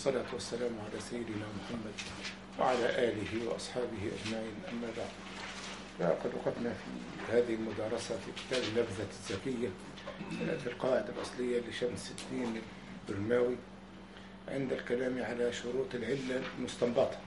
والصلاة والسلام على سيدنا محمد وعلى آله وأصحابه أجمعين أما بعد فقد وقفنا في هذه المدارسة في كتاب اللبذة الزكية في القواعد الأصلية لشمس الدين البرماوي عند الكلام على شروط العلة المستنبطة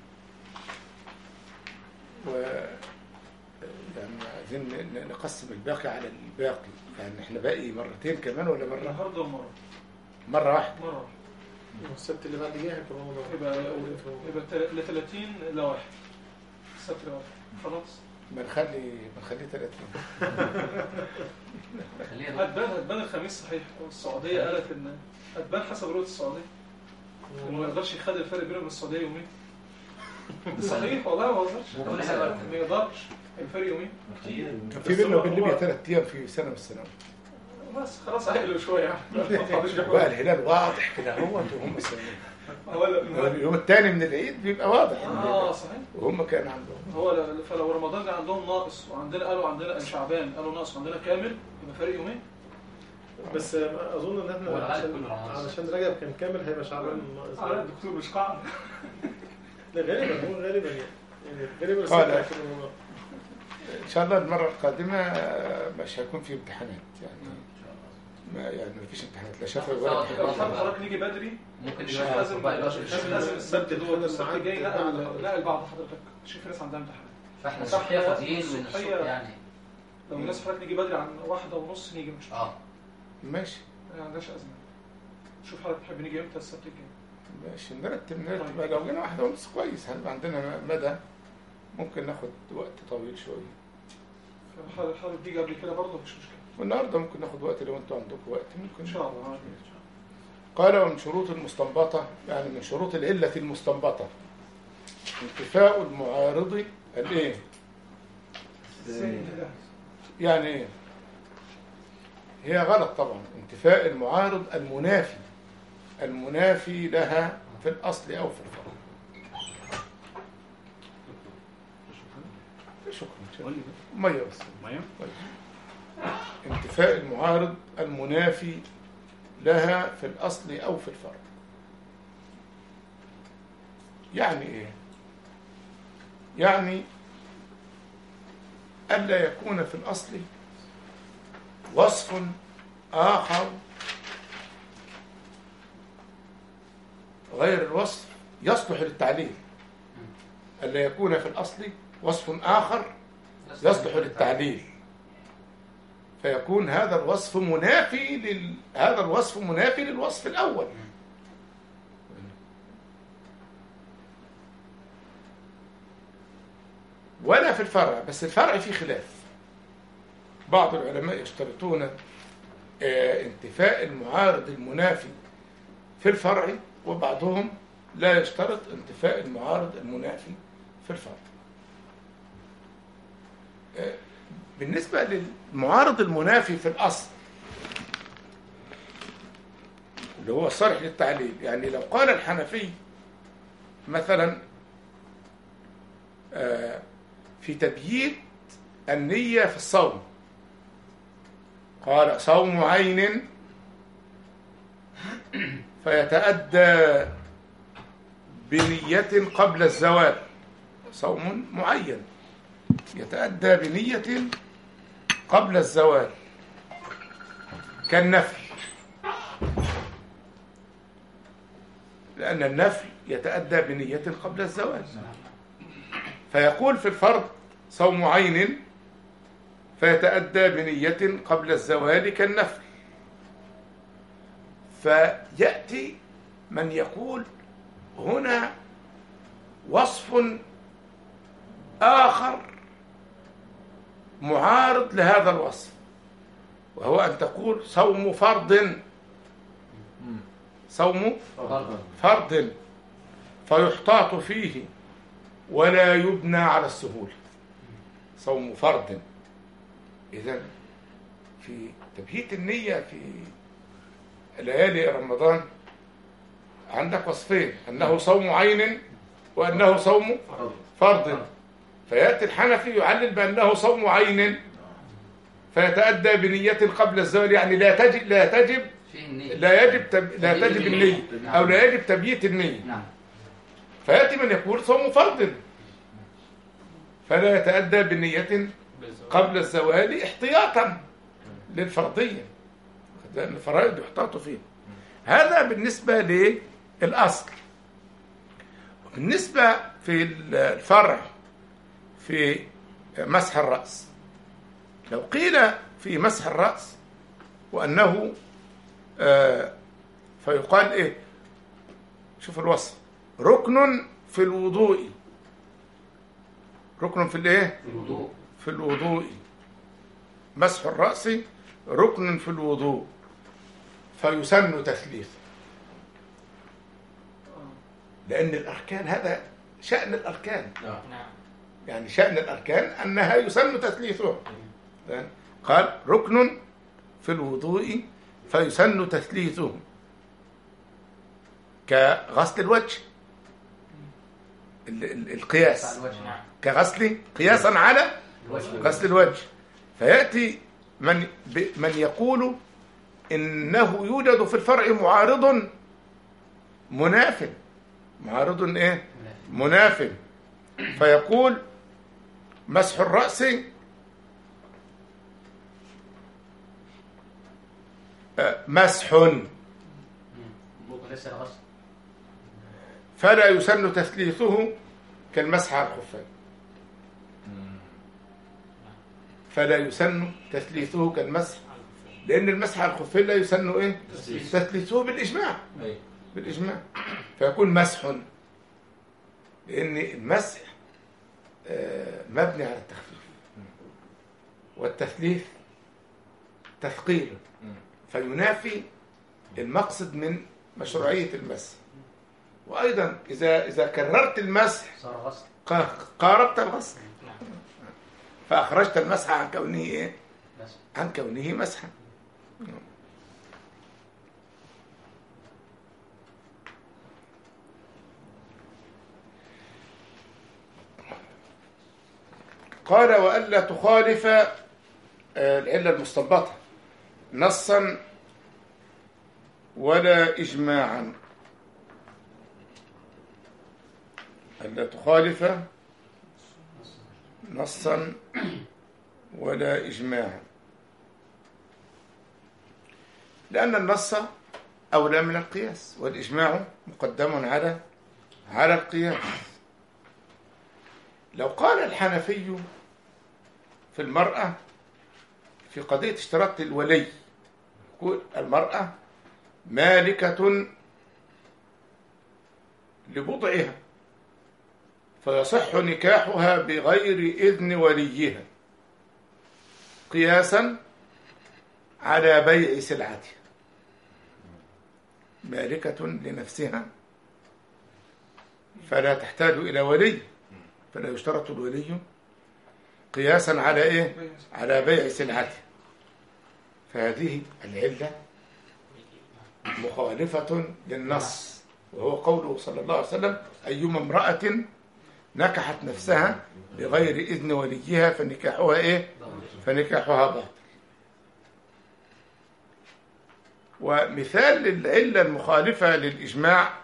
و يعني عايزين نقسم الباقي على الباقي يعني احنا باقي مرتين كمان ولا مرة؟ النهارده ومره مرة واحدة مره واحدة. والسبت اللي بعد جاي هيكون رمضان يبقى يبقى تل- ل 30 لا واحد السبت لا واحد خلاص ما نخلي ما نخليه 30 خليها هتبان هتبان الخميس صحيح السعوديه قالت ان هتبان حسب رؤيه السعوديه انه ما يقدرش يخلي الفرق بينه وبين السعوديه يومين صحيح والله ما كل بهزرش حاجة. ما يقدرش الفرق يومين كان في بيننا وبين ليبيا ثلاث أيام في سنة من السنوات بس خلاص عقلوا شويه يعني ما تفضلش بقى بحوار. الهلال واضح كده هو وهم السنين هو لا- اليوم الثاني من العيد بيبقى واضح اه صحيح وهم كان عندهم هو لا- فلو رمضان ده عندهم ناقص وعندنا قالوا عندنا شعبان قالوا ناقص وعندنا كامل يبقى فرق يومين بس اظن ان احنا هو العدد عشان كله رمضان. علشان رجب كان كامل هيبقى شعبان على الدكتور مش قاعد لا غالبا هو غالبا يعني يعني غالبا السبت قال. هيكون رمضان إن شاء الله المرة القادمة مش هيكون في امتحانات يعني ما يعني ما فيش امتحانات لا شفوي ولا سواء امتحانات. لو حابب حضرتك نيجي بدري ممكن مش نبقى لازم بقى الوقت مش الشهر. لازم السبت دول السبت الميعاد الجاي لا بتاع- لا البعض حضرتك شوف ناس عندها امتحان فاحنا صح، الصبحيه فاضيين من الصبحية- الصبح يعني لو الناس حضرتك نيجي بدري عن واحدة ونص نيجي مش اه ماشي ما عندناش أزمة شوف حضرتك تحب نيجي امتى السبت الجاي ماشي نرتب نرتب لو جينا واحدة ونص كويس هنبقى عندنا مدى ممكن ناخد وقت طويل شوية حضرتك حضرتك تيجي قبل كده برضه مش مشكلة والنهارده ممكن ناخد وقت لو انتوا عندكم وقت ممكن إن شاء الله قال ومن شروط المستنبطة يعني من شروط العلة المستنبطة انتفاء المعارض الايه؟ يعني ايه؟ هي غلط طبعا انتفاء المعارض المنافي المنافي لها في الأصل أو في الفرع شكرا شكرا مية بس ميه انتفاء المعارض المنافي لها في الأصل أو في الفرع يعني إيه؟ يعني ألا يكون في الأصل وصف آخر غير الوصف يصلح للتعليل ألا يكون في الأصل وصف آخر يصلح للتعليل فيكون هذا الوصف منافي لل... هذا الوصف منافي للوصف الأول ولا في الفرع بس الفرع فيه خلاف بعض العلماء يشترطون آه، انتفاء المعارض المنافي في الفرع وبعضهم لا يشترط انتفاء المعارض المنافي في الفرع آه، بالنسبة للمعارض المنافي في الأصل اللي هو الصرح للتعليل يعني لو قال الحنفي مثلا آه، في تبييت النية في الصوم قال صوم عين فيتأدى بنية قبل الزوال صوم معين يتأدى بنية قبل الزوال كالنفل لأن النفل يتأدى بنية قبل الزوال فيقول في الفرض صوم عين فيتأدى بنية قبل الزوال كالنفل فيأتي من يقول هنا وصف آخر معارض لهذا الوصف وهو أن تقول صوم فرض صوم فرض فيحتاط فيه ولا يبنى على السهولة صوم فرض إذا في تبهيت النية في ليالي رمضان عندك وصفين أنه صوم عين وأنه صوم فرض فيأتي الحنفي يعلل بأنه صوم عين فيتأدى بنية قبل الزوال يعني لا تجب لا تجب فيه النية لا يجب تب... لا تبييت تجب النية. النية أو لا يجب تبييت النية نعم فيأتي من يقول صوم فرض فلا يتأدى بنية قبل الزوال احتياطا للفرضية لأن الفرائض يحتاط فيها هذا بالنسبة للأصل بالنسبة في الفرع في مسح الرأس لو قيل في مسح الرأس وأنه آه، فيقال إيه شوف الوصف ركن في الوضوء ركن في الايه الوضوء في الوضوء مسح الرأس ركن في الوضوء فيسن تثليث لأن الأركان هذا شأن الأركان نعم يعني شأن الأركان أنها يسن تثليثها قال ركن في الوضوء فيسن تثليثه كغسل الوجه ال- ال- القياس على الوجه نعم كغسل قياسا على الوجه غسل الوجه فيأتي من ب- من يقول إنه يوجد في الفرع معارض مناف معارض إيه مناف فيقول مسح الرأس آه، مسح ممكن لسه الغسل فلا يسن تثليثه كالمسح على الخفين فلا يسن تثليثه كالمسح لأن المسح على الخفين لا يسن إيه تثليث. تثليثه بالإجماع أي بالإجماع فيكون مسح لأن المسح آه، مبني على التخفيف والتثليث تثقيل فينافي المقصد من مشروعية المسح وأيضا إذا إذا كررت المسح صار غسل ق- قاربت الغسل نعم فأخرجت المسح عن كونه إيه؟ بس عن كونه مسحا قال وألا تخالف آه، العلة المستنبطة نصا ولا إجماعا ألا تخالف نصا ولا إجماعا لأن النص أولى من القياس والإجماع مقدم على على القياس لو قال الحنفي في المرأة في قضية اشتراط الولي يقول المرأة مالكة لبضعها فيصح نكاحها بغير إذن وليها قياسا على بيع سلعتها مالكة لنفسها فلا تحتاج إلى ولي فلا يشترط الولي قياسا على إيه؟ على بيع سلعتها فهذه العلة مخالفة للنص وهو قوله صلى الله عليه وسلم أيما امرأة نكحت نفسها بغير إذن وليها فنكاحها إيه؟ فنكاحها باطل ومثال للعلة المخالفة للإجماع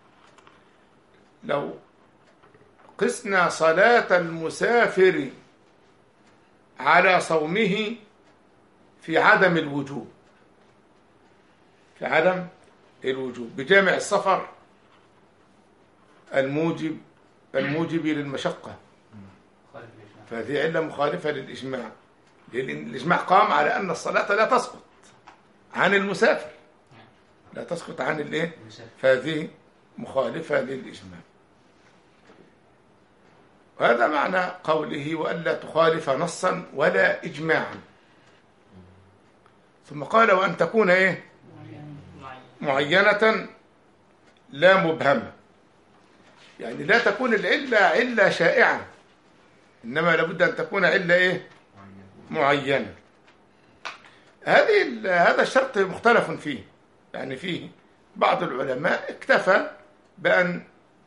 لو قسنا صلاة المسافر على صومه في عدم الوجوب في عدم الوجوب بجامع السفر الموجب الموجب للمشقة خالف الإجماع فهذه علة مخالفة للإجماع لأن الإجماع قام على أن الصلاة لا تسقط عن المسافر لا تسقط عن الإيه؟ المسافر فهذه مخالفة للإجماع وهذا معنى قوله وألا تخالف نصا ولا إجماعا ثم قال وأن تكون إيه معينة لا مبهمة يعني لا تكون العلة علة شائعة إنما لابد أن تكون علة إيه معينة هذه ال- هذا الشرط مختلف فيه يعني فيه بعض العلماء اكتفى بأن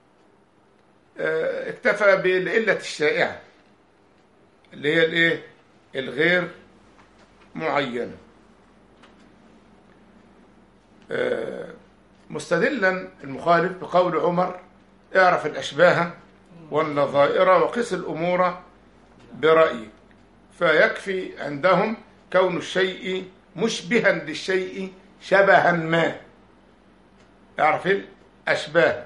آه، اكتفى بالعلة الشائعة اللي هي الايه الغير معينة آه، مستدلا المخالف بقول عمر اعرف الأشباه والنظائر وقس الأمور برأيك فيكفي عندهم كون الشيء مشبها للشيء شبها ما اعرف الأشباه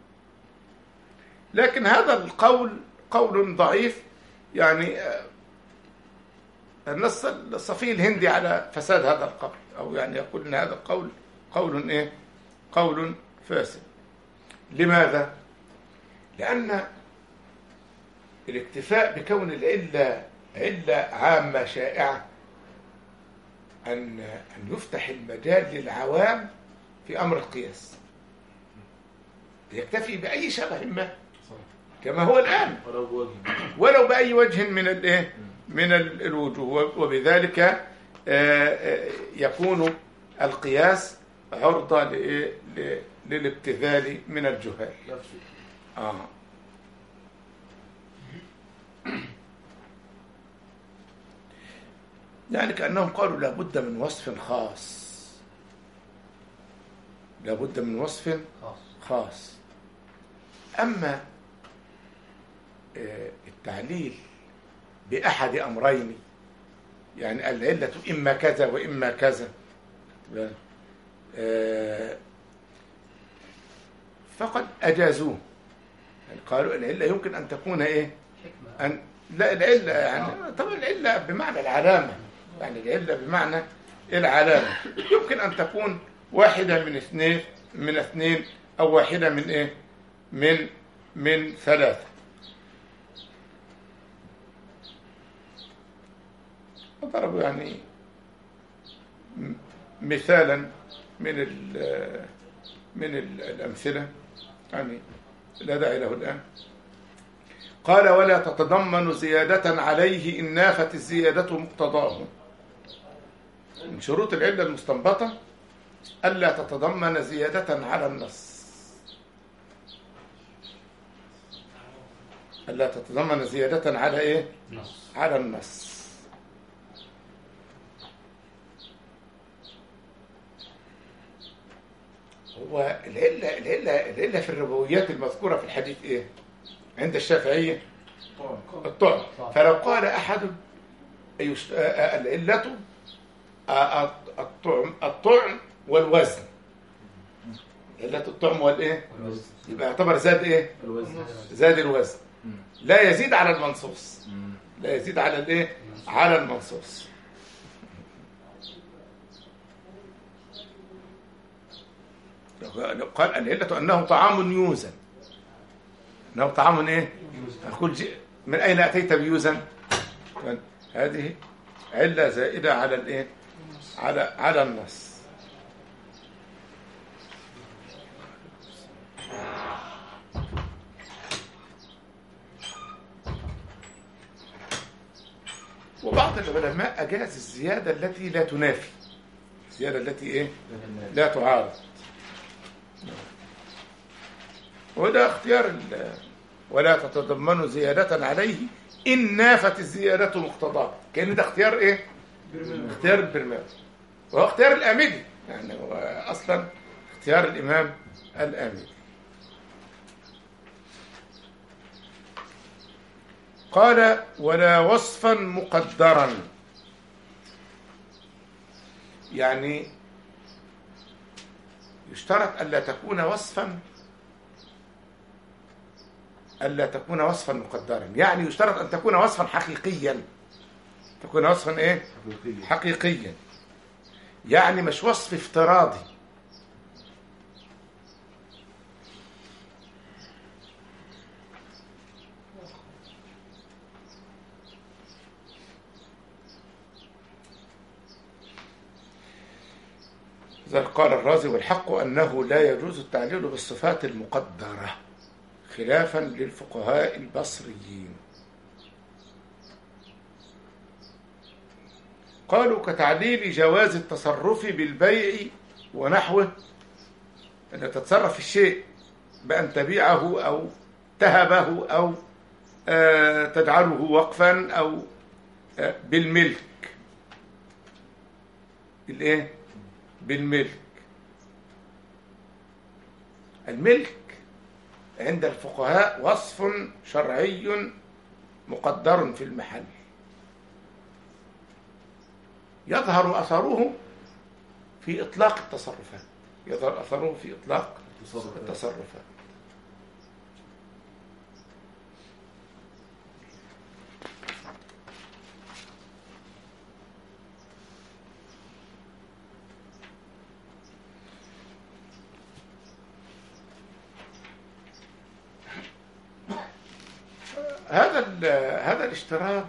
لكن هذا القول قول ضعيف يعني آه، النص الصفي الهندي على فساد هذا القول او يعني يقول ان هذا القول قول ايه قول فاسد لماذا لان الاكتفاء بكون العله عله عامه شائعه ان ان يفتح المجال للعوام في امر القياس يكتفي باي شبه ما كما هو الان ولو بوجه ولو بأي وجه من الايه من ال- الوجوه وبذلك آه، آه، يكون القياس عرضة لإيه؟ ل- للابتذال من الجهال نفسه آه. يعني كأنهم قالوا لابد من وصف خاص لابد من وصف خاص خاص أما آه، التعليل بأحد أمرين يعني العلة إما كذا وإما كذا آه، فقد أجازوه يعني قالوا العلة يمكن أن تكون إيه حكمة أن لا العلة يعني طبعا العلة بمعنى العلامة يعني العلة بمعنى العلامة يمكن أن تكون واحدة من اثنين من اثنين أو واحدة من إيه من من ثلاثة وضربوا يعني م- مثالا من ال من ال- الأمثلة يعني لا داعي له الآن قال ولا تتضمن زيادة عليه إن نافت الزيادة مقتضاه من شروط العلة المستنبطة ألا تتضمن زيادة على النص ألا تتضمن زيادة على إيه؟ نص على النص هو العلة العلة العلة في الربويات المذكورة في الحديث إيه؟ عند الشافعية الطعم فلو قال أحد يش- آه، آه، العلة آه، آه، الطعم الطعم والوزن علة الطعم والإيه؟ والوزن يبقى يعتبر زاد إيه؟ الوزن زاد الوزن لا يزيد على المنصوص لا يزيد على الايه على المنصوص قال العلة أنه طعام يوزن أنه طعام إيه أقول جي- من أين أتيت بيوزن هذه علة زائدة على الإيه على على النص وبعض العلماء أجاز الزيادة التي لا تنافي الزيادة التي إيه لا تعارض وده اختيار ال- ولا تتضمن زيادة عليه إن نافت الزيادة مقتضاه كأن ده اختيار إيه اختيار البرماوي وهو اختيار الآمدي يعني هو أصلا اختيار الإمام الآمدي قال ولا وصفا مقدرا يعني يشترط ألا تكون وصفا ألا تكون وصفا مقدرا يعني يشترط أن تكون وصفا حقيقيا تكون وصفا إيه حقيقية حقيقيا يعني مش وصف افتراضي إذا قال الرازي والحق أنه لا يجوز التعليل بالصفات المقدرة خلافا للفقهاء البصريين قالوا كتعليل جواز التصرف بالبيع ونحوه أن تتصرف في الشيء بأن تبيعه أو تهبه أو آه، تجعله وقفا أو آه، بالملك بالإيه؟ بالملك الملك عند الفقهاء وصف شرعي مقدر في المحل يظهر أثره في إطلاق التصرفات يظهر أثره في إطلاق التصرفات هذا ال- هذا الاشتراط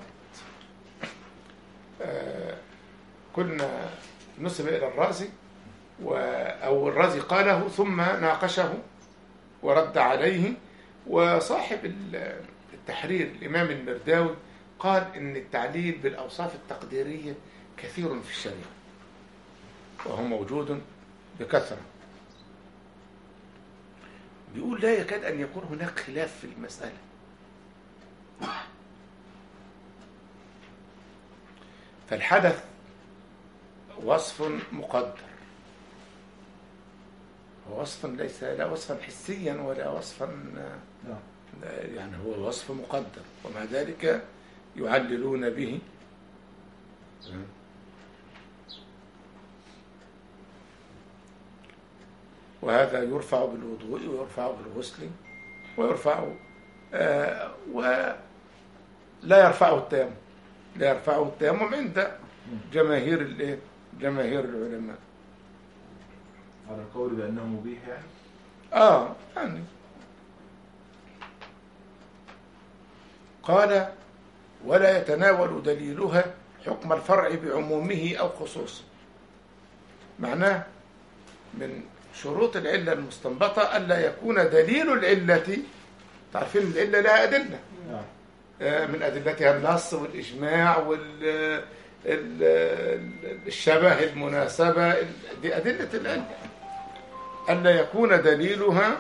آه، كنا نسب إلى الرازي و- أو الرازي قاله ثم ناقشه ورد عليه وصاحب ال- التحرير الإمام المرداوي قال إن التعليل بالأوصاف التقديرية كثير في الشريعة وهو موجود بكثرة بيقول لا يكاد أن يكون هناك خلاف في المسألة فالحدث وصف مقدر وصف ليس لا وصفا حسيا ولا وصفا نعم يعني هو وصف مقدر ومع ذلك يعللون به وهذا يرفع بالوضوء ويرفع بالغسل ويرفع آه ولا يرفعه التيمم لا يرفعه التيمم عند جماهير الايه جماهير العلماء على القول بأنه مبيح يعني اه يعني قال ولا يتناول دليلها حكم الفرع بعمومه او خصوصه معناه من شروط العله المستنبطه الا يكون دليل العله تعرفين العله لها ادله نعم آه، من أدلتها النص والإجماع والشبه المناسبة دي أدلة العلم ألا يكون دليلها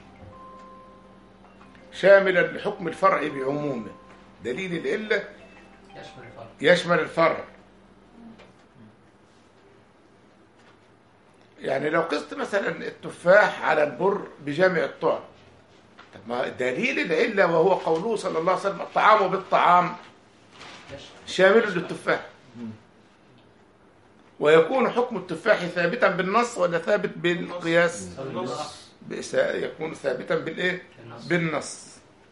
شاملا لحكم الفرع بعمومه دليل العلة يشمل الفرق يشمل الفرع يعني لو قست مثلا التفاح على البر بجامع الطعم طب ما دليل العلة وهو قوله صلى الله عليه وسلم الطعام بالطعام يشمل شامل للتفاح ويكون حكم التفاح ثابتا بالنص ولا ثابت بالقياس النص بس- يكون ثابتا بالايه النص بالنص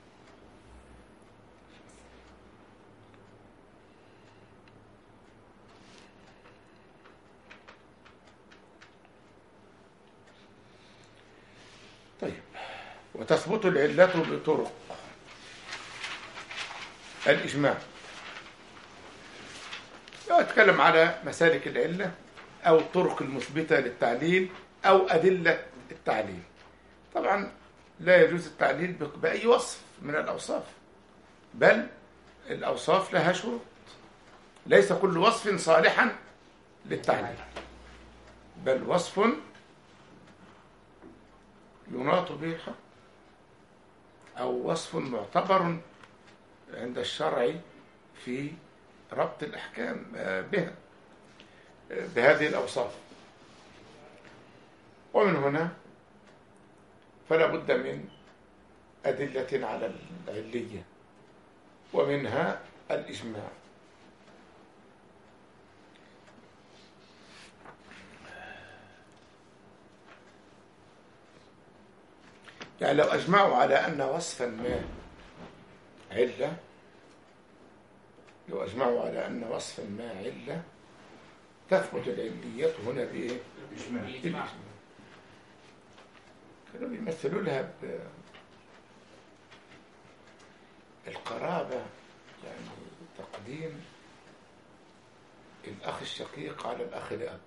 طيب وتثبت العلة بطرق الإجماع أتكلم على مسالك العلة أو الطرق المثبتة للتعليل أو أدلة التعليل طبعا لا يجوز التعليل ب- بأي وصف من الأوصاف بل الأوصاف لها شروط ليس كل وصف صالحا للتعليل بل وصف يناط به الحق أو وصف معتبر عند الشرع في ربط الأحكام آه، بها آه، بهذه الأوصاف ومن هنا فلا بد من أدلة على العلية ومنها الإجماع يعني لو أجمعوا على أن وصفا ما علة لو أجمعوا على أن وصفا ما علة تثبت العلية هنا بإيه؟ إجماع بالإجماع كانوا بيمثلوا لها ب القرابة يعني تقديم الأخ الشقيق على الأخ الأب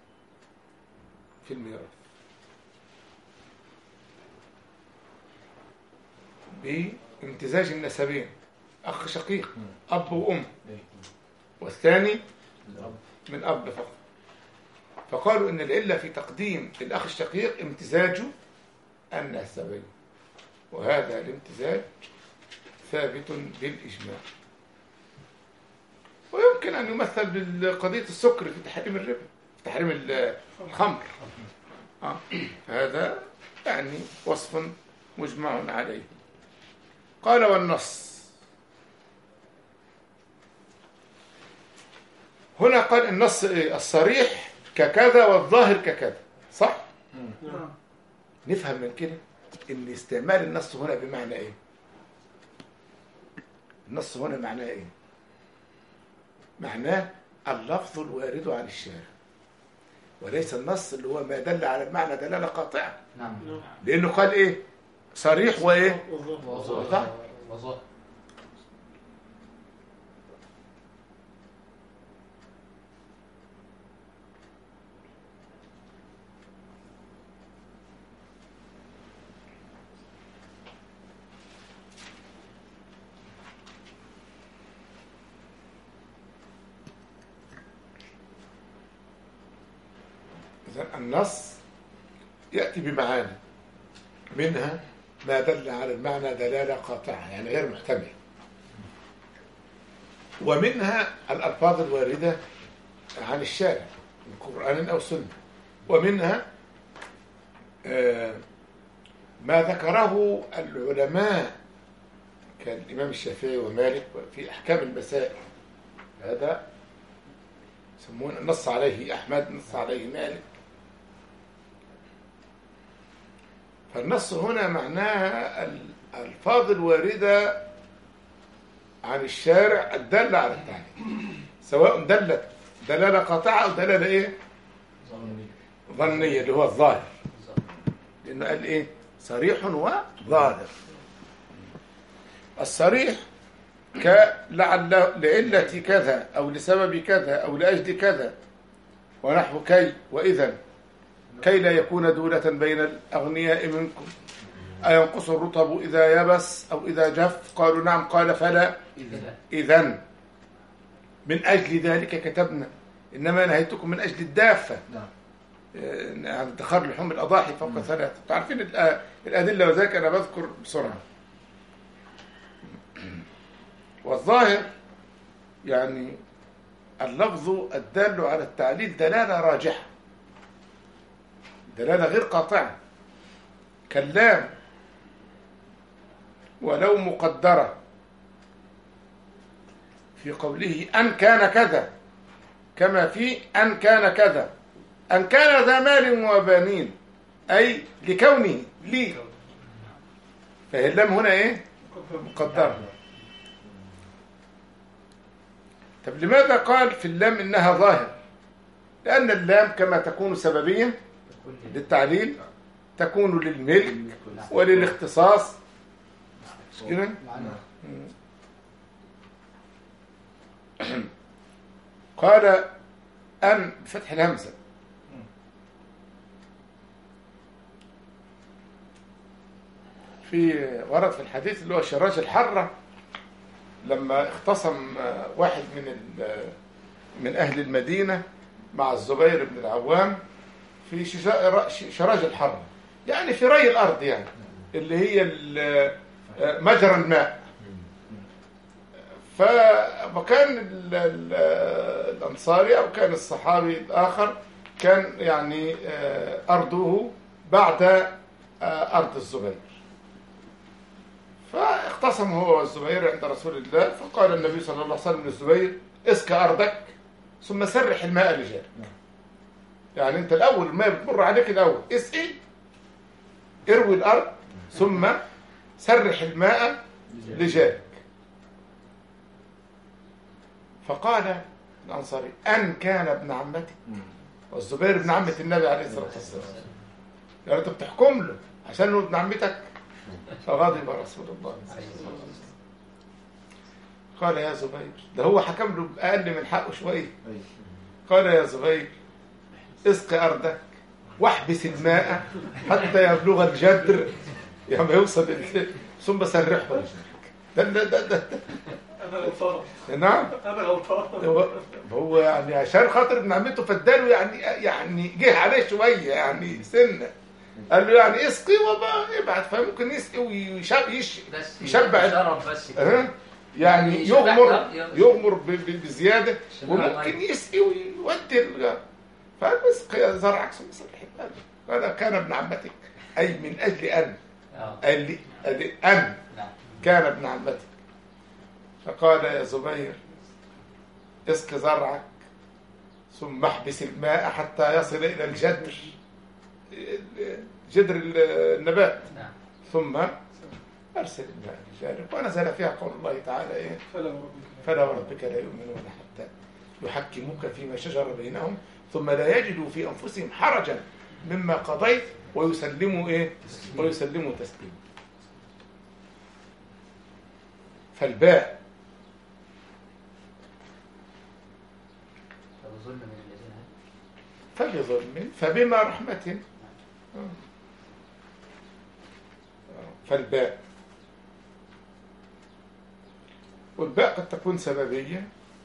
في الميراث بامتزاج النسبين أخ شقيق أب وأم إيه. والثاني الأب من أب فقط فقالوا إن العلة في تقديم الأخ الشقيق امتزاج النسبين وهذا الامتزاج ثابت بالإجماع ويمكن أن يمثل بقضية السكر في تحريم الربا في تحريم الخمر آه. هذا يعني يعني وصف مجمع عليه قال والنص هنا قال النص إيه؟ الصريح ككذا والظاهر ككذا صح نعم نفهم من كده ان استعمال النص هنا بمعنى ايه النص هنا معناه ايه معناه اللفظ الوارد عن الشارع وليس النص اللي هو ما دل على المعنى دلاله قاطعه نعم نعم. لانه قال ايه صريح وايه والظاهر وظاهر وظاهر إذن النص يأتي بمعاني منها ما دل على المعنى دلالة قاطعة يعني غير محتمل ومنها الألفاظ الواردة عن الشارع من قرآن أو سنة ومنها آه، ما ذكره العلماء كالإمام الشافعي ومالك في أحكام المسائل هذا يسمون نص عليه أحمد نص عليه مالك فالنص هنا معناها الألفاظ الواردة عن الشارع الدالة على التعليم سواء دلت دلالة قاطعة أو دلالة إيه ظنية اللي هو الظاهر لأنه قال إيه صريح وظاهر الصريح كلعل لعلة كذا أو لسبب كذا أو لأجل كذا ونحو كي وإذا كي لا يكون دولة بين الأغنياء منكم أينقص الرطب إذا يبس أو إذا جف قالوا نعم قال فلا إذا إذا من أجل ذلك كتبنا إنما نهيتكم من أجل الدافة نعم آه، عن ادخار لحوم الأضاحي فوق ثلاثة تعرفين الأ- الأدلة وذلك أنا بذكر بسرعة والظاهر يعني اللفظ الدال على التعليل دلالة راجحة دلالة غير قاطعة كاللام ولو مقدرة في قوله أن كان كذا كما في أن كان كذا أن كان ذا مال وبنين أي لكونه لي فهي اللام هنا إيه مقدرة طب لماذا قال في اللام إنها ظاهر لأن اللام كما تكون سببية للتعليل تكون للملك وللاختصاص مش كده قال أن بفتح الهمزة في ورد في الحديث اللي هو شراج الحرة لما اختصم آه، واحد من ال- من أهل المدينة مع الزبير بن العوام في شجا- ش- شراج الحرة يعني في ري الأرض يعني اللي هي ال- آه، مجرى الماء ف- وكان ال- ال- الأنصاري أو كان الصحابي الآخر كان يعني آه، أرضه بعد آه، أرض الزبير فاختصم هو والزبير عند رسول الله فقال النبي صلى الله عليه وسلم للزبير اسك أرضك ثم سرح الماء لجارك يعني انت الأول الماء بتمر عليك الأول اسقي اروي الأرض ثم سرح الماء لجارك فقال الأنصاري أن كان ابن عمتي والزبير ابن عمة النبي عليه الصلاة والسلام يعني أنت بتحكم له عشان انه ابن عمتك فغضب رسول الله صلى الله عليه وسلم قال يا زبير ده هو حكم له بأقل من حقه شوية قال يا زبير اسق أرضك واحبس الماء حتى يبلغ الجدر يعني يوصل ال- ثم سرحه ده ده ده, ده, انا غلطان ده نعم انا غلطان هو هو يعني عشان خاطر ابن عمته فداله يعني يعني جه عليه شويه يعني سنه قال له يعني اسقي وما ابعت فممكن يسقي ويشب يش بس يشبع شرف بس كده. ها؟ يعني يشبع يغمر ده، يغمر. يغمر ب- ب- بزياده عشان وممكن المية. يسقي ويودي ال- فقال اسقي زرعك ثم سرح قال كان ابن عمتك أي من أجل أن آه. أي ل- أن نعم كان ابن عمتك فقال يا زبير اسق زرعك ثم احبس الماء حتى يصل إلى الجدر جدر النبات نعم ثم أرسل الماء لجارك ونزل فيها قول الله تعالى إيه فلا وربك فلا وربك لا يؤمنون حتى يحكموك فيما شجر بينهم ثم لا يجدوا في أنفسهم حرجا مما قضيت ويسلموا إيه ويسلموا تسليما فالباء فبظلم من الذين فبظلم فبما رحمة آه. فالباء والباء قد تكون سببية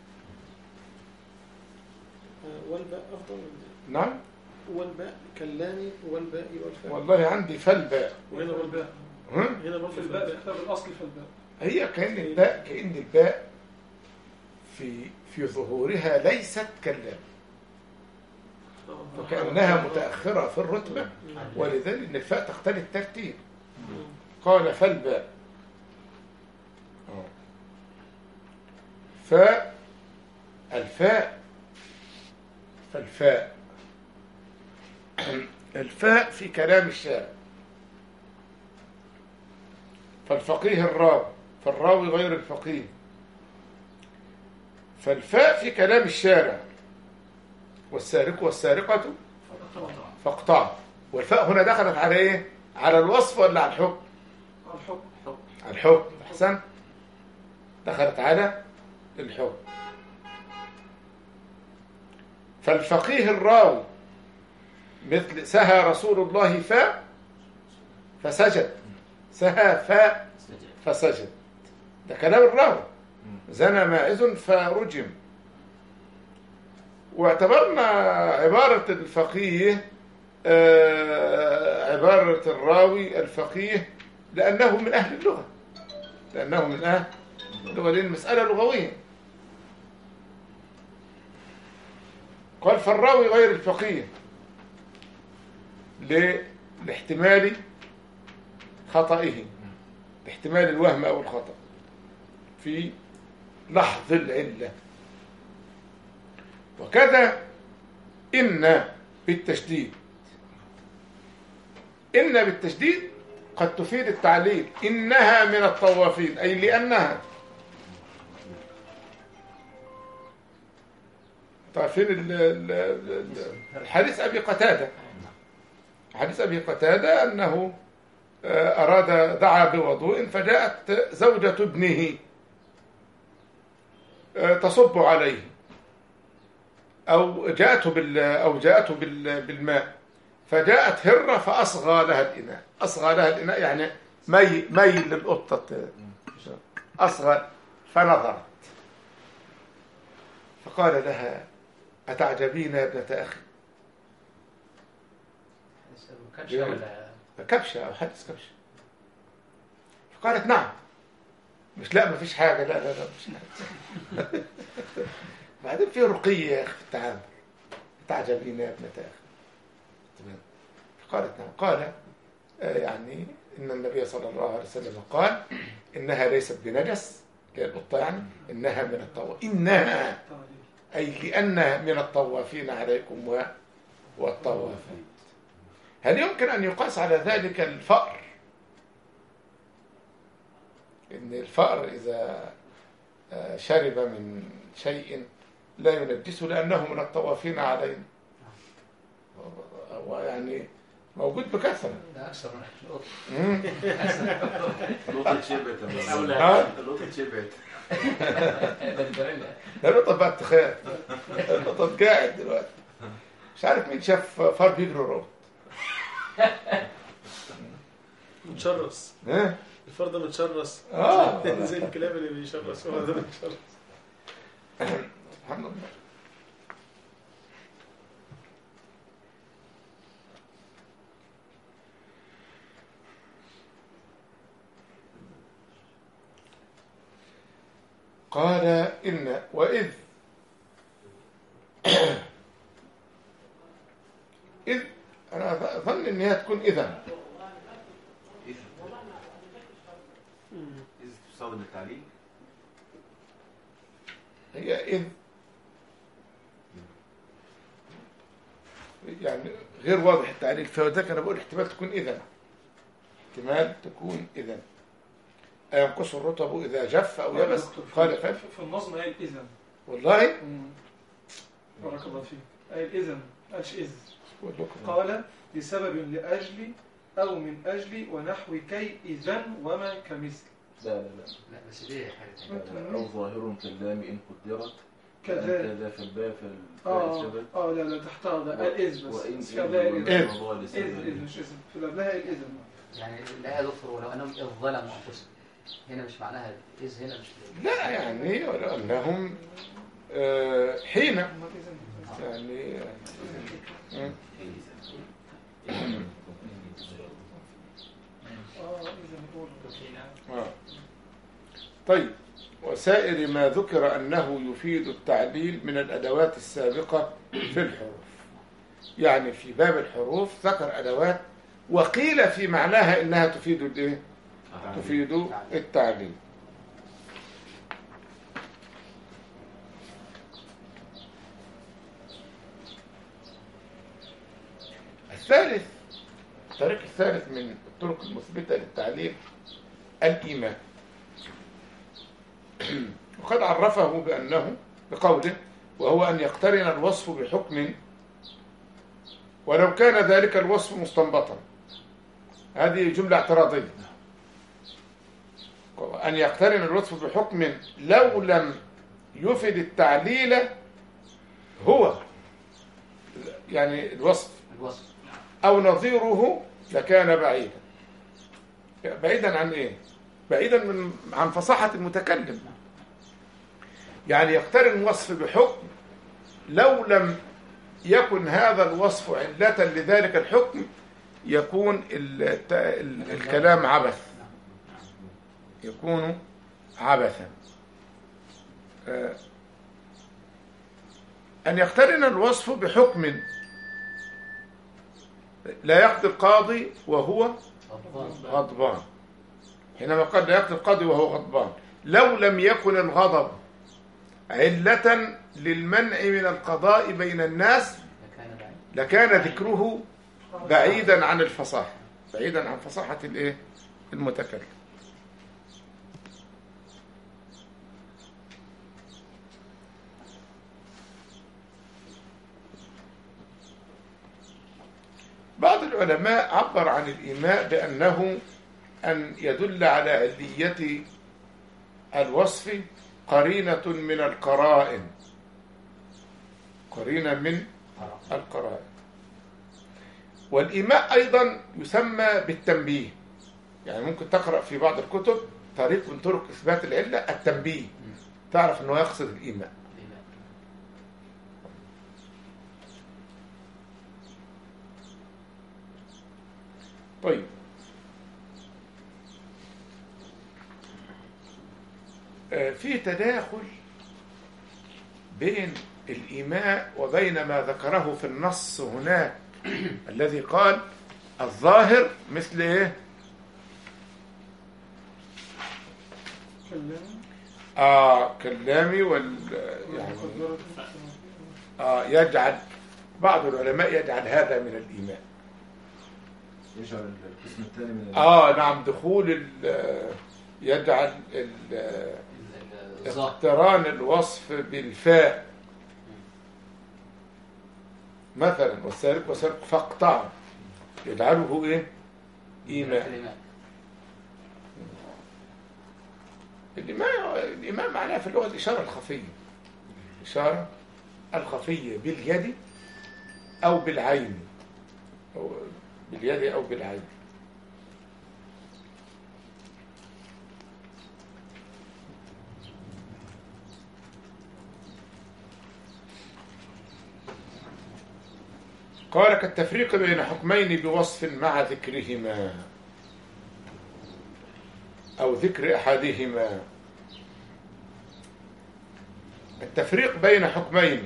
آه، والباء أفضل من نعم والباء كاللام والباء والفاء والله عندي فالباء وهنا برضه ها؟ هنا برضه في الباء في الكتاب الأصلي في الباء هي كأن الباء كأن الباء في في ظهورها ليست كاللام وكأنها متأخرة في الرتبة ولذلك إن الفاء تختلف ترتيب قال فالباء فاء الفاء فالفاء الفاء في كلام الشارع فالفقيه الراوي فالراوي غير الفقيه فالفاء في كلام الشارع والسارق والسارقة فاقطعوا والفاء هنا دخلت على ايه على الوصف ولا على الحكم على الحكم على الحكم احسن دخلت على الحكم فالفقيه الراوي مثل سهى رسول الله فاء فسجد سهى فاء فسجد ده كلام الراوي زنى ماعز فرجم واعتبرنا عبارة الفقيه آه، عبارة الراوي الفقيه لأنه من أهل اللغة لأنه من أهل اللغة لأن المسألة لغوية قال فالراوي غير الفقيه ل- لاحتمال خطئه لاحتمال الوهم أو الخطأ في لحظ العلة وكذا إن بالتشديد إن بالتشديد قد تفيد التعليل إنها من الطوافين أي لأنها طافين ال- ال- ال- الحديث أبي قتادة حديث أبي قتادة أنه آه، أراد دعا بوضوء فجاءت زوجة ابنه آه، تصب عليه أو جاءته بال أو جاءته بال بالماء فجاءت هرة فأصغى لها الإناء أصغى لها الإناء يعني مي ميل للقطة أصغى فنظرت فقال لها أتعجبين يا ابنة أخي كبشة ولا كبشة أو حدث كبشة فقالت نعم مش لا مفيش حاجة لا لا لا مفيش حاجة بعدين في رقي يا أخي في التعامل تعجبين يا ابنة أخي تمام فقالت نعم قال آه، يعني إن النبي صلى الله عليه وسلم قال إنها ليست بنجس هي القطة يعني إنها من الطواف إنها أي لأنها من الطوافين عليكم و... والطوافات هل يمكن أن يقاس على ذلك الفأر إن الفأر إذا آه، شرب من شيء لا ينجسه لأنه من الطوافين علينا ويعني موجود بكثرة ده أكثر من القط مم. القطة شبعت يا ها؟ مولانا. القطة شبعت ده الجوريلا ده القطط بقى تخاف القطط قاعد دلوقتي مش عارف مين شاف فار بيجري وراه متشرس ها الفار ده متشرس اه زي الكلاب اللي بيشرس هو ده متشرس سبحان الله قال إن وإذ إذ أنا أظن إن هي تكون إذا إذ تستخدم للتعليل هي إذ يعني غير واضح التعليل فذلك أنا بقول احتمال تكون إذا احتمال تكون إذا أينقص الرطب إذا جف أو يبس قال خف في النظم قال إذا والله بارك الله فيك قال إذا قالش إذ بقول لكم. قال لسبب لأجل أو من أجل ونحو كي إذا وما كمثل لا لا لا لا بس دي حاجة لا، تانية. لا. أو ظاهر كاللام إن قدرت كذلك كذا في الباب اه فالفاء اه لا لا تحتها ده قال إذ بس وإن بس في قبلها إن إذ إذ. والمضى إذ إذ لسبب مش إذ في قبلها قال إذ يعني لا دكتور ولو انهم اذ ظلموا انفسهم هنا مش معناها اذ هنا مش لا يعني ولو أنهم آه، حين أمال إذا يعني مم. اه إذا نقول آه. طيب وسائر ما ذكر أنه يفيد التعليل من الأدوات السابقة في الحروف يعني في باب الحروف ذكر أدوات وقيل في معناها إنها تفيد الإيه؟ تفيد التعليل الثالث الطريق الثالث من الطرق المثبتة للتعليل الإيمان وقد عرفه بأنه بقوله وهو أن يقترن الوصف بحكم ولو كان ذلك الوصف مستنبطا هذه جملة اعتراضية أن يقترن الوصف بحكم لو لم يفد التعليل هو يعني الوصف الوصف أو نظيره لكان بعيدا بعيدا عن إيه؟ بعيدا من عن فصاحة المتكلم يعني يقترن وصف بحكم لو لم يكن هذا الوصف علة لذلك الحكم يكون الت- ال- الكلام عبث يكون عبثا آه، أن يقترن الوصف بحكم لا يقضي القاضي وهو غضبان غضبان حينما قال لا يقضي القاضي وهو غضبان لو لم يكن الغضب علة للمنع من القضاء بين الناس لكان بعيد لكان ذكره بعيدا عن الفصاحة بعيدا عن فصاحة الايه المتكلم بعض العلماء عبر عن الإيماء بأنه أن يدل على علية الوصف قرينة من القرائن قرينة من القرائن والإيماء أيضا يسمى بالتنبيه يعني ممكن تقرأ في بعض الكتب طريق من طرق إثبات العلة التنبيه تعرف أنه يقصد الإيماء طيب آه، في تداخل بين الإيماء وبين ما ذكره في النص هناك الذي قال الظاهر مثل إيه؟ كلام آه كلامي وال يعني مقدرة آه يجعل بعض العلماء يجعل هذا من الإيمان يجعل القسم الثاني من آه نعم دخول ال- يجعل ال- الظاهر اقتران الوصف بالفاء مثلا والسارق وسرق فاقطع يجعله ايه ايمان الإيمان الإيمان الإيمان معناه في اللغة الإشارة الخفية الإشارة الخفية باليد أو بالعين أو باليد أو بالعين قال كالتفريق بين حكمين بوصف مع ذكرهما أو ذكر أحدهما التفريق بين حكمين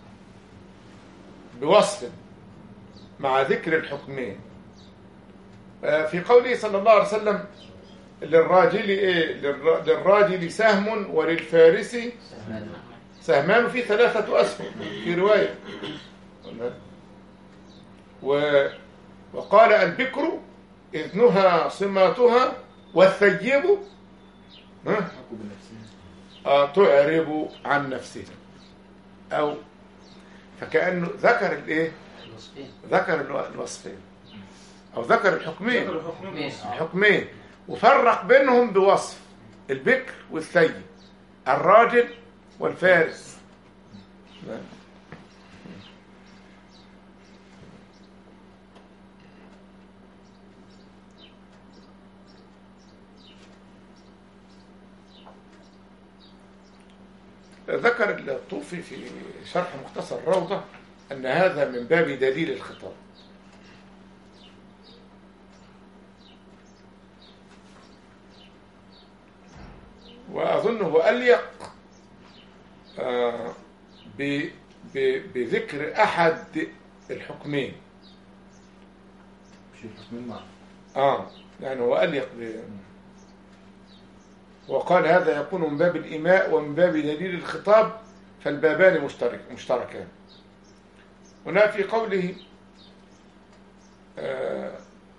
بوصف مع ذكر الحكمين آه، في قوله صلى الله عليه وسلم للراجل ايه للر- للراجل سهم وللفارس سهمان سهمان في ثلاثة أسهم في رواية و وقال البكر إذنها صماتها والثيب ها حكوا بنفسهم آه، تعرب عن نفسها أو فكأنه ذكر الإيه الوصفين ذكر الو- الوصفين أو ذكر الحكمين ذكر الحكمين مين؟ الحكمين وفرق بينهم بوصف البكر والثيب الراجل والفارس ذكر الطوفي في شرح مختصر الروضة أن هذا من باب دليل الخطاب وأظنه أليق آه، ب- ب- بذكر أحد الحكمين مش الحكمين معا آه يعني هو أليق ب وقال هذا يكون من باب الإيماء ومن باب دليل الخطاب فالبابان مشترك مشتركان هنا في قوله آه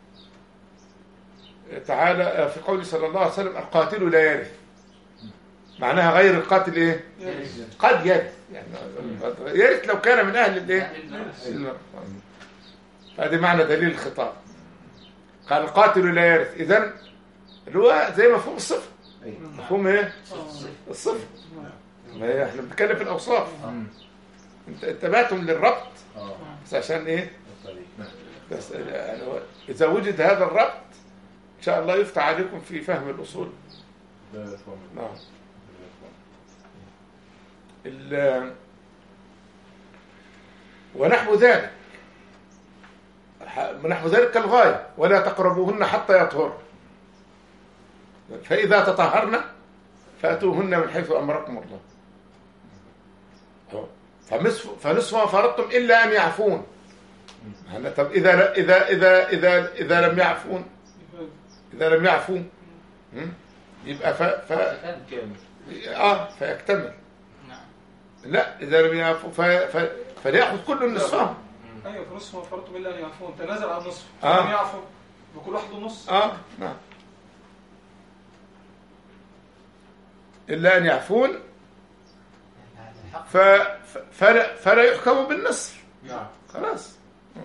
تعالى آه، في قوله صلى الله عليه وسلم القاتل لا يرث معناها غير القاتل ايه قد يرث يعني يرث لو كان من اهل الايه المرء. هذا معنى دليل الخطاب قال القاتل لا يرث اذا اللي هو زي مفهوم الصفه أي مفهوم ايه آه. الصفه ما هي احنا بنتكلم في الاوصاف مم. انت انتبهتم للربط اه بس عشان ايه الطريق نعم بس يعني هو اذا وجد هذا الربط ان شاء الله يفتح عليكم في فهم الاصول ده فهم نعم ده فهم. ال- ونحو ذلك ح- ونحو ذلك كالغاية ولا تقربوهن حتى يطهر فإذا تطهرن فأتوهن من حيث أمركم الله أهو. فنصف فنصف ما فرضتم إلا أن يعفون هلا طب إذا إذا إذا إذا إذا لم يعفون إذا لم يعفون هم؟ يبقى ف, ف كامل آه فيكتمل نعم لا إذا لم يعفوا ف... ف... فليأخذ كل النصفهم ايوه فنصف ما فرضتم الا ان يعفون تنازل عن نصف آه. لم يعفوا بكل واحد نص آه نعم إلا أن يعفون يعني الحق ف... ف... فلا... فلا يحكم بالنصف نعم خلاص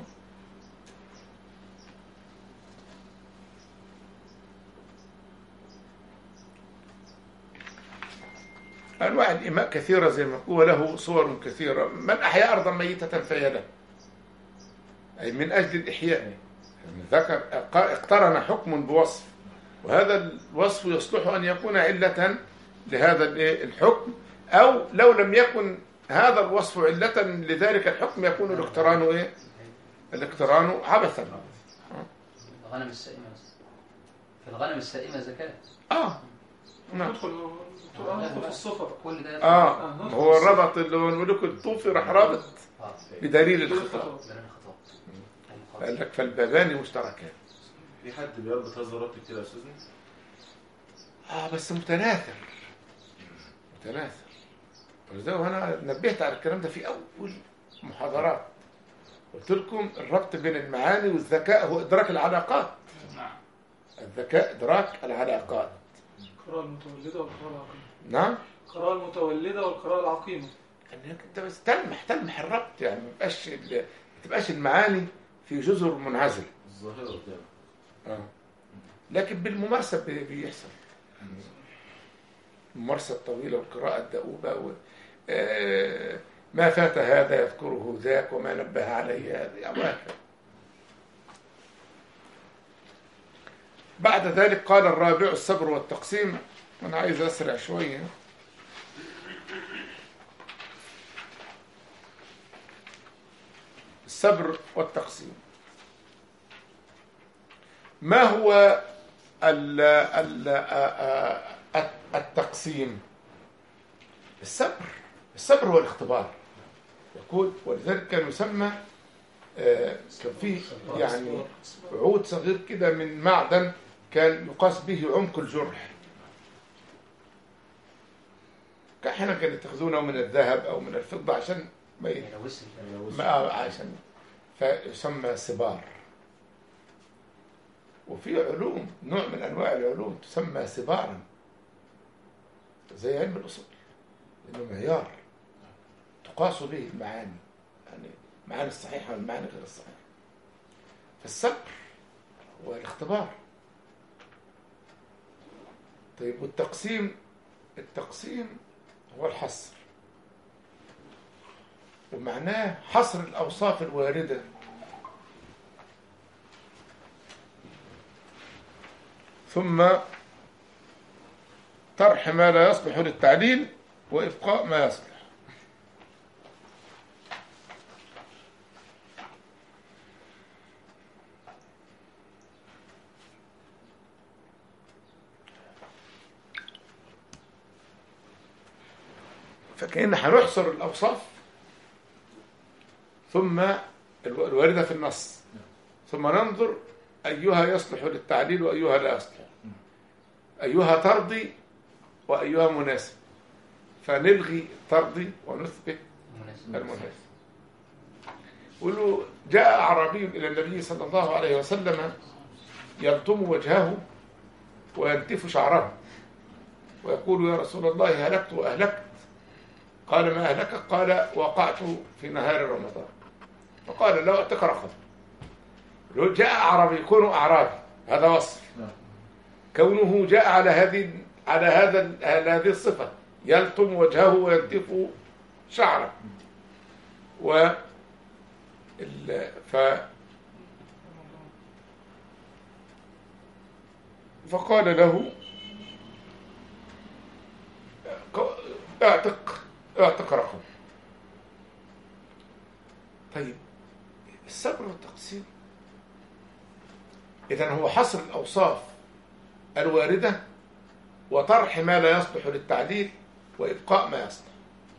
أنواع الإيماء كثيرة زي ما هو له صور كثيرة من أحيا أرضا ميتة فهي له أي من أجل الإحياء يعني ذكر اقترن حكم بوصف وهذا الوصف يصلح أن يكون علة لهذا الإيه؟ الحكم أو لو لم يكن هذا الوصف علة لذلك الحكم يكون الاقتران إيه؟ الاقتران عبثا الغنم السائمة بس. في الغنم السائمة زكاة آه نعم ندخل دكتور آه، ندخل في الصفر كل ده آه آه، ندخل هو في الصفر. الربط اللي هو نقول لكم الطوفي راح رابط آه. بدليل دليل الخطاب الخطاب. ده الخطاب قال لك فالبابان مشتركان في حد بيربط هذا الربط كده يا استاذنا اه بس متناثر متناثر وزي وانا نبهت على الكلام ده في اول محاضرات قلت لكم الربط بين المعاني والذكاء هو ادراك العلاقات نعم الذكاء ادراك العلاقات القراءة المتولدة والقراءة العقيمة نعم القراءة المتولدة والقراءة العقيمة انك انت بس تلمح تلمح الربط يعني ما يبقاش ال- ما تبقاش المعاني في جزر منعزل الظاهرة قدامك آه. لكن بالممارسه بي- بيحصل الممارسه الطويله والقراءه الدؤوبه و... آه، ما فات هذا يذكره ذاك وما نبه عليه هذا وهكذا بعد ذلك قال الرابع الصبر والتقسيم انا عايز اسرع شويه الصبر والتقسيم ما هو ال ال ال التقسيم الصبر الصبر هو الاختبار يقول ولذلك كان يسمى آه، كان فيه يعني عود صغير كده من معدن كان يقاس به عمق الجرح احيانا كانوا يتخذونه من الذهب او من الفضه عشان ما ي- لو وصل ما عشان فيسمى سبار وفي علوم نوع من انواع العلوم تسمى سبارا زي علم الاصول انه معيار تقاس به المعاني يعني المعاني الصحيحه والمعاني غير الصحيحه فالصبر هو الاختبار طيب والتقسيم التقسيم هو الحصر ومعناه حصر الأوصاف الواردة ثم طرح ما لا يصلح للتعليل وإبقاء ما يصلح فكأن هنحصر الأوصاف ثم الو- الواردة في النص ثم ننظر أيها يصلح للتعليل وأيها لا يصلح أيها ترضي وأيها مناسب فنلغي الترضي ونثبت مناسب المناسب له جاء أعرابي إلى النبي صلى الله عليه وسلم يلطم وجهه وينتف شعره ويقول يا رسول الله هلكت وأهلكت قال ما أهلكك قال وقعت في نهار رمضان فقال له اعتق رقبه لو جاء أعرابي يكون أعرابي هذا وصف نعم. كونه جاء على هذه على هذا على هذه الصفة يلطم وجهه وينتف شعره و ال- ف فقال له اعتق اعتق رقبه طيب الصبر والتقسيم اذا هو حصر الاوصاف الوارده وطرح ما لا يصلح للتعديل وابقاء ما يصلح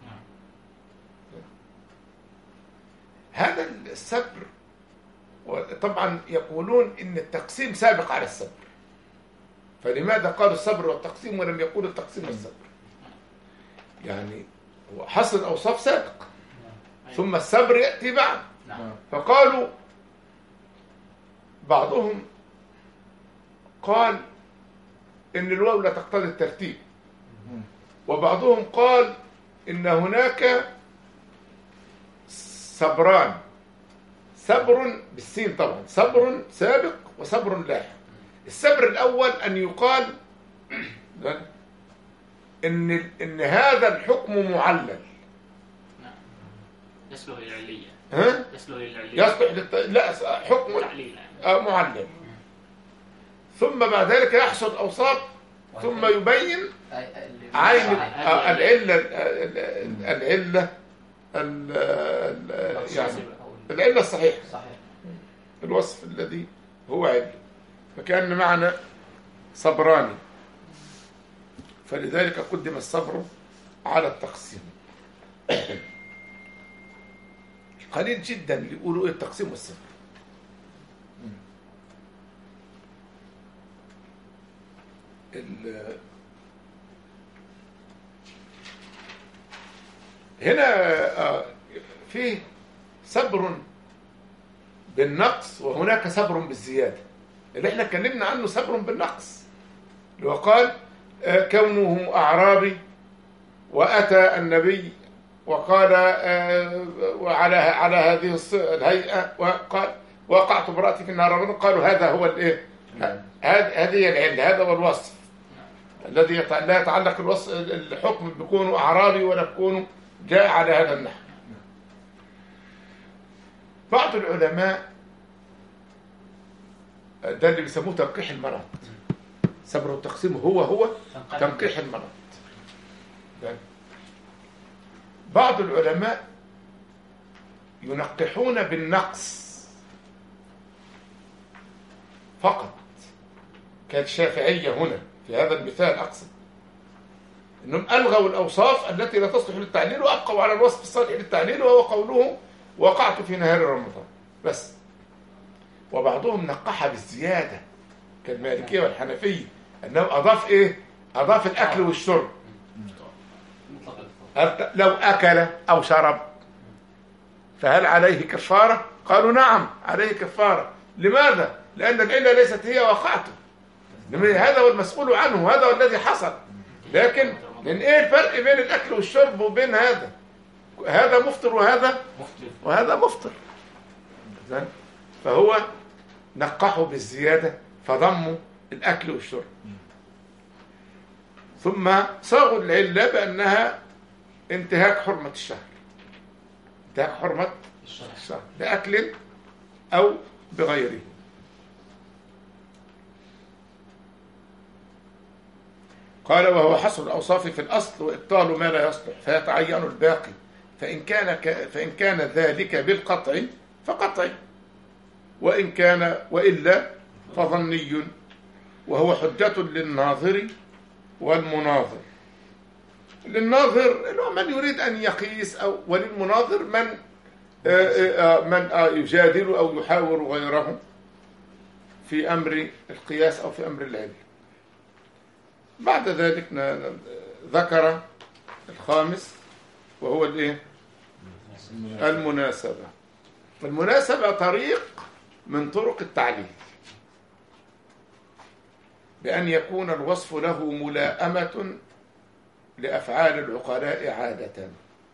هذا الصبر طبعا يقولون ان التقسيم سابق على الصبر فلماذا قالوا الصبر والتقسيم ولم يقولوا التقسيم والصبر يعني هو حصر الاوصاف سابق ثم الصبر ياتي بعد نعم فقالوا بعضهم قال ان الواو لا تقتضي الترتيب وبعضهم قال ان هناك صبران صبر بالسين طبعا صبر سابق وصبر لاحق الصبر الاول ان يقال ان ان هذا الحكم معلل يصلح للعلية ها يصلح للعلية يصلح للت... لا حكم تعليل يعني. آه، معلل ثم بعد ذلك يحصل الاوصاف ثم يبين أي- اللي- عين صحيح. آه، العله ال- العله ال- ال- يعني أو- العله الصحيحه صحيح الوصف الذي هو علة فكان معنى صبراني فلذلك قدم الصبر على التقسيم قليل جدا اللي يقولوا ايه التقسيم والصبر ال- هنا آه، فيه صبر بالنقص وهناك صبر بالزيادة اللي احنا اتكلمنا عنه صبر بالنقص اللي هو قال آه، كونه أعرابي وأتى النبي وقال آه، وعلى على هذه الص- الهيئة وقال وقعت امرأتي في النار رمضان قالوا هذا هو الايه هذه هذه هي العلة هذا هو الوصف الذي يتع- لا يتعلق الوصف الحكم بكونه أعرابي ولا بكونه جاء على هذا النحو بعض العلماء ده اللي بيسموه تنقيح المرض صبر التقسيم هو هو تنقيح المرض ده. بعض العلماء ينقحون بالنقص فقط كالشافعية هنا في هذا المثال أقصد انهم الغوا الاوصاف التي لا تصلح للتعليل وابقوا على الوصف الصالح للتعليل وهو قوله وقعت في نهار رمضان بس وبعضهم نقحها بالزياده كالمالكية والحنفية أنه أضاف إيه أضاف الأكل والشرب مطلق الإفطار أرت- لو أكل أو شرب فهل عليه كفارة قالوا نعم عليه كفارة لماذا لأن العلة ليست هي وقعته لما هذا هو المسؤول عنه هذا هو الذي حصل لكن لأن إيه الفرق بين الأكل والشرب وبين هذا هذا مفطر وهذا وهذا مفطر إذن فهو نقحوا بالزيادة فضموا الأكل والشرب ثم صاغوا العلة بأنها انتهاك حرمة الشهر انتهاك حرمة الشهر بأكل أو بغيره قال وهو حصر الأوصاف في الأصل وإبطال ما لا يصلح فيتعين الباقي فإن كان ك... فإن كان ذلك بالقطع فقطعي وإن كان وإلا فظني وهو حجة للناظر والمناظر للناظر اللي هو من يريد أن يقيس أو وللمناظر من آه، آه، آه، من آه، يجادل أو يحاور غيره في أمر القياس أو في أمر العلم بعد ذلك ن- ن- ذكر الخامس وهو الايه المناسبة المناسبة طريق من طرق التعليل بأن يكون الوصف له ملائمة لأفعال العقلاء عادة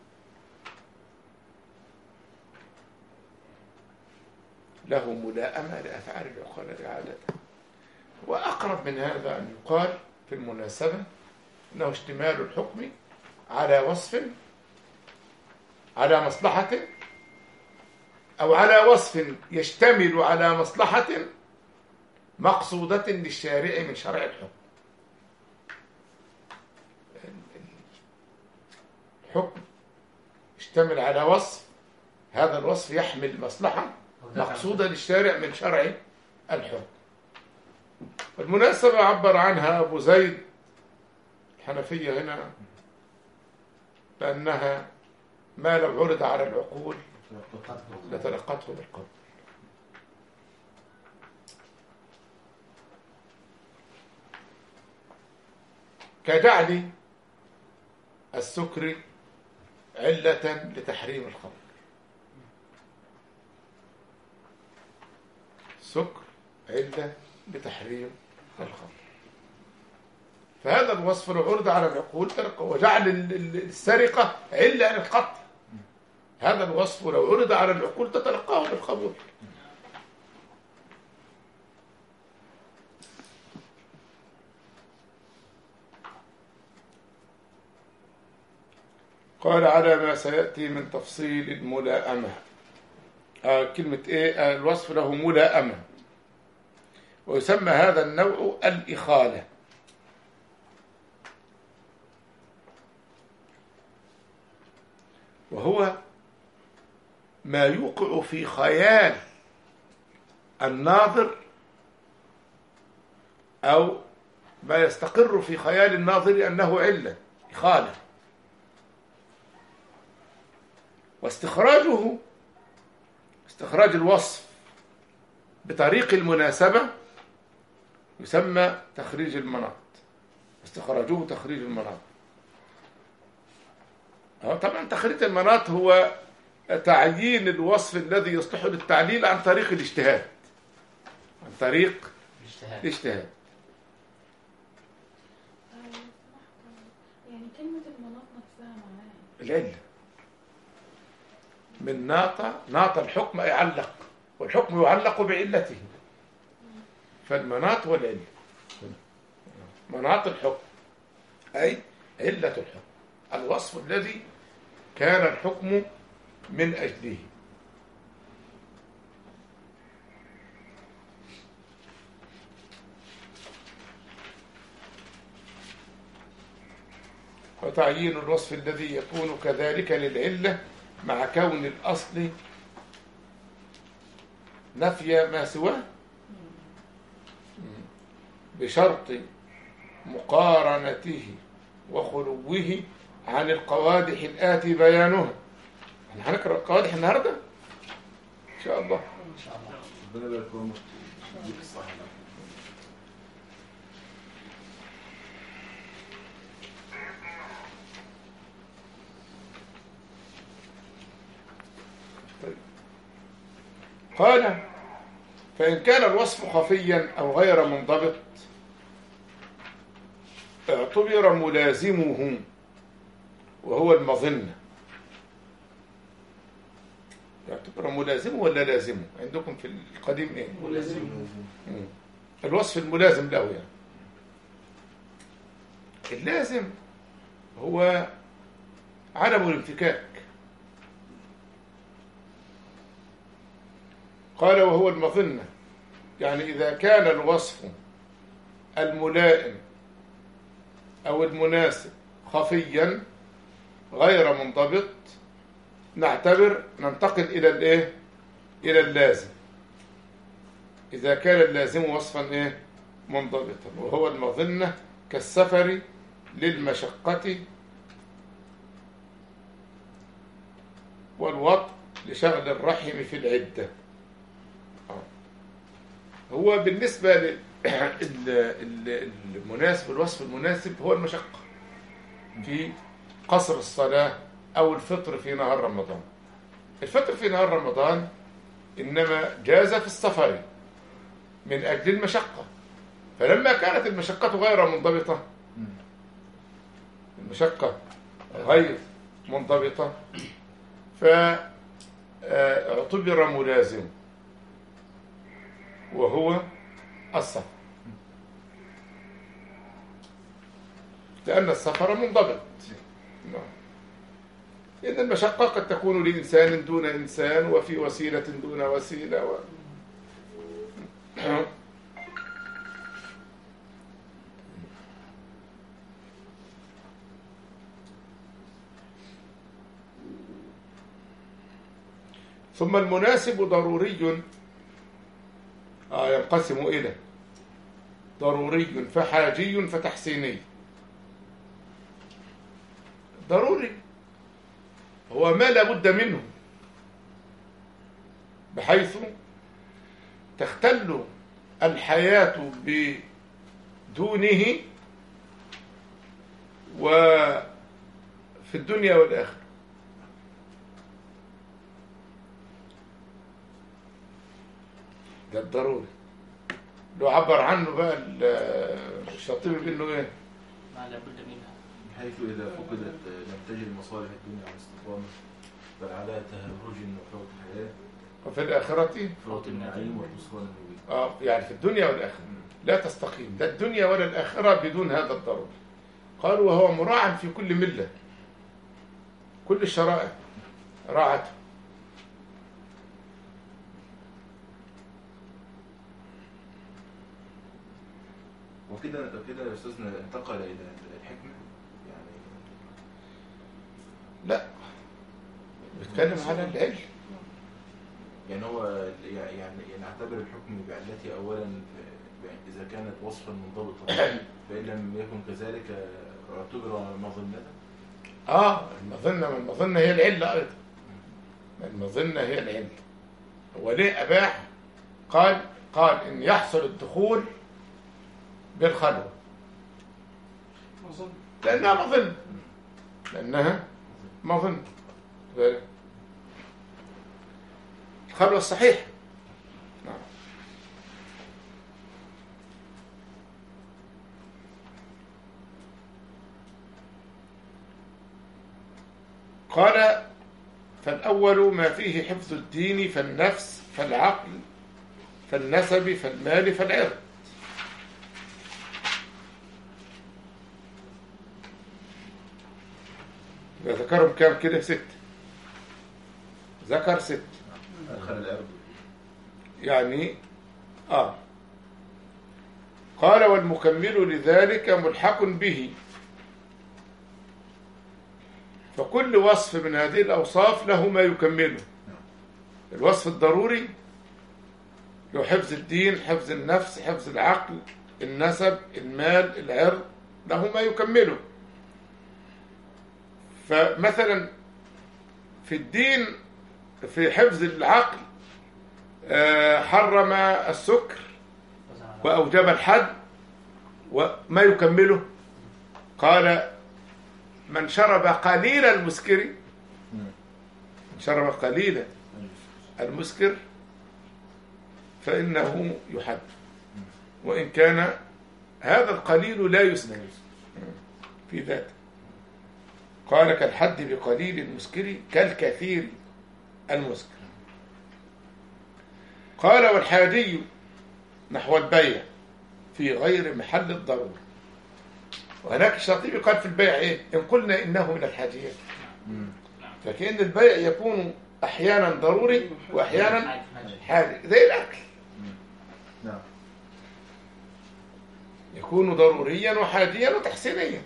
له ملائمة لأفعال العقلاء عادة وأقرب من هذا أن يقال في المناسبة أنه اشتمال الحكم على وصف على مصلحة أو على وصف يشتمل على مصلحة مقصودة للشارع من شرع الحكم الحكم يشتمل على وصف هذا الوصف يحمل مصلحة مقصودة للشارع من شرع الحكم والمناسبة عبر عنها أبو زيد الحنفية هنا بأنها ما لو عرض على العقول لتلقته بالقبول كجعل السكر علة لتحريم الخمر سكر علة لتحريم الخمر فهذا الوصف لو عرض على العقول تلقى وجعل ال- ال- السرقة علة للقتل هذا الوصف لو عرض على العقول تتلقاه بالقبول قال على ما سيأتي من تفصيل الملائمة آه كلمة إيه آه الوصف له ملائمة ويسمى هذا النوع الإخالة وهو ما يوقع في خيال الناظر أو ما يستقر في خيال الناظر أنه علة إخالة واستخراجه استخراج الوصف بطريق المناسبة يسمى تخريج المناط استخراجه تخريج المناط أه طبعا تخريج المناط هو تعيين الوصف الذي يصلح للتعليل عن طريق الاجتهاد عن طريق الاجتهاد الاجتهاد يعني كلمة المناط نفسها معناها ايه؟ العلة من ناط ناط الحكم أي علق والحكم يعلق بعلته فالمناط هو العلة مناط الحكم أي علة الحكم الوصف الذي كان الحكم من أجله وتعيين الوصف الذي يكون كذلك للعلة مع كون الأصل نفي ما سواه بشرط مقارنته وخلوه عن القوادح الآتي بيانها احنا هنقرأ القوادح النهاردة إن شاء الله ان شاء الله ربنا يبارك فيهم. يديك الصحة قال فإن كان الوصف خفيا أو غير منضبط اعتبر ملازمه وهو المظنة يعتبر ملازمه ولا لازمه عندكم في القديم ايه ملازم مم. الوصف الملازم له يعني اللازم هو عدم الانفكاك قال وهو المظنة يعني إذا كان الوصف الملائم أو المناسب خفيا غير منضبط نعتبر ننتقل إلى الإيه؟ إلى اللازم إذا كان اللازم وصفا إيه؟ منضبطا وهو المظنة كالسفر للمشقة والوطء لشغل الرحم في العدة آه. هو بالنسبة لل- ال- ال- المناسب الوصف المناسب هو المشقة في قصر الصلاة أو الفطر في نهار رمضان الفطر في نهار رمضان إنما جاز في السفر من أجل المشقة فلما كانت المشقة غير منضبطة المشقة غير منضبطة فاعتبر ملازم وهو السفر لأن السفر منضبط نعم. إن المشقة قد تكون لإنسان دون إنسان وفي وسيلة دون وسيلة و... ثم المناسب ضروري آه ينقسم إلى ضروري فحاجي فتحسيني ضروري هو ما لا بد منه بحيث تختل الحياة بدونه وفي الدنيا والآخرة ده الضروري لو عبر عنه بقى ال- الشاطبي بانه ايه ما لابد منها بحيث إذا فقدت لم تجد مصالح الدنيا على الاستقامة بل على تهرج وفوت الحياة وفي الآخرة فوت النعيم والخسران المبين اه يعني في الدنيا والآخرة لا تستقيم لا الدنيا ولا الآخرة بدون هذا الضروري قالوا وهو مراعى في كل ملة كل الشرائع راعته وكده كده يا أستاذنا انتقل إلى الحكمة يعني لا بيتكلم على العلم يعني هو يعني يعني نعتبر الحكم بعلته أولا ف- إذا كانت وصفا منضبطا فإن لم يكن كذلك اعتبر مظنة اه المظنة ما المظنة هي العلة أيضا المظنة هي العلة هو ليه أباح قال قال إن يحصل الدخول بالخلوة أظن لأنها مظنة لأنها مظنة ذلك. الخلوة الصحيحة نعم. قال فالأول ما فيه حفظ الدين فالنفس فالعقل فالنسب فالمال فالعرض ذكرهم كام كده ست ذكر ست أدخل الأرض يعني آه قال والمكمل لذلك ملحق به فكل وصف من هذه الأوصاف له ما يكمله الوصف الضروري له حفظ الدين حفظ النفس حفظ العقل النسب المال العرض له ما يكمله فمثلا في الدين في حفظ العقل آه، حرم السكر وأوجب الحد وما يكمله قال من شرب قليل المسكر من شرب قليل المسكر فإنه يحد وإن كان هذا القليل لا يسكر في ذاته قال كالحد بقليل المسكر كالكثير المسكر قال والحاجي نحو البيع في غير محل الضرورة وهناك الشاطبي قال في البيع ايه ان قلنا انه من الحاجيات مم. فكأن البيع يكون احيانا ضروري واحيانا حاجي زي الاكل نعم يكون ضروريا وحاجيا وتحسينيا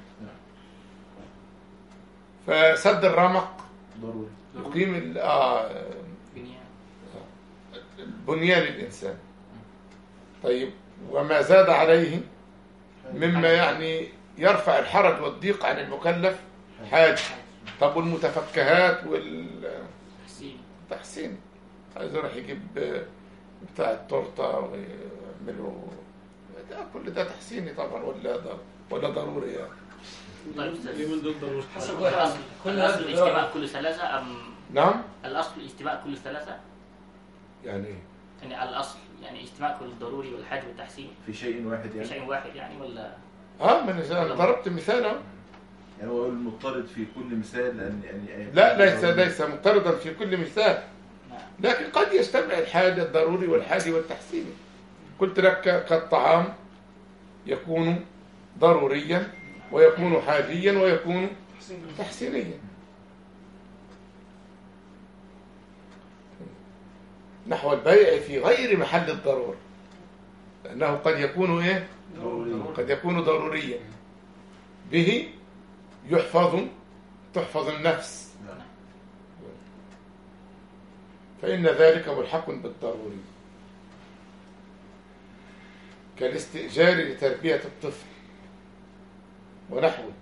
فسد الرمق ضروري يقيم ال- آه بنيان بنيان الإنسان طيب وما زاد عليه مما يعني يرفع الحرج والضيق عن المكلف حاج طب والمتفكهات تحسين والتحسين عايز يروح يجيب بتاع التورته ويعمله ده كل ده تحسيني طبعا ولا ده ولا ضروري يعني طيب أستاذ. اليومين دول ضروري حسب الأصل كل الأصل هذا الاجتماع كل ثلاثة أم نعم الأصل الاجتماع كل ثلاثة يعني إيه؟ يعني الأصل يعني اجتماع كل الضروري والحاج والتحسين في شيء واحد في يعني شيء واحد يعني ولا اه ما انا أنا ضربت مثال اهو يعني هو المضطرد في كل مثال لان يعني لا ليس ليس مضطردا في كل مثال نعم لكن قد يجتمع الحاجة الضروري والحاجة والتحسيني قلت لك كالطعام يكون ضروريا ويكون حاجيا ويكون تحسين تحسينيا نحو البيع في غير محل الضرورة لأنه قد يكون إيه؟ ضروري قد يكون ضروريا به يحفظ تحفظ النفس نعم. فإن ذلك ملحق بالضروري كالاستئجار لتربية الطفل ونحوه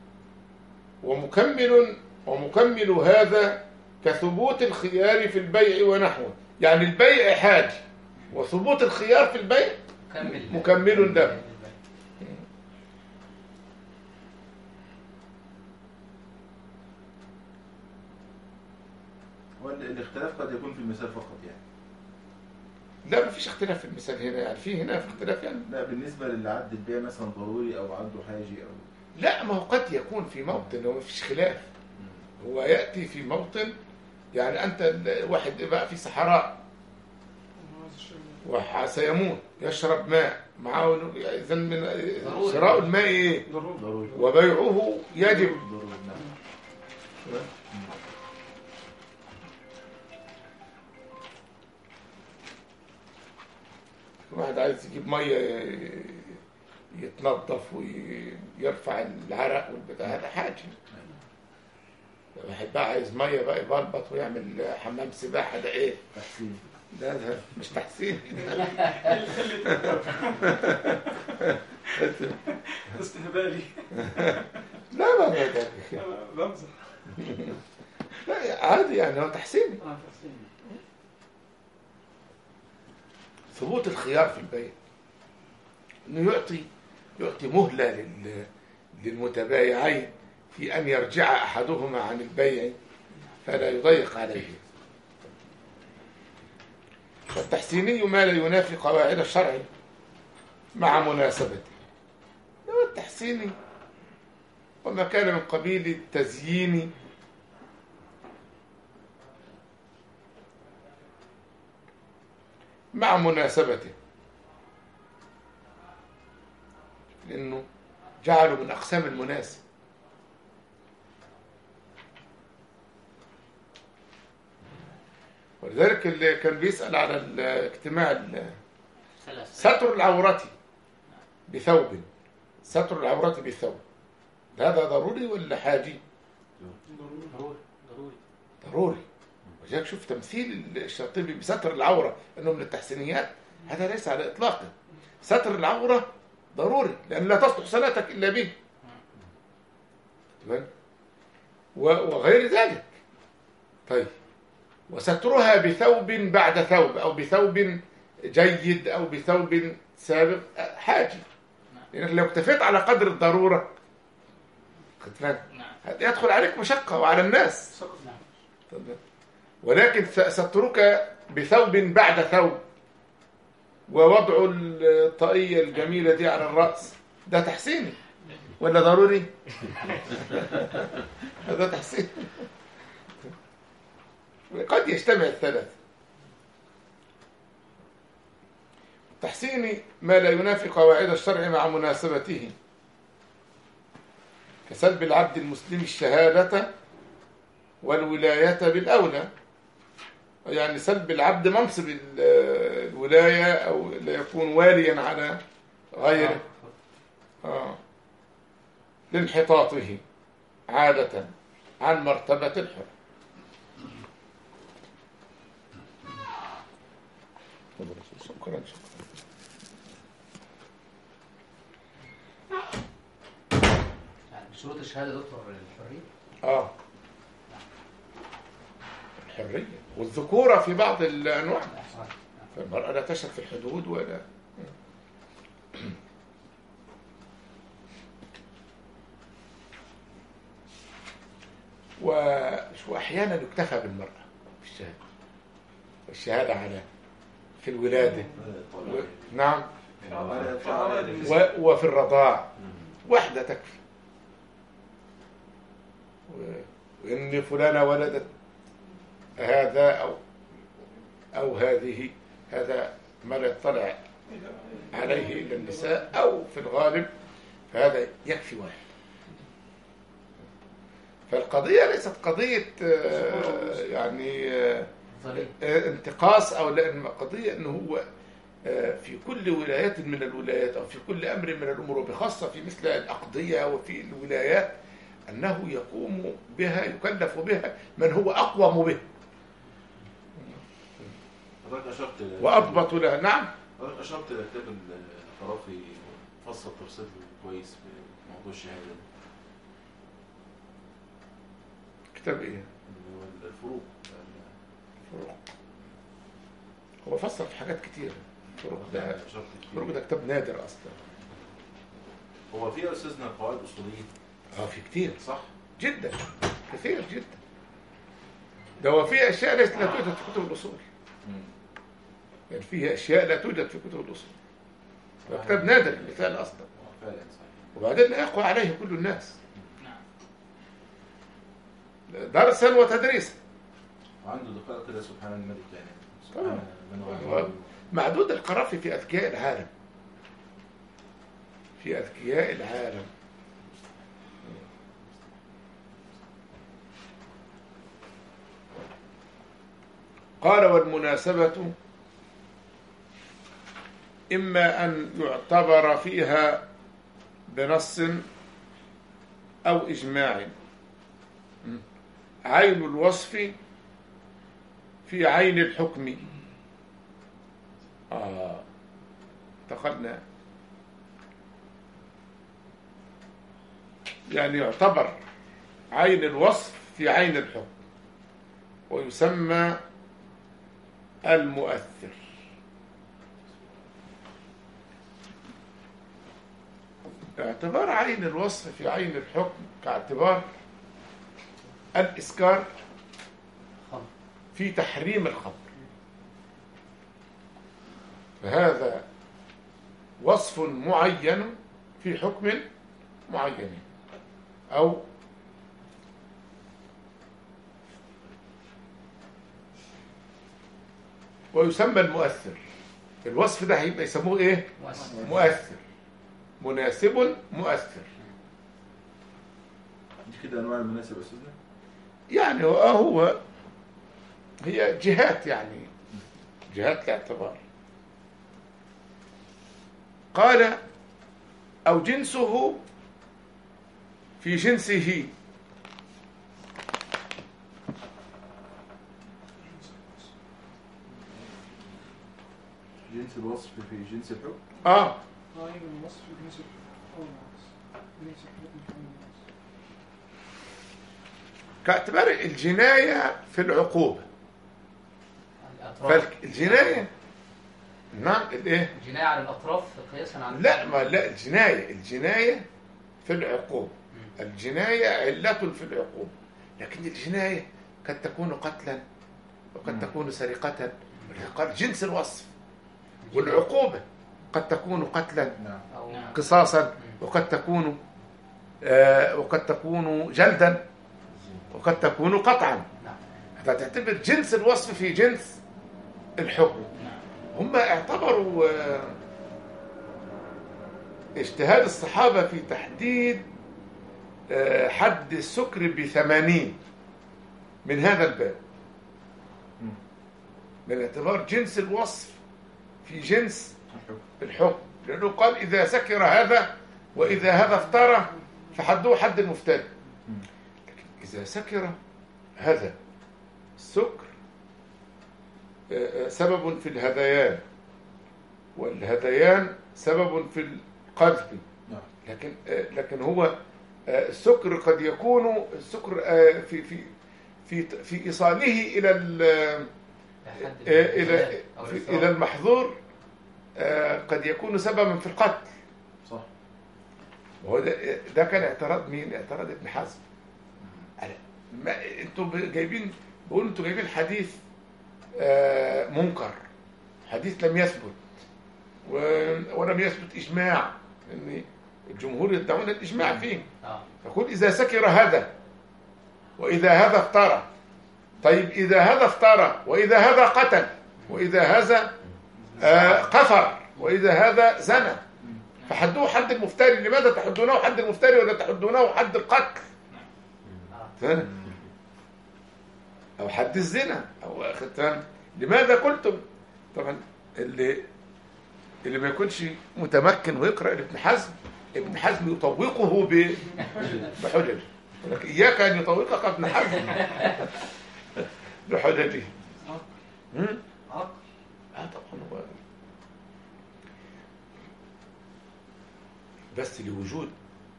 ومكمل ومكمل هذا كثبوت الخيار في البيع ونحوه يعني البيع حاج وثبوت الخيار في البيع كمل مكمل ده هو ال- الاختلاف قد يكون في المثال فقط يعني لا مفيش اختلاف في المثال هنا يعني في هنا في اختلاف يعني لا بالنسبه للي عد البيع مثلا ضروري او عنده حاجي او لا ما هو قد يكون في موطن هو مفيش خلاف هو يأتي في موطن يعني أنت ال- واحد بقى في صحراء وسيموت يشرب ماء معه إذا من ضروري. شراء الماء إيه؟ ضروري ضروري وبيعه يجب ضروري نعم واحد عايز يجيب مية يتنظف ويرفع العرق والبتاع هذا حاجة واحد بقى عايز مية بقى يبلبط ويعمل حمام سباحة ده إيه؟ تحسين لا ده مش تحسين استهبالي لا ما ما ده أنا بمزح لا عادي يعني هو تحسين اه تحسين ثبوت الخيار في البيع انه يعطي يعطي مهله لل للمتبايعين في ان يرجع احدهما عن البيع فلا يضيق عليه والتحسيني ما لا ينافي قواعد الشرع مع مناسبته هو التحسيني وما كان من قبيل التزيين مع مناسبته لأنه جعله من أقسام المناسب ولذلك اللي كان بيسأل على الاجتماع ال- ثلاثة ستر العورة بثوب ستر العورة بثوب هذا ضروري ولا حاجي ضروري ضروري ضروري ضروري ولذلك شوف تمثيل الشاطبي بستر العورة انه من التحسينيات هذا ليس على اطلاقه ستر العورة ضروري لان لا تصلح صلاتك الا به تمام و- وغير ذلك طيب وسترها بثوب بعد ثوب او بثوب جيد او بثوب سابق حاجي لانك لو اكتفيت على قدر الضروره خد بالك نعم يدخل عليك مشقه وعلى الناس سقط تمام. ولكن س- سترك بثوب بعد ثوب ووضع الطاقية الجميلة دي على الرأس ده تحسيني ولا ضروري هذا تحسين قد يجتمع الثلاث تحسيني ما لا ينافي قواعد الشرع مع مناسبته كسلب العبد المسلم الشهادة والولاية بالأولى يعني سلب العبد منصب ال- الولاية أو لا يكون واليا على غيره آه. لانحطاطه عادة عن مرتبة الحر شكرا شكرا يعني بشروط الشهاده دكتور الحريه اه الحرية والذكورة في بعض الأنواع آه. فالمرأة لا تشهد في الحدود ولا و- وأحيانا يكتفى بالمرأة في الشهادة الشهادة على في الولادة و... نعم و... وفي الرضاع واحدة تكفي و... وإن فلانة ولدت هذا أو أو هذه هذا ما لا يطلع عليه إلا النساء أو في الغالب فهذا يكفي واحد فالقضية ليست قضية آه، يعني آه، ظليم آه، انتقاص أو لأن قضية أنه هو آه، في كل ولاية من الولايات أو في كل أمر من الأمور وبخاصة في مثل الأقضية وفي الولايات أنه يقوم بها يكلف بها من هو أقوم به حضرتك اشرت ل- وأضبط لها نعم حضرتك اشرت لكتاب القرافي فصل تفصيل كويس في موضوع الشهاده ده، كتاب إيه اللي هو الفروق فروق هو فصل في حاجات كتير فروق ده اشرت فروق كتير ده كتاب نادر أصلا هو في يا استاذنا قواعد اصوليه اه في كتير صح؟ جدا كثير جدا ده هو في أشياء ليست لا توجد في كتب الأصول يعني فيه أشياء لا توجد في كتب الأصول ده كتاب نادر المثال أصلا آه، فعلا صحيح وبعدين لا يقوى عليه كل الناس درسا وتدريسا وعنده دقائق كده سبحان الملك يعني طبعا. سبحان من هو هو معدود القرافي في أذكياء العالم في أذكياء العالم قال والمناسبة إما أن يعتبر فيها بنص أو إجماع عين الوصف في عين الحكم آه انتقلنا يعني يعتبر عين الوصف في عين الحكم ويسمى المؤثر اعتبار عين الوصف في عين الحكم كاعتبار الإسكار خمر في تحريم الخمر فهذا وصف معين في حكم معين أو ويسمى المؤثر الوصف ده هيبقى يسموه ايه مؤثر مؤثر مناسب مؤثر دي كده انواع المناسب يا استاذنا يعني هو هو هي جهات يعني جهات الاعتبار قال أو جنسه في جنسه جنس الوصف في جنس الحكم آه عين الوصف جنس الحكم أو العكس جنس الحكم في عين الوصف كاعتبار الجناية في العقوبة الأطراف فالجناية نعم الايه الجناية على الأطراف قياسا على لا ما لا الجناية الجناية في العقوبة الجناية علة في العقوبة لكن الجناية قد تكون قتلا وقد تكون سرقة قال جنس الوصف والعقوبة قد تكون قتلا نعم أو قصاصا وقد تكون آه، وقد تكون جلدا وقد تكون قطعا نعم فتعتبر جنس الوصف في جنس الحكم هم اعتبروا آه، اجتهاد الصحابة في تحديد آه، حد السكر بثمانين من هذا الباب مم. من اعتبار جنس الوصف في جنس الحكم الحكم لأنه قال إذا سكر هذا وإذا هذا افترى فحدوه حد المفتري مم. لكن إذا سكر هذا السكر آه، آه، سبب في الهذيان والهذيان سبب في القذف نعم لكن آه، لكن هو آه، السكر قد يكون السكر آه، في في في في ايصاله الى ال- لحد آه، الى أو في- الإصرار. الى المحظور آه، قد يكون سببا في القتل صح وهو ده, ده كان اعتراض مين؟ اعتراض ابن حزم على ما انتوا ب- جايبين بيقولوا انتوا جايبين حديث آه، منكر حديث لم يثبت و- ولم يثبت اجماع ان الجمهور يدعون الاجماع فيه اه يقول اذا سكر هذا واذا هذا افترى طيب اذا هذا افترى واذا هذا قتل واذا هذا آه، كفر واذا هذا زنى فحدوه حد المفتري لماذا تحدونه حد المفتري ولا تحدونه حد القتل فاهم؟ او حد الزنا او اخذ فاهم؟ لماذا قلتم طبعا اللي اللي ما يكونش متمكن ويقرا ابن حزم ابن حزم يطوقه ب بحجج يقول لك اياك ان يطوقك ابن حزم بحججه هم؟ عقل اه طبعا هو بس لوجود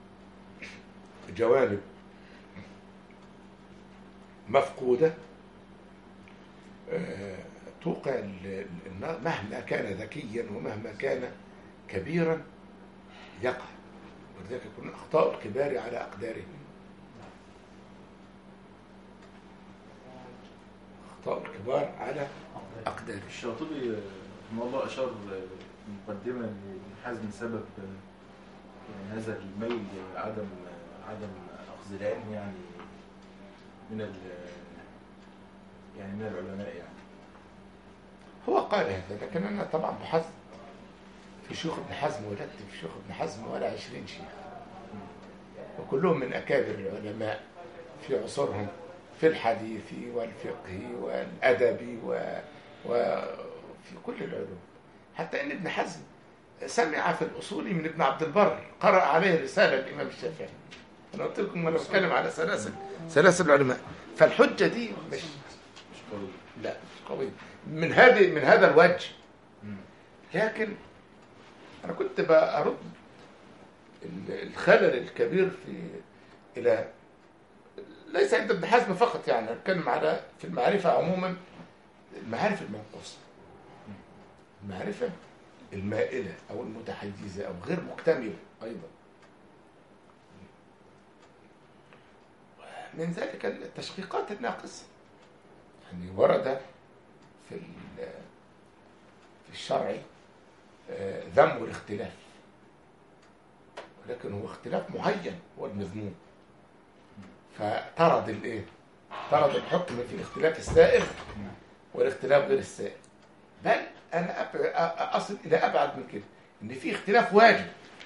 جوانب مفقودة آه، توقع ال- ال- النار مهما كان ذكيا ومهما كان كبيرا يقع ولذلك يكون أخطاء الكبار على أقدارهم أخطاء الكبار على أقدارهم الشاطبي رحمه الله أشار في مقدمة لابن حزم سبب يعني هذا الميل عدم عدم أخذ العلم يعني من ال يعني من العلماء يعني هو قال هذا لكن أنا طبعا بحثت في شيوخ ابن حزم ولدت في شيوخ ابن حزم ولا عشرين شيخ وكلهم من أكابر العلماء في عصورهم في الحديث والفقه والأدب و... وفي كل العلوم حتى أن ابن حزم سمع في الأصول من ابن عبد البر قرأ عليه رسالة الإمام الشافعي أنا قلت لكم أنا بتكلم على سلاسل سلاسل العلماء فالحجة دي مش مش قوي لا مش قوي من هذه من هذا الوجه لكن انا كنت برد ال- الخلل الكبير في الى ليس عند ابن حزم فقط يعني اتكلم على في المعرفه عموما المعارف المنقوصه المعرفه المائله او المتحيزه او غير مكتمله ايضا من ذلك التشقيقات الناقصه يعني ورد في ال- في الشرع آه، ذم الاختلاف ولكن هو اختلاف معين هو المذموم فطرد الايه طرد الحكم في الاختلاف السائغ والاختلاف غير السائغ بل انا أب- أ- اصل الى ابعد من كده ان في اختلاف واجب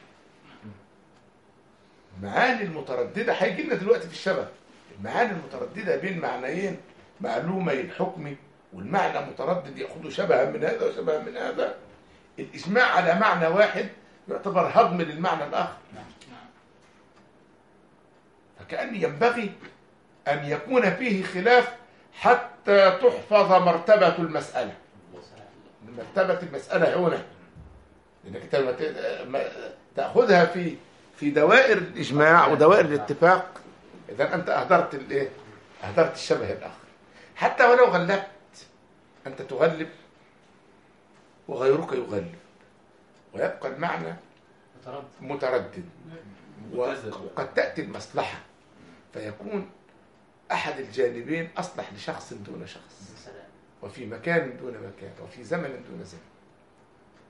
المعاني المتردده هيجي لنا دلوقتي في الشبه المعاني المتردده بين معنيين معلومي الحكم والمعنى متردد ياخذ شبها من هذا وشبها من هذا الاجماع على معنى واحد يعتبر هضم للمعنى الاخر فكأن ينبغي أن يكون فيه خلاف حتى تحفظ مرتبة المسألة مرتبة المسألة هنا لأنك أنت لما ت- ما- تأخذها في في دوائر الإجماع ودوائر الاتفاق إذا أنت أهدرت الإيه؟ أهدرت الشبه الآخر حتى ولو غلبت أنت تغلب وغيرك يغلب ويبقى المعنى متردد متردد متزن. وقد تأتي المصلحة فيكون أحد الجانبين أصلح لشخص دون شخص سلام وفي مكان دون مكان وفي زمن دون زمن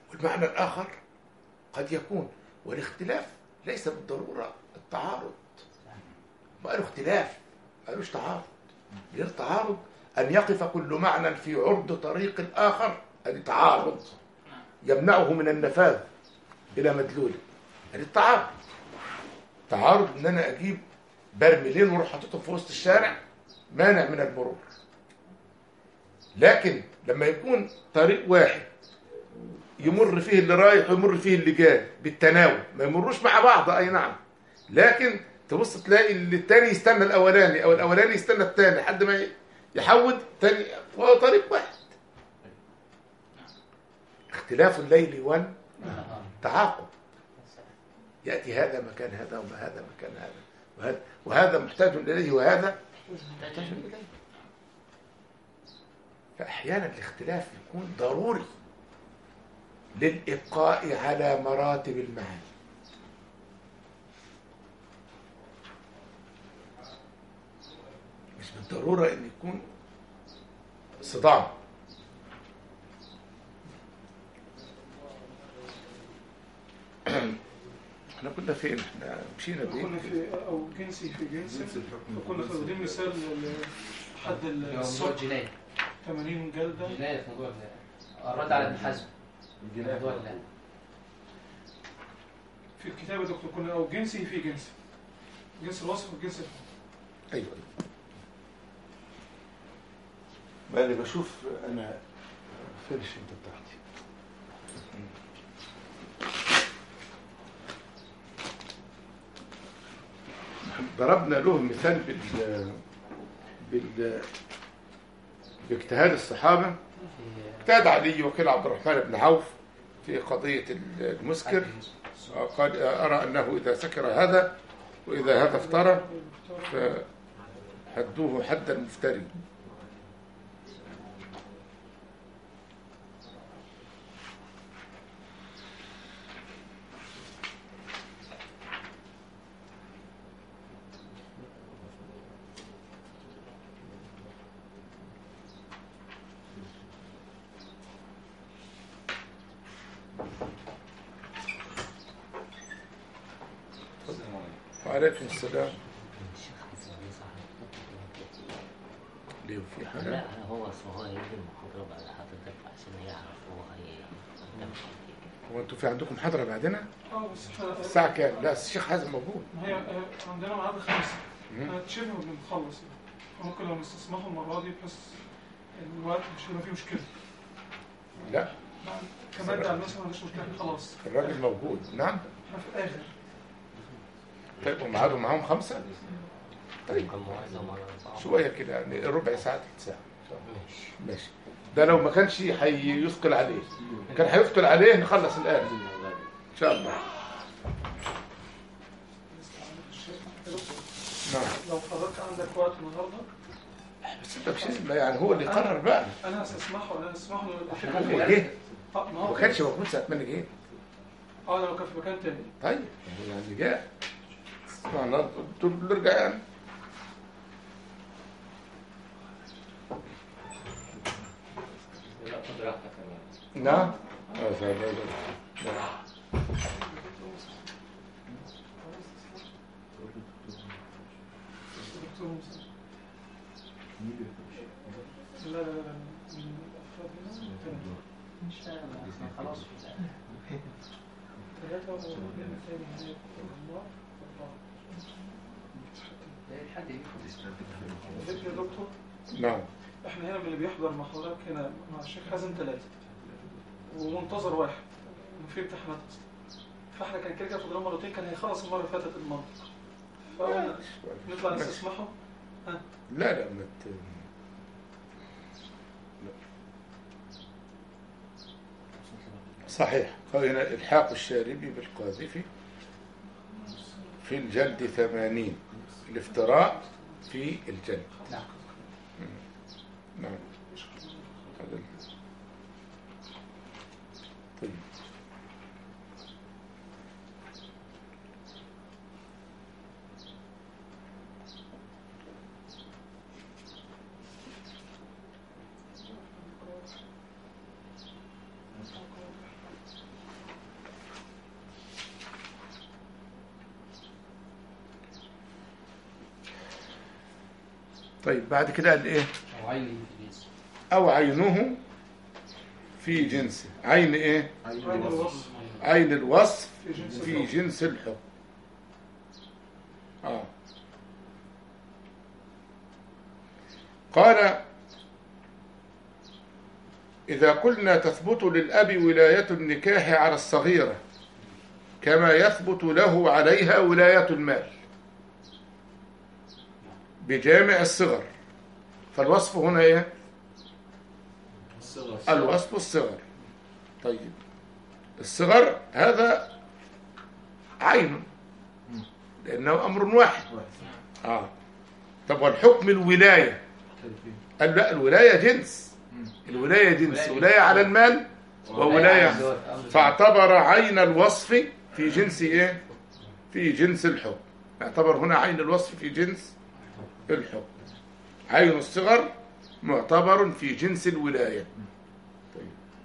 والمعنى الآخر قد يكون والاختلاف ليس بالضرورة التعارض ما قالوا اختلاف ما قالوش تعارض غير تعارض أن يقف كل معنى في عرض طريق الآخر هذه تعارض يمنعه من النفاذ إلى مدلوله هذه التعارض تعارض ان انا اجيب برميلين واروح حاططهم في وسط الشارع مانع من المرور لكن لما يكون طريق واحد يمر فيه اللي رايح ويمر فيه اللي جاي بالتناوب ما يمروش مع بعض اي نعم لكن تبص تلاقي اللي التاني يستنى الاولاني او الاولاني يستنى التاني لحد ما يحود تاني وهو طريق واحد اختلاف الليل والتعاقب يأتي هذا مكان هذا وهذا مكان هذا وهذا, وهذا محتاج إليه وهذا محتاج إليه فأحيانا الاختلاف يكون ضروري للإبقاء على مراتب المعاني مش بالضرورة أن يكون صدام احنا كنا فين احنا مشينا كنا بيه في او جنسي في جنسي جنس الحكم فكنا واخدين مثال ل- حد موضوع الصبح الجناية 80 جلده جناية في موضوع ال- الرد على ابن حزم الجناية موضوع ال- في الكتاب يا دكتور كنا او جنسي في جنسي جنس الوصف وجنس الحكم ايوه ما اللي بشوف انا فرش انت بتاعتي ضربنا له مثال بال بال باجتهاد الصحابه في اجتهد علي وكيل عبد الرحمن بن عوف في قضيه المسكر قال ارى انه اذا سكر هذا واذا هذا افترى فحدوه حد المفتري وعليكم السلام ليه في حاجة لا هو أصل هو يجي المحاضرة بعد حضرتك عشان يعرف هو هي هو انتوا في عندكم محاضرة بعدنا اه بس احنا الساعة كام؟ لا الشيخ حازم موجود ما هي آه، عندنا ميعاد خمسة مم. احنا شبه بنخلص يعني فممكن لو نستسمحوا المرة دي بحيث الوقت مش هيبقى فيه مشكلة لا بعد- كمان ده مثلا ما عندوش مشكلة خلاص الراجل موجود نعم احنا في الآخر طيب وميعادهم معاهم خمسة طيب كان معظم على أربعة شوية كده يعني ربع ساعة تلت ساعة ماشي ده لو ما كانش هيثقل عليه كان هيثقل عليه نخلص الآن إن شاء الله نعم لو حضرتك عندك وقت النهارده بس انت مش لازم- يعني هو اللي يقرر بقى انا هستسمحه انا هستسمحه هو الفكره جه اه ما ما هو كانش موجود ساعة ما انا جه اه لو كان في مكان تاني طيب هو يعني جاء معناه قلت له نرجع يعني نعم آه، فعلا، لا، لا. نعم. دكتور موسى لا لا لا لا من الافراد هنا تاني. مش فاهم خلاص ثلاثة وثاني هناك الله أربعة حد يدخل فكرة يا دكتور نعم احنا هنا من اللي بيحضر مع حضرتك هنا مع الشيخ حازم ثلاثة ومنتظر واحد وفي امتحانات اصلا فاحنا كان كده كده فضلنا مرتين كان هيخلص المرة اللي فاتت المنطق فقلنا نطلع نستسمحه لا لا ما ت... صحيح قال هنا إلحاق الشاربي بالقاذف في الجلد ثمانين الافتراء في الجلد نعم نعم هذا ال- طيب طيب بعد كده قال ايه أو عينه في جنس او عينه في جنسه عين ايه عين الوصف عين الوصف في جنس في الحكم. جنس الحكم آه. قال إذا قلنا تثبت للأب ولاية النكاح على الصغيرة كما يثبت له عليها ولاية المال بجامع الصغر فالوصف هنا إيه؟ الصغر الوصف الصغر طيب الصغر هذا عين لأنه أمر واحد واحد آه طب والحكم الولاية مختلفين. قال لا الولاية جنس مم. الولاية جنس ولاية على المال وولاية فاعتبر عين الوصف في جنس ايه في جنس الحكم اعتبر هنا عين الوصف في جنس الحكم عين الصغر معتبر في جنس الولاية طيب.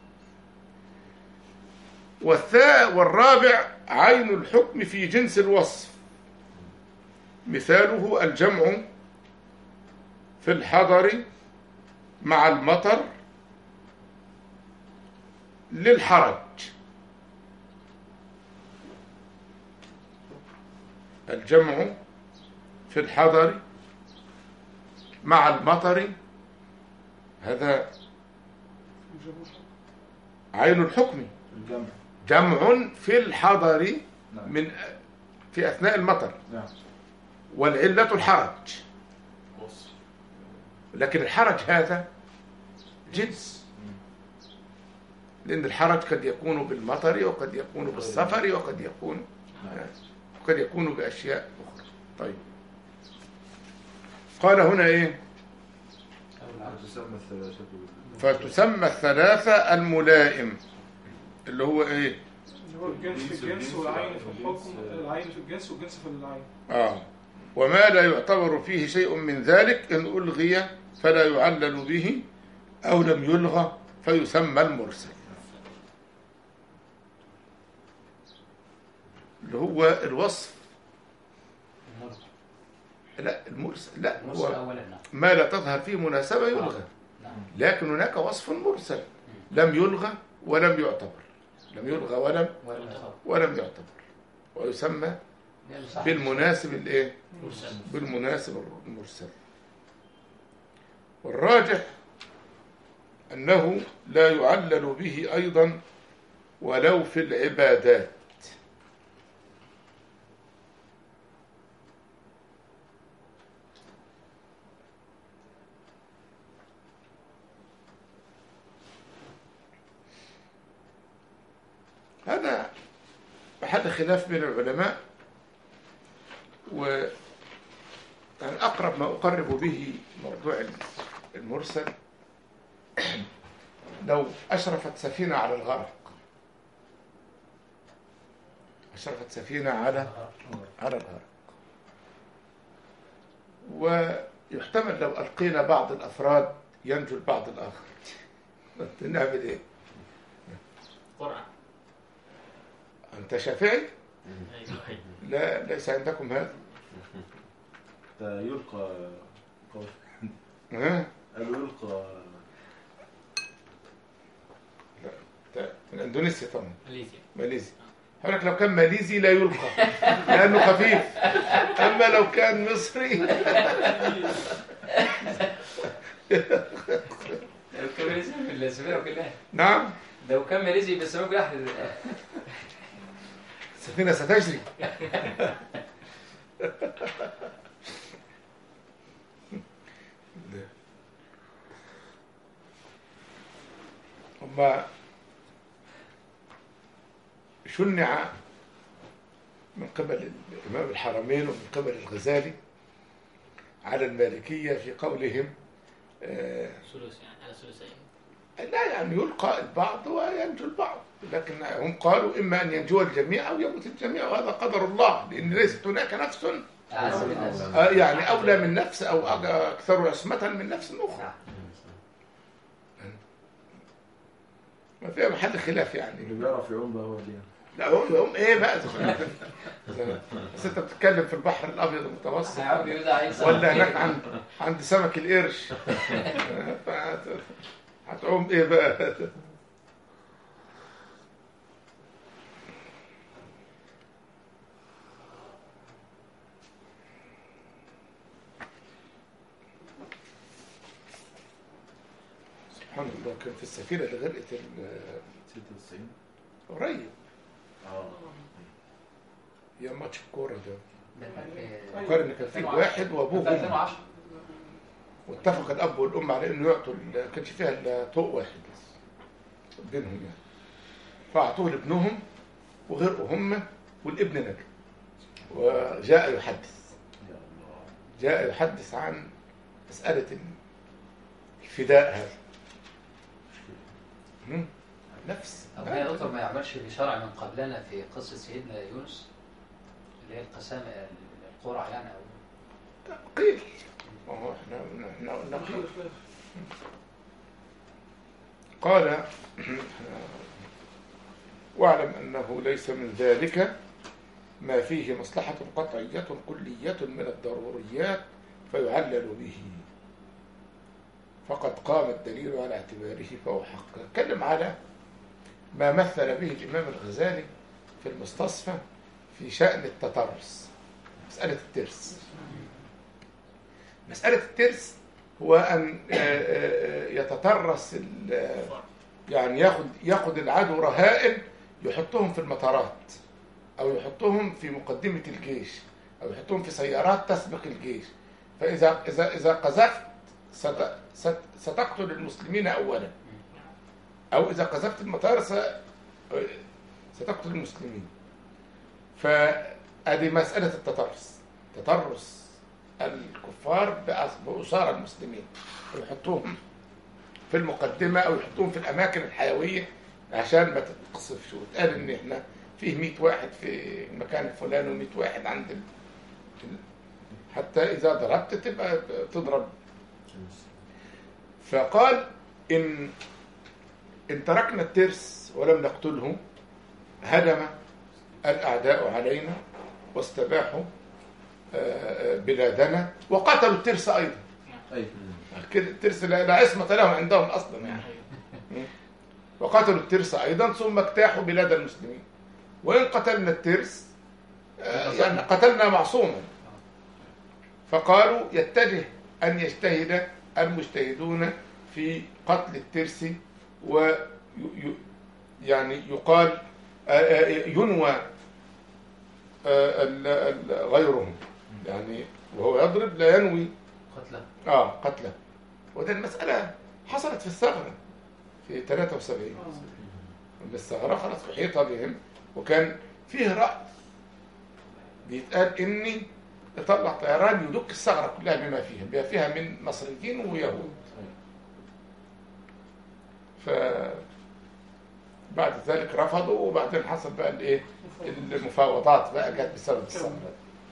والثاء والرابع عين الحكم في جنس الوصف مثاله الجمع في الحضر مع المطر للحرج الجمع في الحضر مع المطر هذا عين الحكم الجمع جمع في الحضر نعم. من في أثناء المطر نعم والعلة الحرج وصف لكن الحرج هذا جنس لأن الحرج قد يكون بالمطر وقد يكون بالسفر وقد يكون وقد يكون بأشياء أخرى طيب قال هنا إيه تسمى الثلاثة فتسمى الثلاثة الملائم اللي هو إيه اللي هو الجنس في الجنس والعين في الحكم العين في الجنس والجنس في العين آه وما لا يعتبر فيه شيء من ذلك إن ألغي فلا يعلل به أو لم يلغى فيسمى المرسل اللي هو الوصف لا المرسل لا مرسل هو أولا نعم ما لا تظهر فيه مناسبة يلغى نعم لكن هناك وصف مرسل لم يلغى ولم يعتبر لم يلغى ولم ولا يعتبر. ولم يعتبر ويسمى لأنه صح. بالمناسب الايه بالمناسب المرسل والراجح انه لا يعلل به ايضا ولو في العبادات هذا محل خلاف بين العلماء و يعني أقرب ما أقرب به موضوع المرسل لو أشرفت سفينة على الغرق أشرفت سفينة على على الغرق ويحتمل لو ألقينا بعض الأفراد ينجو البعض الآخر نعمل إيه؟ قرعة أنت شافعي؟ أيوة. لا ليس عندكم هذا ده يلقى قول ها؟ قالوا يلقى ده من اندونيسيا طبعا ماليزيا ماليزيا هقول لك لو كان ماليزي لا يلقى لانه خفيف اما لو كان مصري لو كان ماليزي في السفينة كلها نعم لو كان ماليزي بالسفينة كلها السفينه ستجري هما شنع من قبل الإمام الحرمين ومن قبل الغزالي على المالكية في قولهم آه، ثلث يعني على ثلثين لا يعني يلقى البعض وينجو البعض لكن هم قالوا إما أن ينجو الجميع أو يموت الجميع وهذا قدر الله لأن ليست هناك نفس أعز من الناس آه، يعني أولى من نفس أو أج- أكثر عصمة من نفس أخرى ما فيها محل خلاف يعني اللي بيعرف يعوم بقى هو اللي لا هو يقوم ايه بقى بس انت بتتكلم في البحر الابيض المتوسط هيقعد يقول عايز ولا هناك عند عند سمك القرش فهت- هتعوم ايه بقى سبحان الله كان في السفينة اللي غرقت ال- 96 قريب اه يا ماتش الكورة ده ده كان في- فكر ان كان في واحد وابوه في وأمه. 2010 واتفق الاب والام على انه يعطوا ال- كانش فيها الا طوق واحد بس بينهم يعني فاعطوه لابنهم وغرقوا هم والابن نجا وجاء يحدث يا الله جاء يحدث عن مسألة الفداء هذا هم؟ نفس طب هي دكتور ما يعملش بشرع من قبلنا في قصة سيدنا يونس اللي هي القسامة القرع يعني أو قيل ما هو احنا احنا قلنا قيل محل خلاف قال واعلم أنه ليس من ذلك ما فيه مصلحة قطعية كلية من الضروريات فيعلل به فقد قام الدليل على اعتباره فهو حق نتكلم على ما مثل به الإمام الغزالي في المستصفى في شأن التترس مسألة الترس مسألة الترس هو أن آه، آه، يتترس ال- يعني ياخد ياخد العدو رهائن يحطهم في المطارات أو يحطهم في مقدمة الجيش أو يحطهم في سيارات تسبق الجيش فإذا إذا إذا قذفت ست- ست- ستقتل المسلمين أولا أو إذا قذفت المطار س- ستقتل المسلمين فهذه مسألة التترس تترس الكفار بأس- بأسارى المسلمين ويحطوهم في المقدمة أو يحطوهم في الأماكن الحيوية عشان ما تتقصفش وتقال إن إحنا فيه 100 واحد في المكان الفلاني و100 واحد عند ال... ال- حتى إذا ضربت تبقى تضرب فقال إن إن تركنا الترس ولم نقتله هدم الأعداء علينا واستباحوا آه، آه، بلادنا وقتلوا الترس أيضا ايوه كده الترس لا لا عصمة لهم عندهم أصلا يعني وقتلوا الترس أيضا ثم اجتاحوا بلاد المسلمين وإن قتلنا الترس آه، يعني قتلنا معصوما فقالوا يتجه أن يجتهد المجتهدون في قتل الترس و ي- ي- يعني يقال آه، آه، ينوى آه، ال- ال- غيرهم يعني وهو يضرب لا ينوي قتلى اه قتله وده المسألة حصلت في الثغرة في 73 لما الثغرة خلاص أحيط بهم وكان فيه رأي بيتقال إني يطلع طيران يدك الثغرة كلها بما فيها بما فيها من مصريين ويهود ف بعد ذلك رفضوا وبعدين حصل بقى الايه المفاوضات بقى جت بسبب الثغرة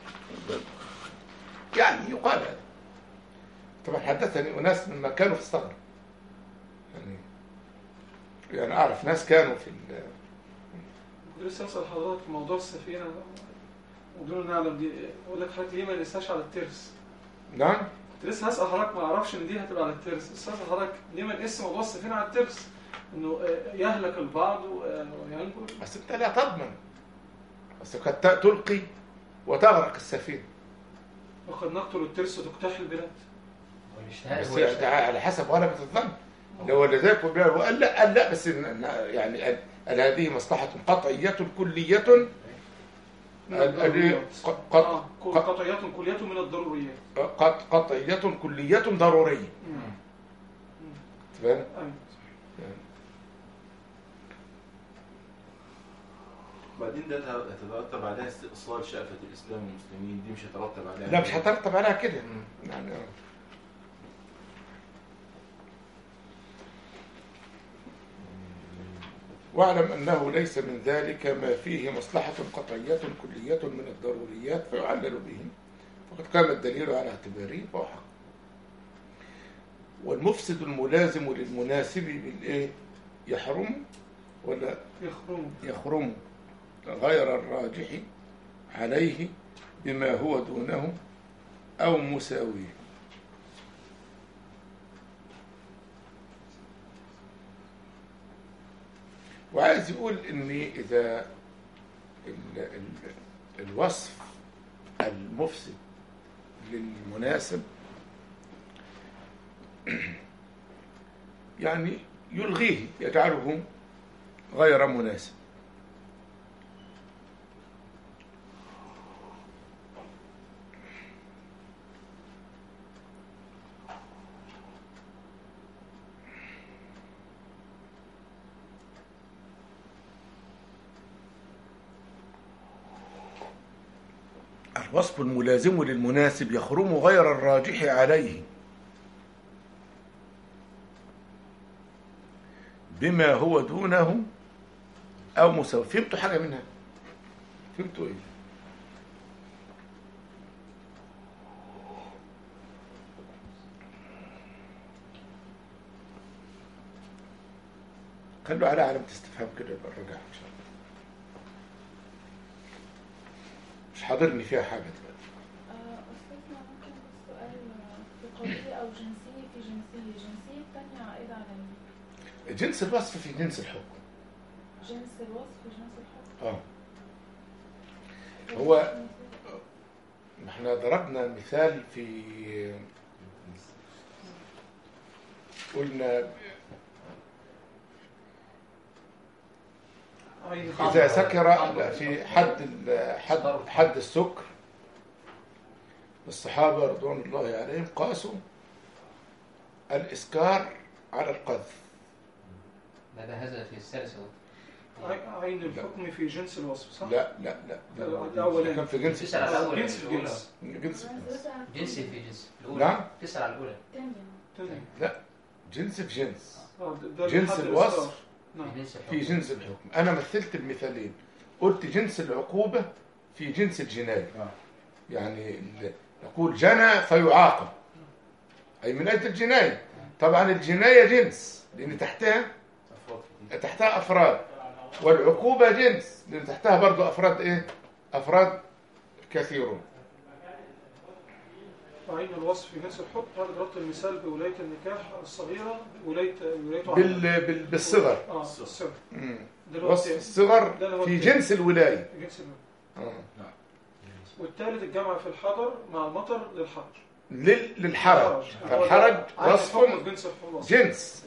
يعني يقال هذا طبعا حدثني أناس مما كانوا في الثغرة يعني يعني أعرف ناس كانوا في ال- كنت لسه اسال حضرتك في موضوع السفينه ودون نعلم دي اقول لك حضرتك ليه ما نقيسهاش على الترس نعم كنت لسه هسال حضرتك ما اعرفش ان دي هتبقى على الترس بس هسال حضرتك ليه ما نقيس موضوع السفينه على الترس انه آه، يهلك البعض و- آه، وينجو بس أنت لا تضمن بس قد ت- تلقي وتغرق السفينة وقد نقتل الترس وتقتحم البلاد ويشتهي بس ويشتهي. ده على حسب غلبة الظن لو لذلك وقال لا قال لا بس إن- إن- يعني قال قال هذه مصلحة قطعية كلية من قال- قال إيه؟ الضروريات. ق- آه، قط- كل قط- قطعيات كليات من الضروريات قط- قطعية كلية ضرورية مم. تفهم؟ أيوة. بعدين ده هتترتب عليها استئصال شقفة الإسلام والمسلمين دي مش هترتب عليها لا مش هترتب عليها كده يعني آه. واعلم أنه ليس من ذلك ما فيه مصلحة قطعية كلية من الضروريات فيعلل به فقد قام الدليل على اعتباره فهو حق والمفسد الملازم للمناسب بالإيه يحرم ولا يخرموا يخرم غير الراجح عليه بما هو دونه أو مساويه وعايز يقول ان اذا ال ال الوصف المفسد للمناسب يعني يلغيه يجعله غير مناسب الوصف الملازم للمناسب يخرم غير الراجح عليه بما هو دونه أو مساوي فهمتوا حاجة منها فهمتوا إيه خلوا على علامة استفهام كده يبقى نرجع إن شاء الله مش حاضرني فيها حاجة دلوقتي آه، أستاذنا ممكن بس سؤال آه، في قضية أو جنسية في جنسية الجنسية الثانية عائدة على مين؟ جنس الوصف في جنس الحكم جنس الوصف وجنس الحكم اه هو احنا ضربنا مثال في قلنا عين إذا سكر لا، في حد ال- حد حد السكر الصحابة رضوان الله عليهم قاسوا الإسكار على القذف لا ده هذا في الثالث أهو. عين- عين الحكم في جنس الوصف صح؟ لا لا لا الأولاني. كان في جنس تسأل على الأول جنس الأولى. الجنس جنس جنس في جنس الأولى نعم. تسأل على الأولى الثانية تاني. جنس في جنس آه، ده- ده جنس حد الوصف الإصرار. نعم في جنس في الحكم جنس الحكم أنا مثلت المثالين قلت جنس العقوبة في جنس الجناية آه. يعني ال- نقول جنى فيعاقب أي من أجل الجناية طبعا الجناية جنس لأن تحتها أفراد كتير. تحتها أفراد والعقوبة جنس لأن تحتها برضو أفراد إيه أفراد كثيرون عين الوصف في جنس الحكم هذا ضربت المثال بولاية النكاح الصغيرة ولاية ولايته بال... بال... بالصغر اه الصغر مم. ده اللي هو وصف التاني. الصغر ده اللي هو في التاني. جنس الولاية في جنس الولاية. آه. والثالث الجمع في الحضر مع المطر للحرج لل... للحرج هو ده فالحرج عين وصف الحكم في جنس الوصف جنس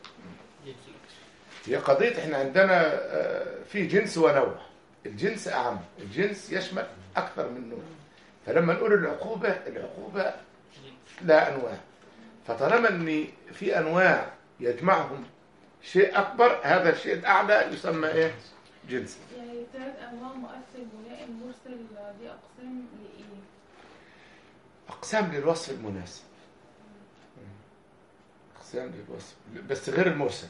هي قضية احنا عندنا آه، في جنس ونوع الجنس أعم الجنس يشمل أكثر من نوع فلما نقول العقوبة العقوبة لا أنواع فطالما أن في أنواع يجمعهم شيء أكبر هذا الشيء الأعلى يسمى إيه جنس يعني ثلاث أنواع مؤثر ملائم مرسل آه، دي أقسام لإيه؟ أقسام للوصف المناسب أقسام للوصف بس غير المرسل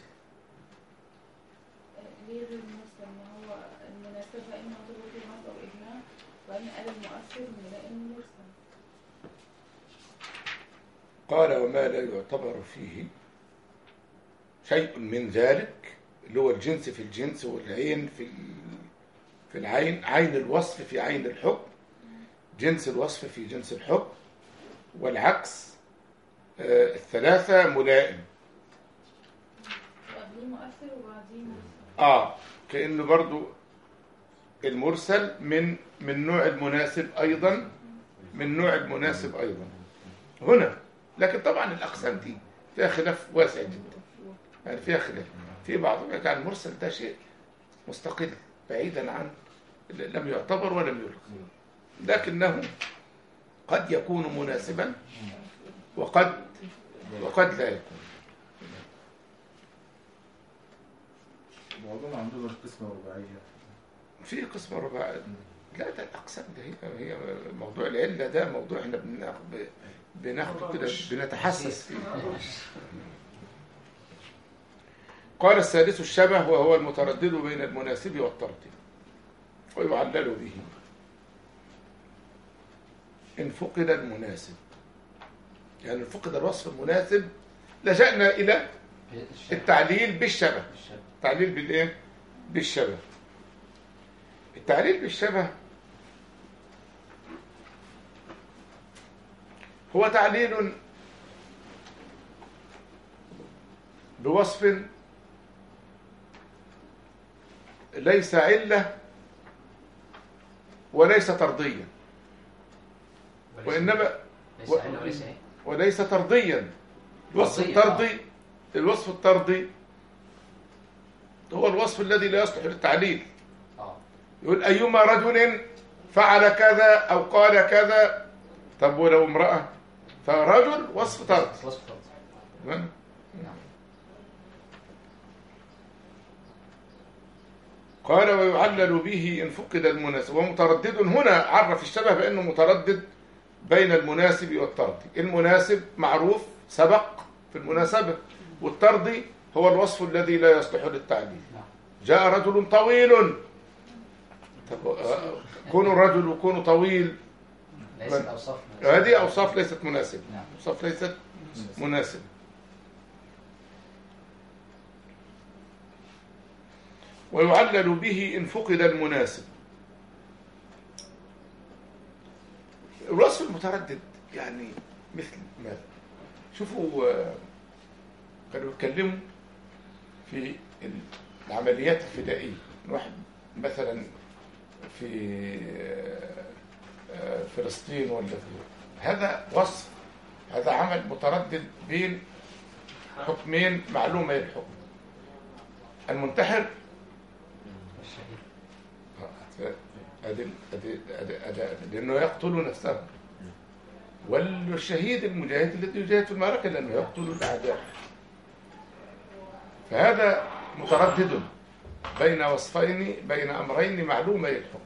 آه، ليه غير مرسل؟ ما هو المناسبة إما تروح نص أو إجماع وبعدين قال المؤثر ملائم مرسل قال وما لا يعتبر فيه شيء من ذلك اللي هو الجنس في الجنس والعين في ال- في العين عين الوصف في عين الحكم جنس الوصف في جنس الحكم والعكس آه، الثلاثة ملائم وقبليه مؤثر وبعديه مرسل اه كأنه برضو المرسل من من نوع المناسب أيضا من نوع المناسب أيضا هنا لكن طبعا الأقسام دي فيها خلاف واسع جدا يعني فيها خلاف في بعضهم يجعل المرسل ده شيء مستقل بعيدا عن لم يعتبر ولم يلغى لكنه قد يكون مناسبا وقد وقد لا يكون معظم عندهم القسمة رباعية في قسم رباعي لا ده الأقسام ده هي هي موضوع العلة ده موضوع احنا بناخد بناخده كده بنتحسس فيه قال السادس الشبه وهو المتردد بين المناسب والترتيب ويعلل به إن فقد المناسب يعني إن فقد الوصف المناسب لجأنا إلى الشبه. التعليل بالشبه الشبه. تعليل بالايه بالشبه التعليل بالشبه هو تعليل بوصف ليس علة وليس طرديا وليس- وإنما ليس و- علة وليس ايه وليس طرديا الوصف طرديا، الطردي الوصف الطردي هو الوصف الذي لا يصلح للتعليل اه يقول أيما رجل فعل كذا أو قال كذا طب ولو امرأة فرجل وصف طرد وصف طرد تمام؟ نعم قال ويعلل به إن فقد المناسب ومتردد هنا عرف الشبه بأنه متردد بين المناسب والطردي المناسب معروف سبق في المناسبة والطردي هو الوصف الذي لا يصلح للتعليل نعم جاء رجل طويل طب آه، كونوا رجل وكونوا طويل ليست من- اوصاف هذه أوصاف ليست مناسبة نعم أوصاف ليست مناسبة ويعلل به إن فقد المناسب الوصف المتردد يعني مثل ماذا شوفوا آه، كانوا يتكلموا في العمليات الفدائية واحد مثلا في آه، آه، فلسطين ولا في هذا وصف هذا عمل متردد بين حكمين معلومة الحكم المنتحر الشهيد أدي أدي أدي أدي لأنه يقتل نفسه والشهيد المجاهد الذي يجاهد في المعركة لأنه يقتل الأعداء فهذا متردد بين وصفين بين أمرين معلومي الحكم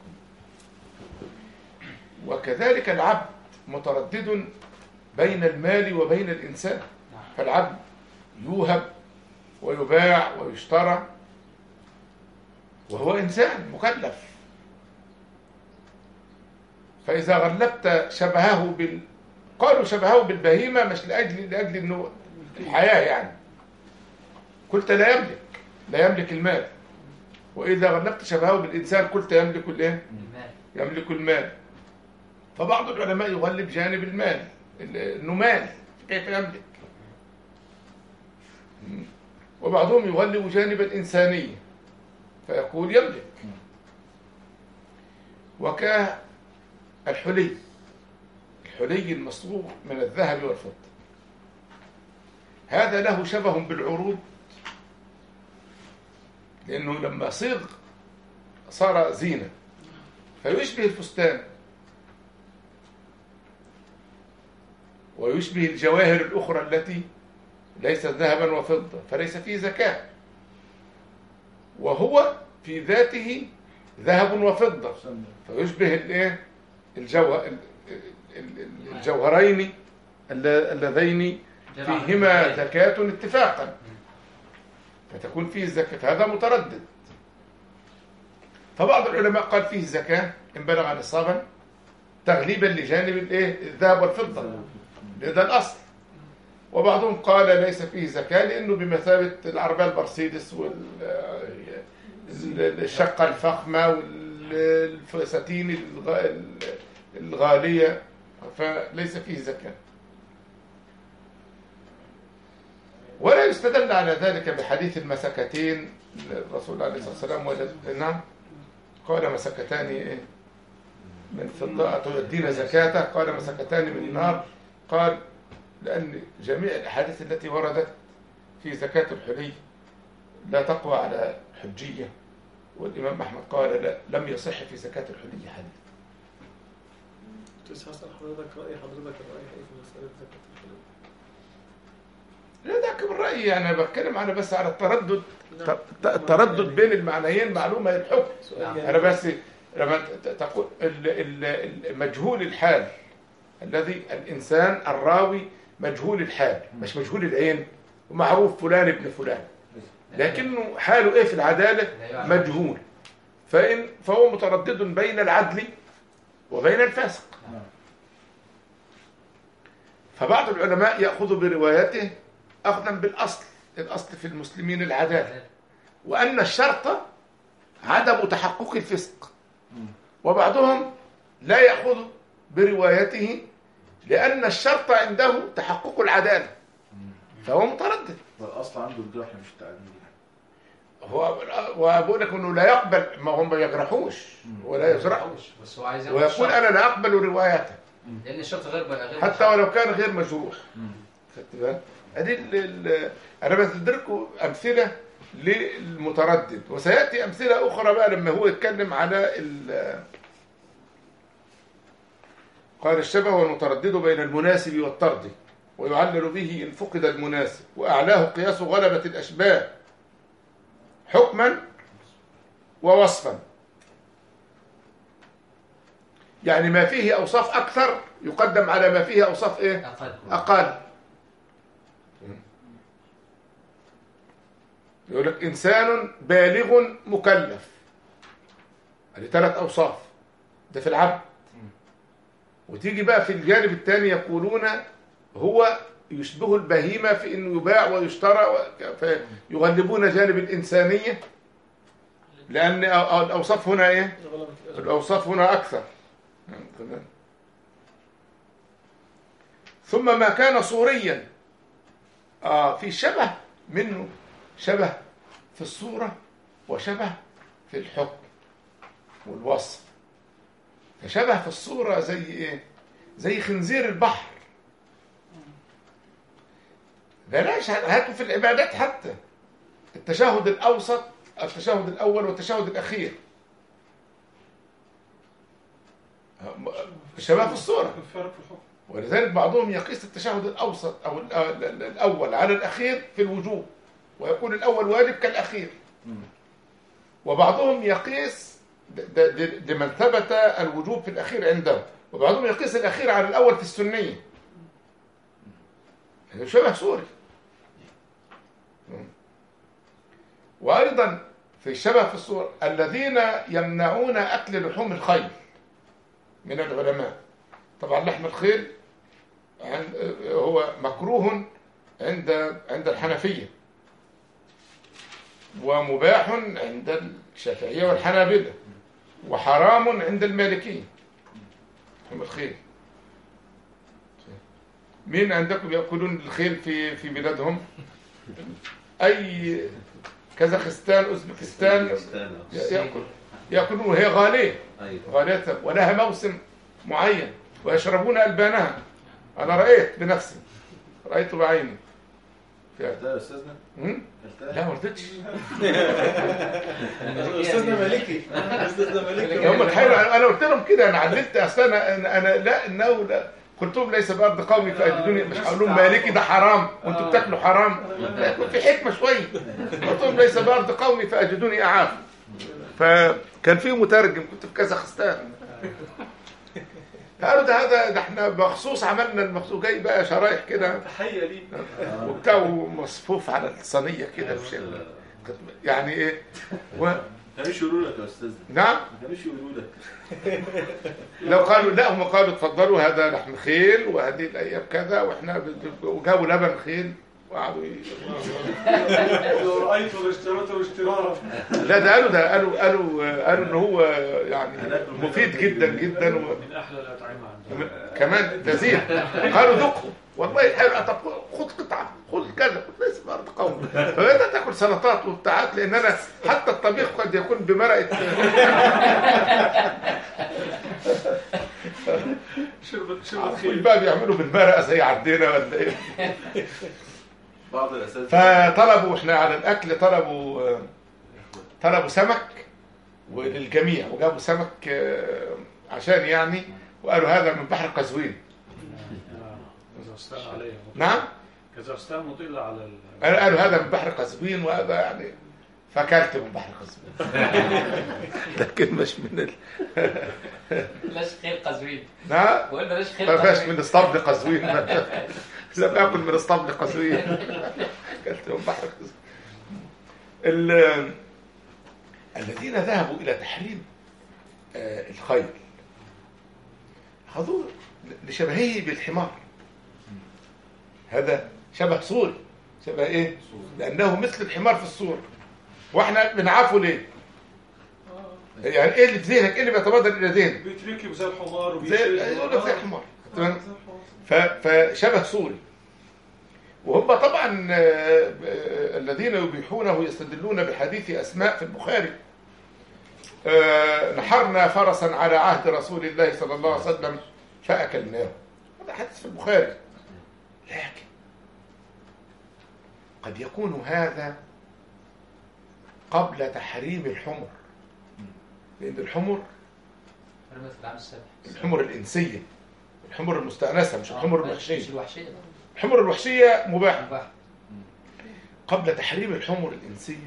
وكذلك العبد متردد بين المال وبين الإنسان فالعبد يوهب ويباع ويشترى وهو إنسان مكلف فإذا غلبت شبهه بال قالوا شبهه بالبهيمة مش لأجل لأجل إنه الحياة يعني قلت لا يملك لا يملك المال وإذا غلبت شبهه بالإنسان قلت يملك الإيه؟ المال يملك المال فبعض العلماء يغلب جانب المال ال- انه مال كيف يملك وبعضهم يغلب جانب الإنسانية فيقول يملك وكالحلي الحلي المصبوغ من الذهب والفضة هذا له شبه بالعروض لأنه لما صيغ صار زينة فيشبه الفستان ويشبه الجواهر الأخرى التي ليست ذهبا وفضة فليس فيه زكاة وهو في ذاته ذهب وفضة فيشبه الايه الجوه ال- ال- ال- الجوهرين الل- اللذين فيهما زكاة اتفاقا فتكون فيه الزكاة هذا متردد فبعض العلماء قال فيه زكاة إن بلغ نصابا تغليبا لجانب الايه الذهب والفضة ده الأصل وبعضهم قال ليس فيه زكاة لأنه بمثابة العربية المرسيدس والشقة الفخمة والفساتين الغ- الغالية فليس فيه زكاة ولا يستدل على ذلك بحديث المسكتين الرسول عليه الصلاة والسلام وجد نعم قال مسكتان إيه؟ من فضة تؤدين زكاته قال مسكتان من النار قال لأن جميع الأحاديث التي وردت في زكاة الحلي لا تقوى على حجية والإمام أحمد قال لا لم يصح في زكاة الحلي حديث بس هسأل حضرتك رأي حضرتك الرأي إيه في مسألة زكاة الحلول؟ لا ده كم رأيي يعني أنا بتكلم أنا بس على التردد نعم. ت- التردد بين المعنيين معلومة الحكم سؤال نعم. يعني أنا بس لما ت- تقول ال- ال- ال- مجهول الحال الذي الإنسان الراوي مجهول الحال مش مجهول العين ومعروف فلان ابن فلان لكنه حاله إيه في العدالة مجهول فإن فهو متردد بين العدل وبين الفاسق فبعض العلماء يأخذ بروايته أخذا بالأصل الأصل في المسلمين العدالة وأن الشرط عدم تحقق الفسق وبعضهم لا يأخذ بروايته لأن الشرط عنده تحقق العدالة فهو متردد فالاصل عنده الجرح مش التعديل هو وبقول لك انه لا يقبل ما هم ما يجرحوش ولا يجرحوا بس هو عايز ياخد ويقول الشرط. انا لا اقبل روايته لان الشرط غير غير حتى ولو كان غير مجروح خدت بالك؟ ادي ال- ال- انا بدركوا امثله للمتردد وسياتي امثله اخرى بقى لما هو يتكلم على ال- قال الشبه والمتردد بين المناسب والطرد ويعلل به ان فقد المناسب واعلاه قياس غلبه الاشباه حكما ووصفا يعني ما فيه اوصاف اكثر يقدم على ما فيه اوصاف ايه اقل أقل يقول لك إنسان بالغ مكلف هذه ثلاث أوصاف ده في العبد وتيجي بقى في الجانب الثاني يقولون هو يشبه البهيمة في أنه يباع ويشترى و- فيغلبون جانب الإنسانية لأن الأوصاف هنا إيه؟ غلبة الأجر. الأوصاف هنا أكثر تمام. ثم ما كان صوريا آه في شبه منه شبه في الصورة وشبه في الحكم والوصف فشبه في الصورة زي ايه زي خنزير البحر بلاش هاتوا في العبادات حتى التشهد الأوسط التشهد الأول والتشهد الأخير شبه في الصورة الفرق في الحكم ولذلك بعضهم يقيس التشهد الأوسط أو ال- ال- ال- الأول على الأخير في الوجوب ويقول الأول واجب كالأخير وبعضهم يقيس د- د- د- لمن ثبت الوجوب في الأخير عنده وبعضهم يقيس الأخير على الأول في السنية هذا شبه سوري وأيضا في الشبه في الصور الذين يمنعون أكل لحوم الخيل من العلماء طبعا لحم الخيل عند هو مكروه عند عند الحنفية ومباح عند الشافعية والحنابلة وحرام عند المالكية لحم الخيل مين عندكم يأكلون الخيل في في بلادهم أي كازاخستان أوزبكستان يأكل يأكلون وهي غالية ايوه غالية ولها موسم معين ويشربون ألبانها أنا رأيت بنفسي رأيت بعيني في- ده يا استاذنا هم؟ كلتها؟ لا ما رضيتش أستاذنا مالكي أستاذنا مالكي هم الحقيقة أنا قلت لهم كده أنا علمت أصل أنا أنا أنا لا إنه لا قلت لهم ليس بأرض قومي فأجدوني مش هقول لهم مالكي ده حرام وأنتوا بتاكلوا حرام لا يكون في حكمة شوية قلت لهم ليس بأرض قومي فأجدوني أعاف فكان في مترجم كنت في كازاخستان قالوا ده هذا ده احنا مخصوص عملنا المخصوص جاي بقى شرايح كده تحية ليه وبتاع مصفوف على الصينيه كده بشيء يعني ايه و... ما كانوش يقولوا لك يا استاذنا نعم ما كانوش يقولوا لك لو قالوا لا هم قالوا اتفضلوا هذا لحم خيل وهذه الايام كذا واحنا ب- وجابوا لبن خيل وقعدوا ي... لو رأيت واشتريته اشترارا لا ده قالوا ده قالوا قالوا قالوا ان هو يعني مفيد جدا جدا و... من احلى الاطعمه عندنا كمان لذيذ قالوا ذقوا والله حلو طب خد قطعه خد كذا قلت ليس بأرض قوم فبدأت تاكل سلطات وبتاعات لان انا حتى الطبيخ قد يكون بمرقه شربت شربت خيل بقى بيعملوا بالمرقه زي عندنا ولا ايه بعض الاساتذه فطلبوا احنا على الاكل طلبوا طلبوا سمك وللجميع وجابوا سمك آه، عشان يعني وقالوا هذا من بحر قزوين كازاخستان عليها نعم كازاخستان مطلة على ال... قالوا قالوا هذا من بحر قزوين وهذا يعني فاكلت من بحر قزوين لكن مش من ال... لاش خير قزوين نعم بقول بلاش خير ما فيهاش قزوين من اسطبل قزوين لم اكل من اسطبل قزوين اكلت من بحر قزوين ال- الذين ذهبوا الى تحريم آه، الخيل خذوه لشبهه بالحمار هذا شبه صوري شبه ايه لانه مثل الحمار في الصورة واحنا بنعافه ليه يعني ايه اللي في ذهنك ايه اللي بيتبادر الى ذهنك بيتركب زي الحمار زي وبيشيل يقول لك زي آه. حمار آه، تمام زي الحمار. ف- فشبه سوري وهم طبعا آه، آه، الذين يبيحونه يستدلون بحديث أسماء في البخاري آه، نحرنا فرسا على عهد رسول الله صلى الله عليه وسلم فأكلناه هذا حديث في البخاري لكن قد يكون هذا قبل تحريم الحمر لأن الحمر حرمت في العام السابع الحمر الإنسية الحمر المستأنسة مش الحمر مش الوحشية الوحشية الحمر الوحشية مباحة مباح قبل تحريم الحمر الإنسية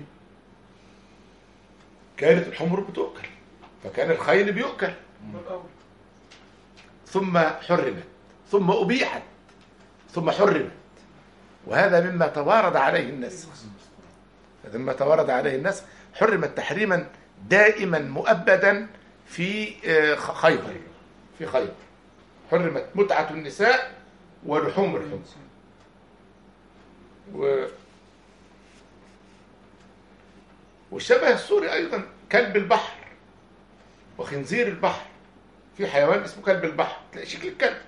كانت الحمر بتؤكل فكان الخيل بيؤكل من الأول. ثم حرمت ثم أبيحت ثم حرمت وهذا مما توارد عليه الناس هذا مما توارد عليه الناس حرمت تحريما دائما مؤبدا في آه، خ- خيبر في خيبر حرمت متعة النساء ولحوم الحمر و... والشبه السوري أيضا كلب البحر وخنزير البحر في حيوان اسمه كلب البحر تلاقي شكل الكلب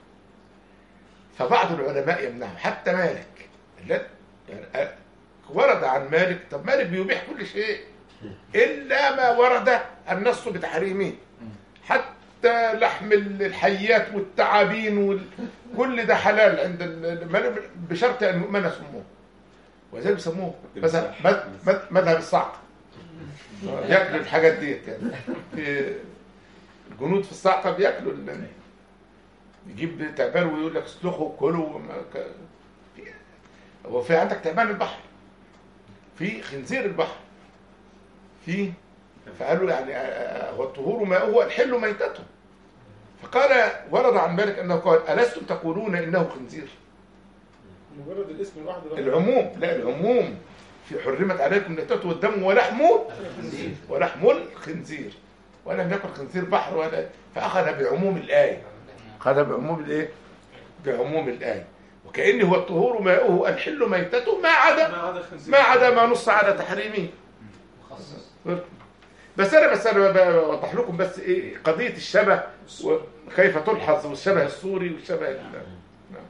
فبعض العلماء يمنعه حتى مالك لا يعني أ- ورد عن مالك طب مالك بيبيح كل شيء إلا ما ورد النص بتحريمه حتى لحم الحيات والتعابين وكل ده حلال عند ال- المالك بشرط أن يؤمن سموه وذلك بيسموه مذهب مذهب- مذهب الصعقة ياكلوا الحاجات ديت يعني في الجنود في الصعقة بياكلوا ال- يجيب تعبان ويقول لك اسلخوا كلوا وما ك- في- هو في عندك تعبان البحر في خنزير البحر في فقالوا يعني آه، آه، هو الطهور ماؤه الحل ميتته فقال ورد عن مالك انه قال الستم تقولون انه خنزير مجرد الاسم لوحده ده العموم لا العموم في حرمت عليكم ميتته والدم ولحمه الخنزير ولحم الخنزير ولم يكن خنزير بحر ولا فأخذ بعموم الآية أخذ بعموم الإيه؟ بعموم الآية وكأن هو الطهور ماؤه الحل ميتته ما عدا ما عدا خنزير ما عدا ما نص على تحريمه مخصص بس أنا بس أنا بوضح لكم بس إيه قضية الشبه وكيف تلحظ والشبه السوري والشبه ال- نعم.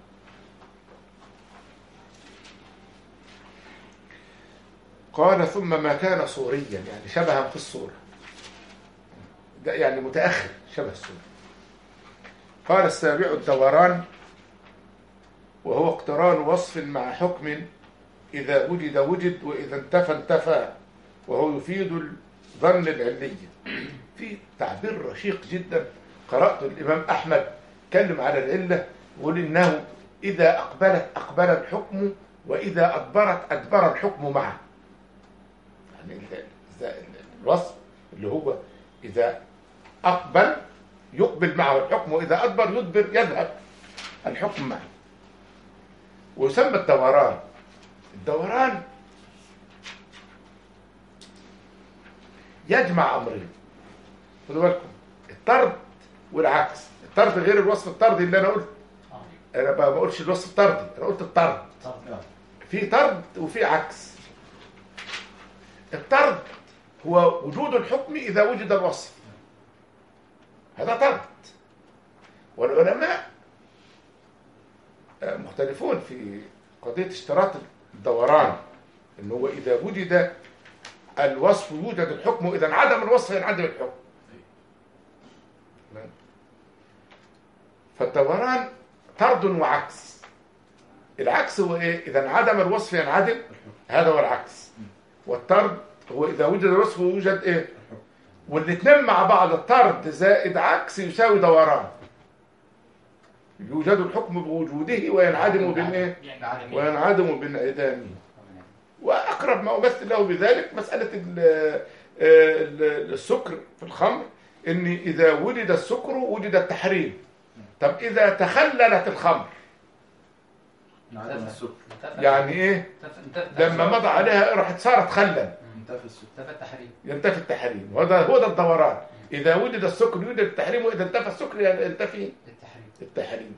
قال ثم ما كان صوريا يعني شبها في الصورة ده يعني متأخر شبه الصورة قال السابع الدوران وهو اقتران وصف مع حكم إذا وجد وجد وإذا انتفى انتفى وهو يفيد الظن العلية في تعبير رشيق جدا قرأت الإمام أحمد كلم على العلة يقول إنه إذا أقبلت أقبل الحكم وإذا أدبرت أدبر الحكم معه يعني ال- ال- الوصف اللي هو إذا أقبل يقبل معه الحكم وإذا أدبر يدبر يذهب الحكم معه ويسمى الدوران الدوران يجمع أمرين خدوا بالكم الطرد والعكس الطرد غير الوصف الطردي اللي أنا قلت أنا ما بقولش الوصف الطردي أنا قلت الطرد في طرد وفي عكس الطرد هو وجود الحكم إذا وجد الوصف هذا طرد والعلماء آه، مختلفون في قضية اشتراط الدوران إن هو إذا وجد الوصف يوجد الحكم وإذا انعدم الوصف ينعدم الحكم تمام؟ فالدوران طرد وعكس العكس هو ايه اذا انعدم الوصف ينعدم هذا هو العكس والطرد هو اذا وجد الوصف يوجد ايه والاثنين مع بعض الطرد زائد عكس يساوي دوران يوجد الحكم بوجوده وينعدم بالايه يعني وينعدم بانعدامه واقرب ما امثل له بذلك مساله ال- ال- السكر في الخمر ان اذا وجد السكر وجد التحريم طب اذا تخللت الخمر انعدم السكر يعني ايه انتفى انتفى لما مضى عليها راحت صارت خلا انتفى السكر انتفى التحريم ينتفي التحريم وهذا هو ده الدوران اذا وجد السكر يوجد التحريم واذا انتفى السكر ينتفي التحريم التحريم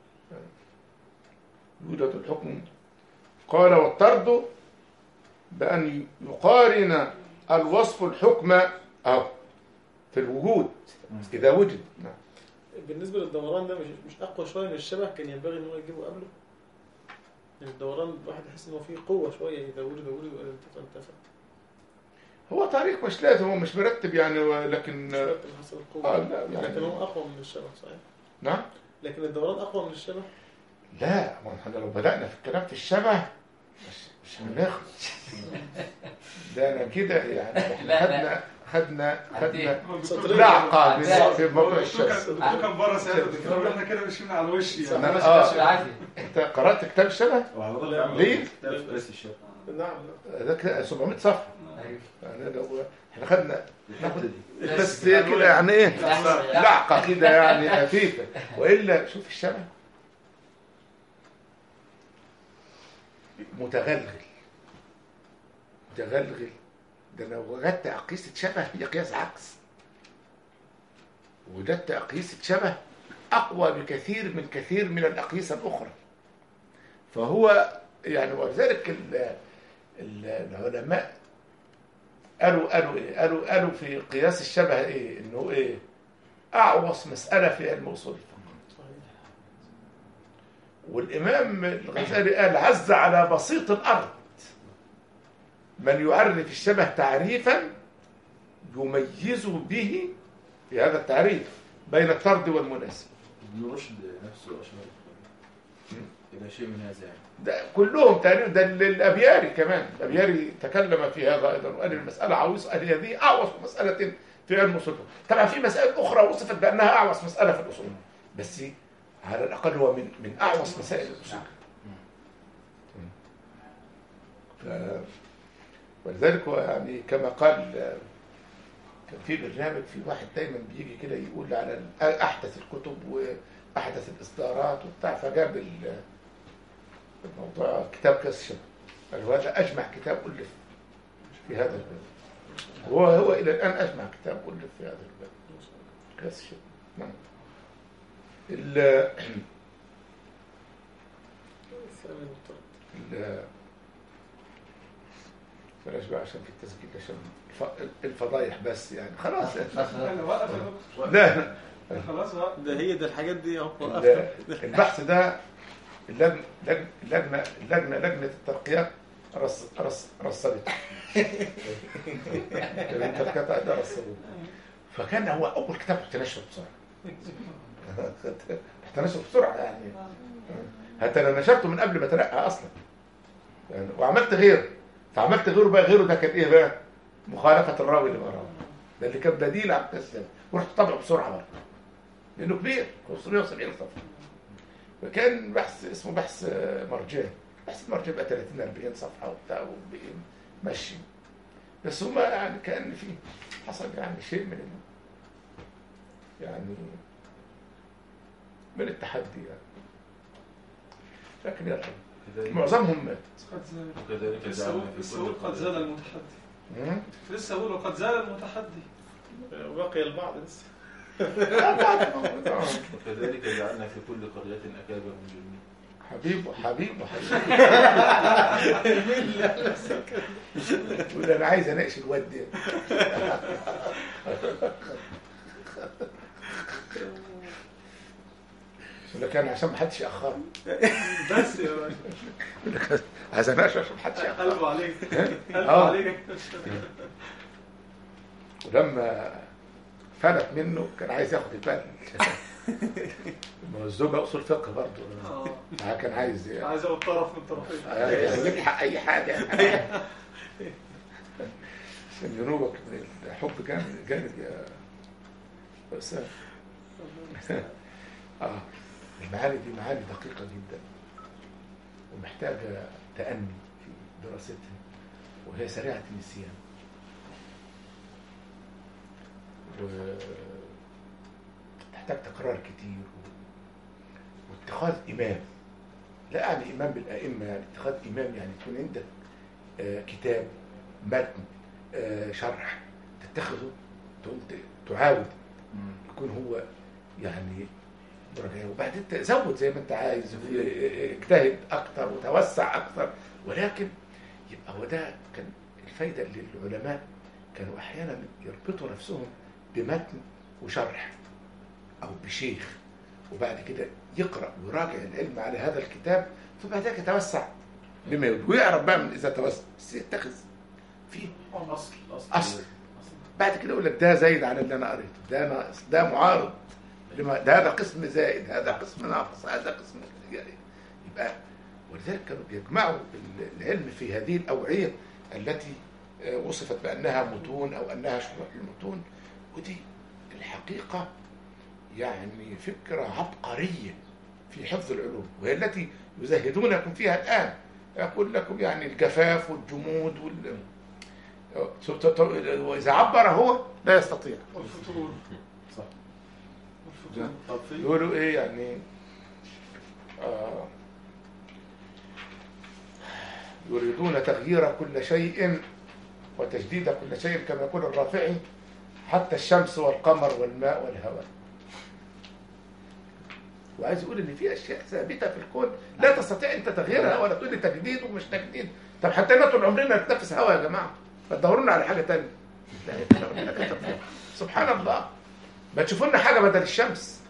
يوجد الحكم قال والطرد بأن يقارن الوصف الحكم أو في الوجود إذا وجد نعم. بالنسبة للدوران ده مش مش أقوى شوية من الشبه كان ينبغي إن هو يجيبه قبله يعني الدوران الواحد يحس إن هو فيه قوة شوية إذا وجد وجد وإذا انتفى انتفى هو طريق مش لازم هو مش مرتب يعني لكن مش شرط إن حسب القوة آه لا لكن يعني هو أقوى من الشبه صحيح نعم لكن الدوران أقوى من الشبه لا ما احنا لو بدأنا في الكلام في الشبه مش, مش هنخلص ده انا كده يعني احنا لا، خدنا خدنا خدنا هو سطرين. الدكتور لعقة عداد. في موضوع الدكتور كان- الشبه الدكتور كان بره ساعتها الدكتور احنا كده ماشيين على وشي يعني أنا- بس آه. بس عادي انت قرأت كتاب الشبه؟ وحضرتك لا. عامل ليه؟ كتاب في قياس الشاب نعم ده كده 700 صفحة أيوة. يعني لو احنا خدنا الحته دي بس هي كده يعني ايه لحظة. لعقة كده يعني خفيفة وإلا شوف الشبه متغلغل متغلغل ده لو وجدت أقيسة شبه هي قياس عكس وجدت أقيسة شبه أقوى بكثير من كثير من الأقيسة الأخرى فهو يعني ولذلك ال- ال- العلماء قالوا قالوا ايه قالوا قالوا في قياس الشبه ايه انه ايه اعوص مساله في علم اصول الفقه صحيح والامام الغزالي قال عز على بسيط الارض من يعرف الشبه تعريفا يميز به في هذا التعريف بين الطرد والمناسب ابن رشد نفسه اشار الى شيء من هذا يعني ده كلهم تقريبا ده الابياري كمان الابياري تكلم في هذا ايضا وقال المساله عويصه قال هذه اعوص مساله في علم الاصول طبعا في مسائل اخرى وصفت بانها اعوص مساله في الاصول بس على الاقل هو من من اعوص مسائل الاصول ف- ولذلك هو يعني كما قال كان في برنامج في واحد دايما بيجي كده يقول على ال- احدث الكتب واحدث الاصدارات وبتاع فجاب ال- الموضوع كتاب قياس الشبه قال هذا اجمع كتاب الف في هذا الباب هو هو الى الان اجمع كتاب الف في هذا الباب قياس الشبه نعم ال- الثاني المفترض ال- بلاش بقى عشان في التسجيل عشان الف- الفضايح بس يعني خلاص انا واقف يا دكتور. لا خلاص بقى ده هي ده الحاجات دي اهو ال- وقفت البحث ده اللجنة لجنة اللجنة اللجنة لجنة الترقيات رص رص رصدت لجنة الترقيات ده رصدت فكان هو أول كتاب رحت نشره بسرعة رحت نشره بسرعة يعني حتى أنا نشرته من قبل ما ترقى أصلا يعني وعملت غيره فعملت غيره بقى غيره ده كان إيه بقى؟ مخالفة الراوي اللي وراه ده اللي كان بديل عن القصة ورحت طبعه بسرعة برضه لأنه كبير 570 صفحة فكان بحث اسمه بحث آه، مرجان بحث مرجان بقى 30 40 صفحه وبتاع ماشي بس هما يعني كان في حصل يعني شيء من ال... يعني من التحدي يعني لكن يلا كذلك معظمهم مات قد زال وكذلك لسه جعلنا بقول- في لسه كل بقول قد زال قرية المتحدي مم. لسه بقول وقد زال المتحدي بقي البعض لسه آه، وكذلك جعلنا في كل قرية أكابر مجرمين حبيب وحبيب وحبيب يقول انا عايز اناقش الواد ده يقول لك انا عشان ما حدش ياخرني بس يا باشا يقول لك عايز اناقش عشان ما حدش ياخرني قلبه عليك قلبه آه. عليك ولما فلت منه كان عايز ياخد البال ما هو الزوجه اصول فقه برضه اه كان عايز عايز اخد طرف من طرفين عايز يلحق اي حاجه عشان ذنوبك الحب كان جامد يا أستاذ اه المعاني دي معاني دقيقة جدا ومحتاجة تأني في دراستها وهي سريعة النسيان وتحتاج تكرار كتير و- واتخاذ إمام لا يعني إمام بالأئمة يعني اتخاذ إمام يعني تكون عندك آه، كتاب متن آه، شرح تتخذه تقوم ت- تعاود يكون هو يعني مراجعة وبعدين تزود زي ما انت عايز اجتهد اكتر وتوسع اكتر ولكن يبقى هو ده كان الفايده اللي العلماء كانوا احيانا يربطوا نفسهم بمتن وشرح او بشيخ وبعد كده يقرا ويراجع العلم على هذا الكتاب فبعد ذلك يتوسع بما يريد ويعرف بقى من اذا توسع بس يتخذ فيه اصل اصل أصل. بعد كده يقول لك ده زايد على اللي انا قريته ده ناقص ده معارض لما ده هذا قسم زائد هذا قسم ناقص هذا قسم يعني يبقى ولذلك كانوا بيجمعوا العلم في هذه الاوعيه التي آه، وصفت بانها متون او انها شروح المتون ودي الحقيقه يعني فكره عبقريه في حفظ العلوم وهي التي يزهدونكم فيها الان يقول لكم يعني الجفاف والجمود وال واذا عبر هو لا يستطيع والفتور صح والفتور طب في يقولوا ايه يعني آه يريدون تغيير كل شيء وتجديد كل شيء كما يقول الرافعي حتى الشمس والقمر والماء والهواء وعايز يقول ان في اشياء ثابته في الكون لا تستطيع انت تغييرها ولا تقول لي تجديد ومش تجديد طب حتى احنا طول عمرنا نتنفس هواء يا جماعه ما تدورونا على حاجه ثانيه لا يا ربنا كتب فيها. سبحان الله ما تشوفوا لنا حاجه بدل الشمس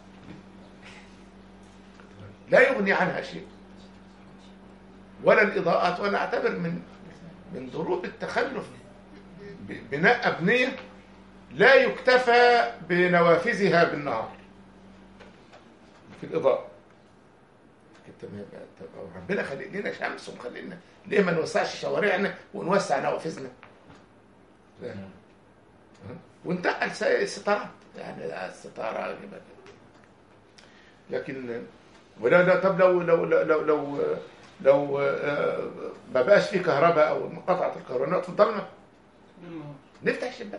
لا يغني عنها شيء ولا الاضاءات وانا اعتبر من من ضروب التخلف ب- بناء ابنيه لا يكتفى بنوافذها بالنهار في الاضاءه انت ما- طب ربنا خلق لنا شمس ومخلق لنا ليه ما نوسعش شوارعنا ونوسع نوافذنا فاهم؟ ها؟ ونتقل س- الستارات يعني الستاره يبقى كده. لكن ولا لا طب لو لو لو لو, لو, لو آه، ما بقاش في كهرباء او انقطعت الكهرباء نقعد في الضلمه بالنهار. نفتح الشباك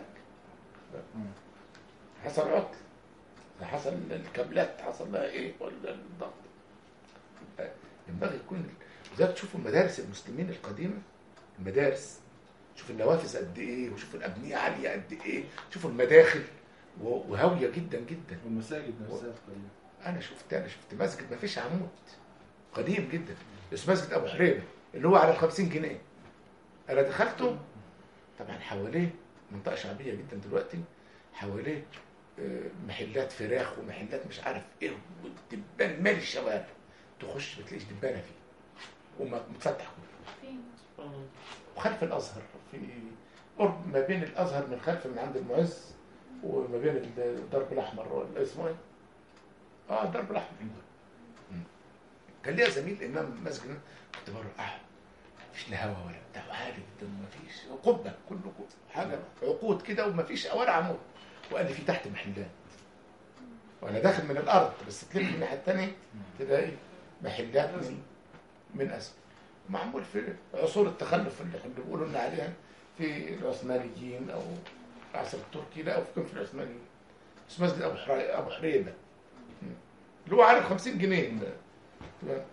حصل عطل حصل الكابلات حصل لها ايه ولا الضغط يبقى ينبغي يكون لذلك تشوفوا مدارس المسلمين القديمه المدارس شوف النوافذ قد ايه وشوف الابنيه عاليه قد ايه شوفوا المداخل و- وهاويه جدا جدا والمساجد نفسها قليلة انا شفت انا شفت مسجد ما فيش عمود قديم جدا اسمه مسجد ابو حريبه اللي هو على ال 50 جنيه انا دخلته طبعا حواليه منطقه شعبيه جدا دلوقتي حواليه آه، محلات فراخ ومحلات مش عارف ايه والدبان مالي الشوارع تخش ما تلاقيش دبانه فيه ومتفتح كله فين؟ وخلف الازهر في قرب ما بين الازهر من خلف من عند المعز وما بين الدرب الاحمر ولا اسمه ايه؟ اه الدرب الاحمر كان ليا زميل امام مسجد كنت بره قاعد مفيش لا هوا ولا بتاع عالي جدا ومفيش قبه كله قبة. حاجه عقود كده ومفيش ولا عمود وقال لي في تحت محلات وانا داخل من الارض بس تلف من الناحيه الثانيه تلاقي محلات من من اسفل معمول في عصور التخلف اللي احنا بيقولوا لنا عليها في العثمانيين او العصر التركي لا او في في العثمانيين اسمه مسجد ابو حري... ابو حريبه اللي هو عارف 50 جنيه تمام؟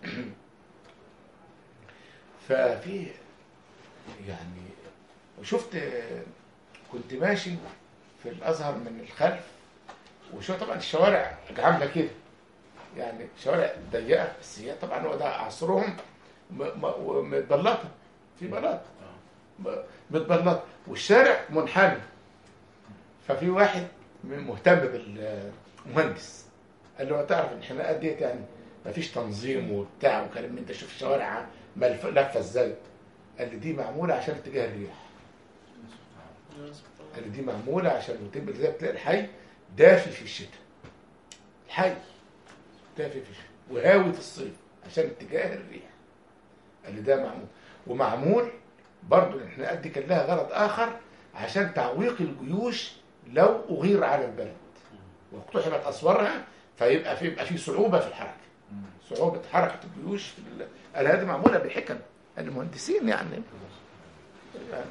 ففي يعني وشفت كنت ماشي في الازهر من الخلف وشو طبعا الشوارع عامله كده يعني شوارع ضيقه بس هي طبعا هو ده عصرهم م- م- ومتبلطه في بلاط م- متبلطه والشارع منحني ففي واحد مهتم بالمهندس قال له تعرف الحناقات ديت يعني مفيش تنظيم وبتاع وكلام من ده شوف الشوارع ملف- لفه ازاي قال لي دي معموله عشان اتجاه الريح قال لي دي معموله عشان وتبقى زي تلاقي الحي دافي في الشتاء الحي دافي في الشتاء وهاوي في الصيف عشان اتجاه الريح قال لي ده معمول ومعمول برضه الحناقات دي كان لها غرض اخر عشان تعويق الجيوش لو اغير على البلد واقتحمت اسوارها فيبقى في يبقى في صعوبه في الحركه صعوبه حركه الجيوش في ال- قال هذه معموله بحكم المهندسين يعني يعني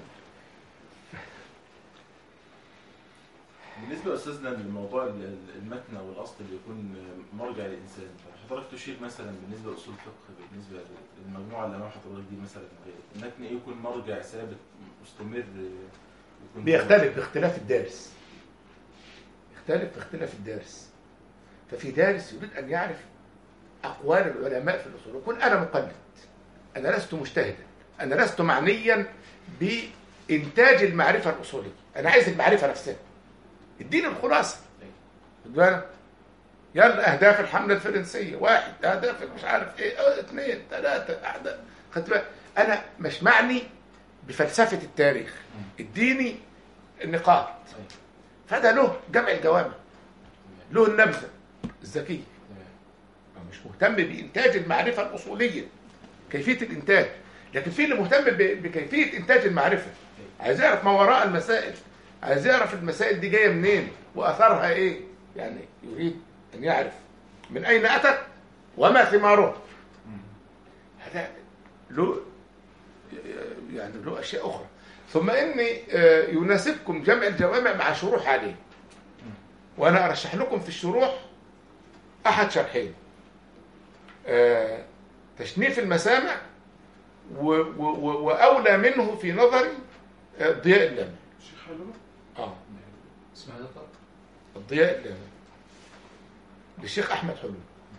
بالنسبه لاستاذنا لموضوع ال- ال- المتن او الاصل اللي يكون مرجع للانسان فحضرتك تشير مثلا بالنسبه لاصول الفقه بالنسبه للمجموعه اللي امام حضرتك دي مثلا المتن ايه يكون مرجع ثابت مستمر يكون بيختلف باختلاف الدارس يختلف باختلاف الدارس ففي دارس يريد ان يعرف اقوال العلماء في الاصول يكون انا مقلد انا لست مجتهدا انا لست معنيا بانتاج المعرفه الاصوليه انا عايز المعرفه نفسها اديني الخلاصه خد بالك يلا اهداف الحمله الفرنسيه واحد اهداف مش عارف ايه اه، اثنين ثلاثه اهداف خدت بالك انا مش معني بفلسفه التاريخ اديني النقاط فده له جمع الجوامع له النبذه الذكيه هو مش مهتم بانتاج المعرفه الاصوليه كيفيه الانتاج لكن في اللي مهتم ب- بكيفيه انتاج المعرفه عايز يعرف ما وراء المسائل عايز يعرف المسائل دي جايه منين واثرها ايه يعني يريد ان يعرف من اين اتت وما ثمارها هذا له يعني له اشياء اخرى ثم اني آه، يناسبكم جمع الجوامع مع شروح عليه وانا ارشح لكم في الشروح احد شرحين آه، تشنيف المسامع و- و- و- واولى منه في نظري آه، ضياء اللامع الشيخ حلول اه اسمه إيه يا دكتور؟ الضياء اللامع للشيخ احمد حلول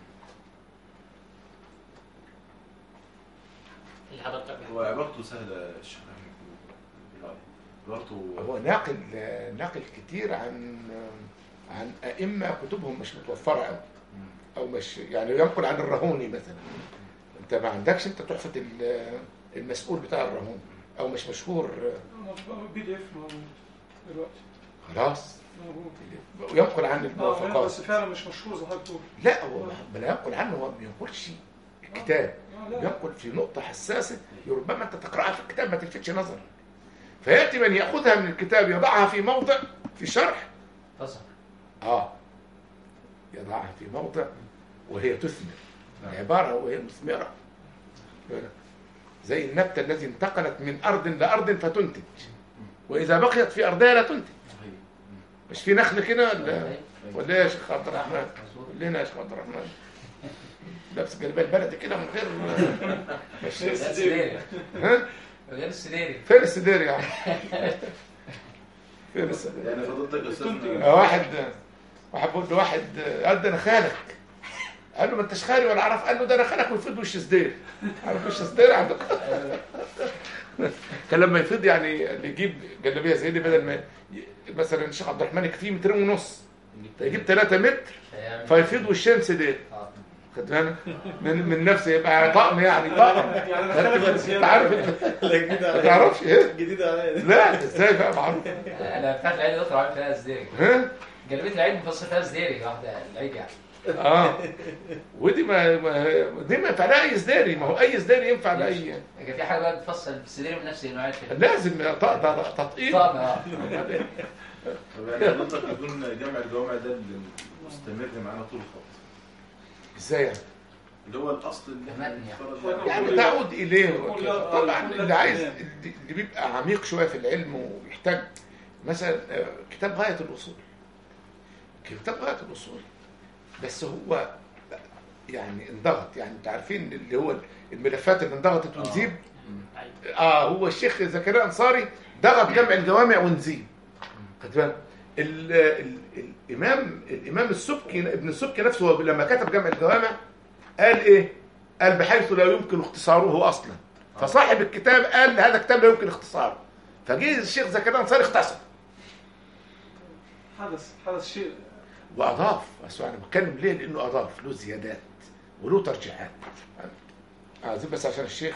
اللي حضرتك هو عبارته سهله الشيخ احمد بالله عبارته هو ناقل ناقل كتير عن عن ائمه كتبهم مش متوفره قوي او مش يعني ينقل عن الرهوني مثلا انت ما عندكش انت تحفه ال- المسؤول بتاع الرهون او مش مشهور بي دي اف موجود دلوقتي خلاص موجود ينقل عن اه الموافقات بس فعلا مش مشهور زي ما حضرتك بتقول لا هو ما لا ينقل عنه هو ما بينقلش الكتاب آه، لا لا ينقل في نقطة حساسة ربما أنت تقرأها في الكتاب ما تلفتش نظر فيأتي من يأخذها من الكتاب يضعها في موضع في شرح فصل آه يضعها في موضع وهي تثمر العبارة وهي مثمرة زي النبتة التي انتقلت من أرض لأرض فتنتج وإذا بقيت في أرضها لا تنتج صحيح مش في نخل كده ولا ولا إيه يا شيخ عبد الرحمن مظبوط. قول لنا يا شيخ عبد الرحمن لابس جلبيه البلدي كده من غير مش ده السديري ها غير السديري فين السدير يا عم فين السدير يعني فضلتك يا استاذ آه، واحد واحد بيقول له واحد قال ده انا خالك قال له ما انتش خالي ولا اعرف قال له ده انا خالك ويفيد وش سدير عارف وش سدير عندك كان لما يفيد يعني اللي يجيب جلابيه زي دي بدل ما ي- مثلا الشيخ عبد الرحمن يكفيه مترين ونص يجيب 3 متر فيعمل- فيفيض وشين سدير آه. خد بالك من من نفسه يبقى طقم يعني طقم يعني انا خالك انت زيادة. عارف انت لا جديد ما عليا تعرفش ايه جديد عليا لا ازاي بقى معروف انا بتاعت العيد دكتور عامل فيها سديري ها جلبيه العيد مفصل فيها سديري واحده العيد يعني اه ودي ما, ما دي ما ينفع لها اي ازداري ما هو اي ازداري ينفع لاي كان في حاجه بقى بتفصل السديري من نفس النوعيه في لازم ط- ط- تطقيق طقم اه طب يعني فضلتك يكون جمع الجوامع ده اللي مستمر معانا طول الخط ازاي يعني؟ اللي هو الاصل اللي احنا تمام يعني. بنتفرج عليه. يعني تعود اليه يقول لا- آه، طبعا يقول لا اللي عايز تمام. اللي بيبقى عميق شويه في العلم ويحتاج مثلا آه، كتاب غايه الاصول كتاب غايه الاصول بس هو يعني انضغط يعني انتوا عارفين اللي هو الملفات اللي انضغطت ونزيب اه هو الشيخ زكريا انصاري ضغط جمع الجوامع ونزيب خد بالك ال- ال- الامام الامام السبكي ابن السبكي نفسه هو لما كتب جمع الجوامع قال ايه قال بحيث لا يمكن اختصاره اصلا فصاحب الكتاب قال هذا كتاب لا يمكن اختصاره فجه الشيخ زكريا انصاري اختصر حدث حدث شيء واضاف بس انا بتكلم ليه لانه اضاف له زيادات وله ترجيحات عايزين بس عشان الشيخ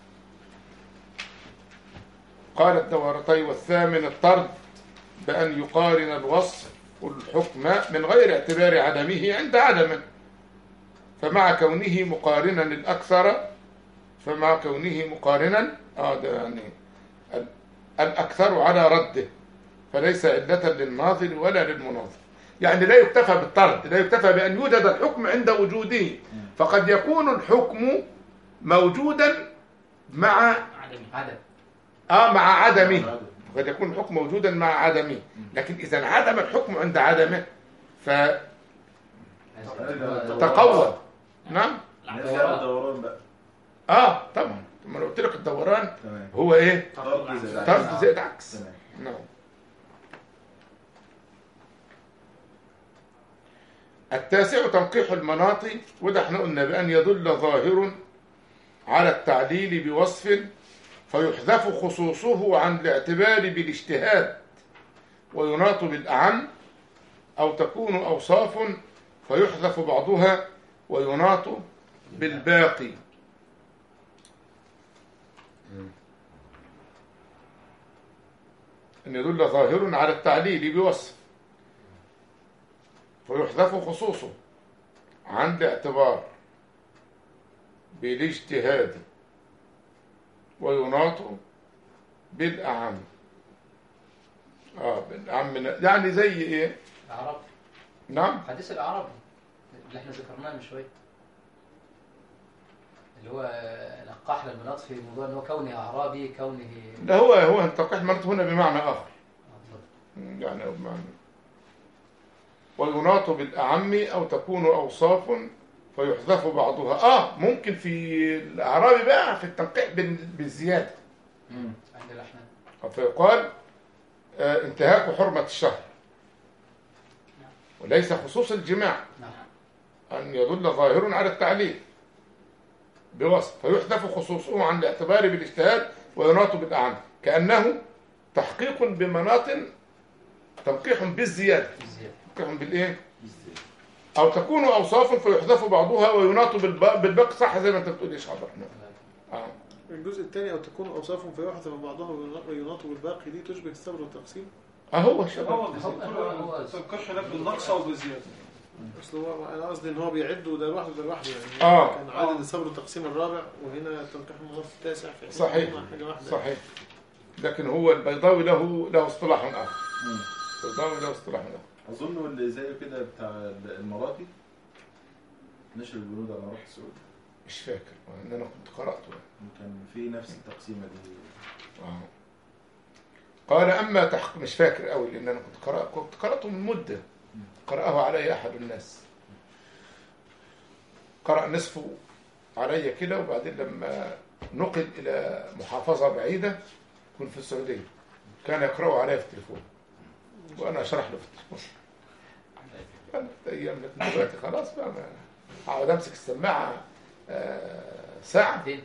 قال الدورتي والثامن الطرد بأن يقارن الوصف والحكم من غير اعتبار عدمه عند عدمه فمع كونه مقارنا الأكثر فمع كونه مقارنا اه ده يعني ال- الأكثر على رده فليس علة للناظر ولا للمناظر يعني لا يكتفى بالطرد لا يكتفى بأن يوجد الحكم عند وجوده فقد يكون الحكم موجودا مع عدم عدد اه مع عدمه قد يكون الحكم موجودا مع عدمه لكن اذا عدم الحكم عند عدمه فتقوى نعم نرجع للدوران بقى اه طبعا ما انا قلت لك الدوران تمام هو ايه طرد زي ده. طرد زائد عكس تمام نعم التاسع تنقيح المناط وده احنا قلنا بأن يدل ظاهر على التعليل بوصف فيحذف خصوصه عن الاعتبار بالاجتهاد ويناط بالأعم أو تكون أوصاف فيحذف بعضها ويناط بالباقي أن يدل ظاهر على التعليل بوصف فيحذف خصوصه عن الاعتبار بالاجتهاد ويناط بالأعم اه بالأعم يعني زي ايه الأعراب نعم حديث الأعرابي اللي احنا ذكرناه من شوية اللي هو نقاح المناط في موضوع ان هو كونه أعرابي كونه ده هو هو التلقيح مرت هنا بمعنى آخر آه، يعني بمعنى ويناط بالأعم أو تكون أوصاف فيحذف بعضها آه ممكن في الأعرابي بقى في التنقيح بال- بالزيادة مم. عند الأحناف فيقال آه انتهاك حرمة الشهر وليس خصوص الجماع نعم أن يدل ظاهر على التعليل بوصف فيحذف خصوصه عن الاعتبار بالاجتهاد ويناط بالأعم كأنه تحقيق بمناط تنقيح بالزيادة الزيادة تنقيح بالإيه؟ ازاي أو تكون أوصاف فيحذف بعضها ويناط بالب- بالباقي صح زي ما أنت بتقول إيش عبد الرحمن آه. الجزء الثاني أو تكون أوصاف فيحذف بعضها ويناط بالباقي دي تشبه الصبر والتقسيم أهو شباب هو هو- هو- تنقش هناك بالنقص او بالزياده أصل هو أنا قصدي إن هو بيعد وده لوحده وده لوحده يعني آه. كان عدد الصبر والتقسيم الرابع وهنا تنقيح المضاف التاسع في حين صحيح. هما حاجة واحدة صحيح لكن هو البيضاوي له له اصطلاح آخر مم. البيضاوي له اصطلاح آخر اظن اللي زي كده بتاع المراتي نشر الجنود على روح السعود مش فاكر ان انا كنت قراته كان في نفس التقسيمه دي آه. قال اما تحق مش فاكر قوي لان انا كنت قرأ كنت قراته من مده قرأه علي احد الناس قرأ نصفه علي كده وبعدين لما نقل الى محافظه بعيده كنت في السعوديه كان يقرأه علي في التليفون وانا اشرح له في التليفون كانت ايام لكن دلوقتي خلاص بقى ما اقعد امسك السماعه آه، ساعه فين؟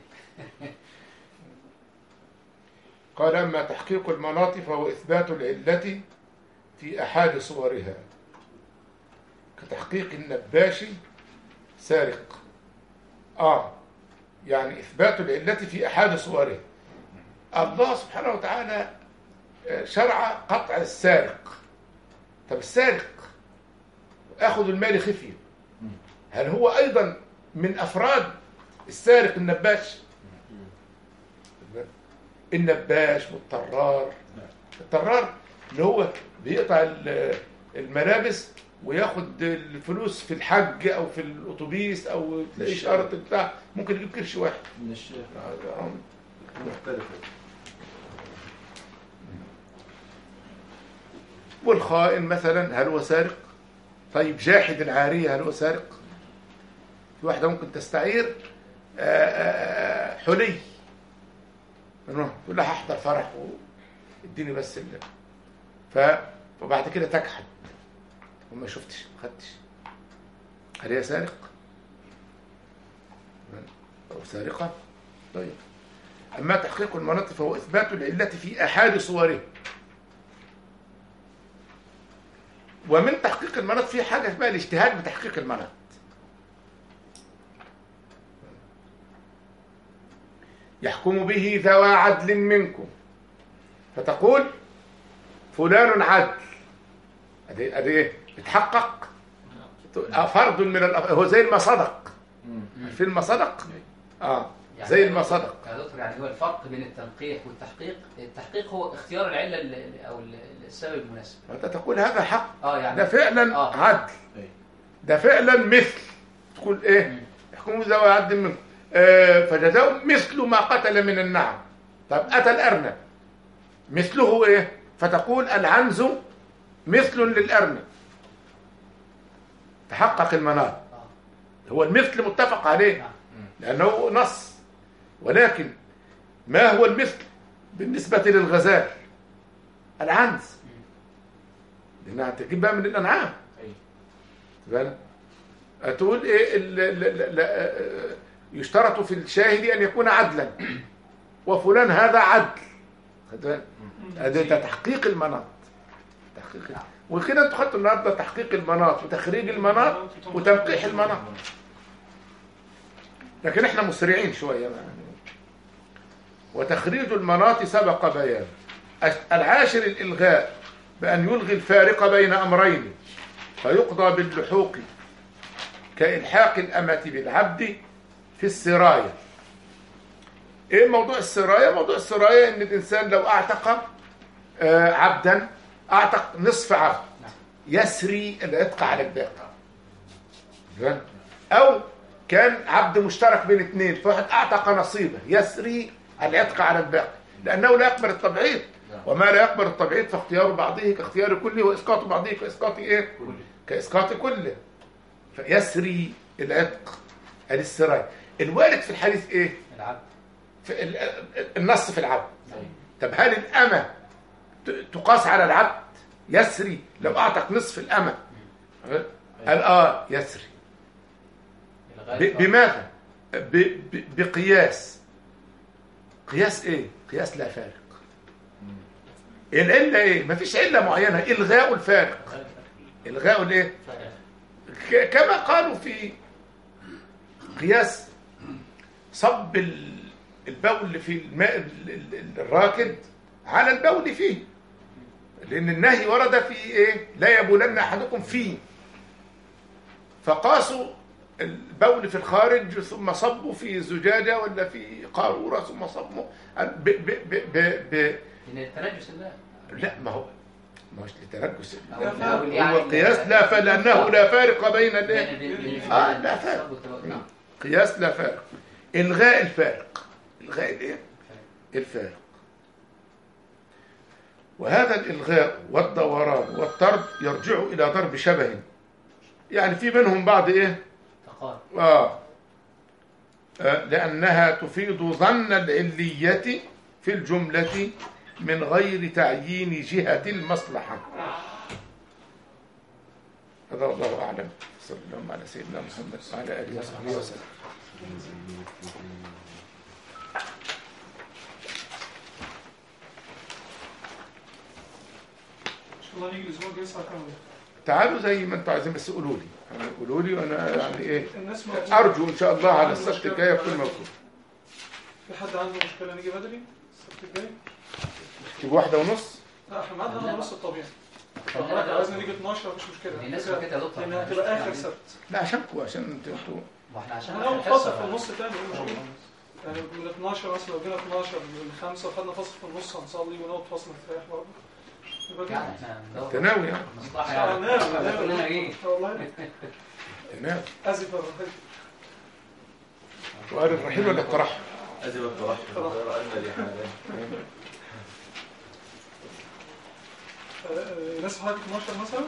قال أما تحقيق المناط فهو إثبات العلة في أحد صورها كتحقيق النباشي سارق آه يعني إثبات العلة في أحد صورها الله سبحانه وتعالى آه، شرع قطع السارق طب السارق أخذ المال خفية هل هو أيضا من أفراد السارق النباش النباش والطرار الطرار اللي هو بيقطع ال- الملابس وياخد الفلوس في الحج او في الاتوبيس او تلاقيه مش- شرط بتاع ممكن يجيب كرش واحد من الشيخ مختلفه والخائن مثلا هل هو سارق طيب جاحد العارية هل هو سارق في واحدة ممكن تستعير آه، آه، حلي منه تقول لها هحضر فرح واديني بس اللي ف وبعد كده تجحد وما شفتش ما خدتش هل هي سارق أو سارقة طيب أما تحقيق المناط فهو إثبات العلة في أحد صوره ومن تحقيق المناط في حاجة اسمها الاجتهاد بتحقيق المناط يحكم به ذوى عدل منكم فتقول فلان عدل ادي ادي ايه بتحقق فرد من الأف... هو زي المصدق في المصدق اه يعني زي المصدق يا دكتور يعني هو الفرق بين التنقيح والتحقيق التحقيق هو اختيار العلة ال- ال- أو ال- السبب المناسب وانت تقول هذا حق اه يعني ده فعلا آه. عدل أي. ده فعلا مثل تقول ايه مم. يحكموا ذوي عدل منكم آه فجزاؤه مثل ما قتل من النعم طب اتى الارنب مثله ايه فتقول العنز مثل للارنب تحقق المناط آه. هو المثل متفق عليه نعم. لأنه نص ولكن ما هو المثل بالنسبة للغزال العنز لأنها تجيب بقى من الأنعام أي. بالك؟ تقول إيه ال- ال- ال- ال- يشترط في الشاهد أن يكون عدلا وفلان هذا عدل خد بالك؟ هذا ده تحقيق المناط تحقيق وكده انتوا خدتوا النهارده تحقيق المناط وتخريج المناط وتنقيح المناط لكن احنا مسرعين شويه يعني. وتخريج المناط سبق بيان العاشر الالغاء بان يلغي الفارق بين امرين فيقضى باللحوق كالحاق الامه بالعبد في السرايه ايه موضوع السرايه موضوع السرايه ان الانسان لو اعتق آه، عبدا اعتق نصف عبد يسري العتق على الباقي فاهم؟ او كان عبد مشترك بين اثنين فواحد اعتق نصيبه يسري العتق على الباقي لانه لا يقبل التبعيض وما لا يقبل التبعيض فاختيار بعضه كاختيار كله واسقاط بعضه كاسقاط ايه كاسقاط كله فيسري العتق ادي السرايه الوارد في الحديث ايه العبد في ال- ال- النص في العبد طب هل الأمة ت- تقاس على العبد يسري لو أعتق نصف الأمة قال آه يسري الغالب ب- بماذا ب- ب- بقياس قياس ايه قياس لا فارق العلة ايه مفيش علة معينة الغاء الفارق الغاء الايه ك- كما قالوا في قياس صب ال- البول في الماء ال- ال- الراكد على البول فيه لأن النهي ورد في إيه لا يبولن أحدكم فيه فقاسوا البول في الخارج ثم صبوا في زجاجة ولا في قارورة ثم صبوا ب ب ب ب ب من التنجس الله لا ما هو ما هوش لتنجس أو- أو هو قياس لا فلأنه لا فارق بين الايه بين- بين- آه، لا فارق. نعم. قياس لا فارق الغاء الفارق الغاء الايه الفارق وهذا الالغاء والدوران والطرد يرجع الى ضرب شبه يعني في منهم بعض ايه تقارب آه. آه لأنها تفيد ظن العلية في الجملة من غير تعيين جهة المصلحة هذا والله أعلم صلى الله على سيدنا محمد وعلى آله وصحبه وسلم ان شاء الله نيجي الاسبوع الجاي الساعه كام تعالوا زي ما انتم عايزين بس قولوا لي يعني قولوا لي وانا يعني ايه الناس موجودة. ارجو ان شاء الله على السبت الجاي اكون موجود في حد عنده مشكله نيجي بدري السبت الجاي تجيب واحدة ونص لا احنا ميعادنا نص الطبيعي حضرتك عايزنا نيجي 12 مفيش مشكله الناس كده يا دكتور. لان هتبقى اخر سبت لا عشانكم عشان انتوا انتوا ما احنا عشان هناخد آخر فاصل حصة. في النص تاني ايه المشكله؟ يعني من 12 مثلا لو جينا 12 من 5 وخدنا فاصل في النص هنصلي ونقعد فاصل نستريح برضه يبقى كده يعني احنا ندور تناوي يعني مصلحة آه، يعني ناوي إحنا ناوي كلنا ايه والله تناوي اسف يا الرحيل وقال الرحيل ولا الترحل أزل الترحل رأينا دي حالات آه، ناس حضرتك 12 مثلا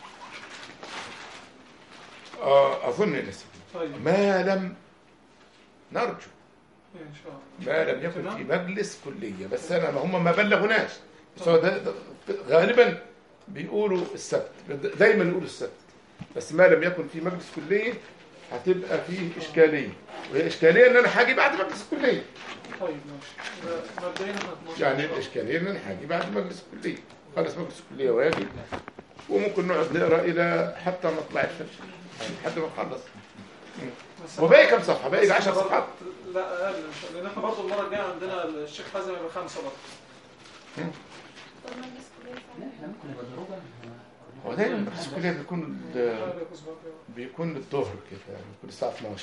آه اظن نسي طيب ما لم نرجو ان شاء الله ما لم يكن في مجلس كلية بس أنا ما هم ما بلغوناش بس هو ده ده غالبا بيقولوا السبت دايما يقولوا السبت بس ما لم يكن في مجلس كلية هتبقى فيه إشكالية وهي إشكالية إن أنا هاجي بعد مجلس الكلية طيب ماشي ده مبدئيا احنا 12 يعني إن شاء الله. الإشكالية إن أنا هاجي بعد مجلس الكلية خلص مجلس الكلية ويجي وممكن نقعد نقرا إلى حتى مطلع الفجر يعني لحد ما نخلص بس وباقي كم صفحة؟ باقي بس 10 برضه- صفحات لا اقل ان شاء الله لان احنا برضه المره الجايه عندنا الشيخ حازم يبقى خمسه برضه طب مجلس كلية لا ثانية. احنا ممكن نبقى ضروبة هو دايما مجلس الكلية بيكون ال- حاجة أسبوع كده. بيكون الظهر كده يعني بيكون الساعة 12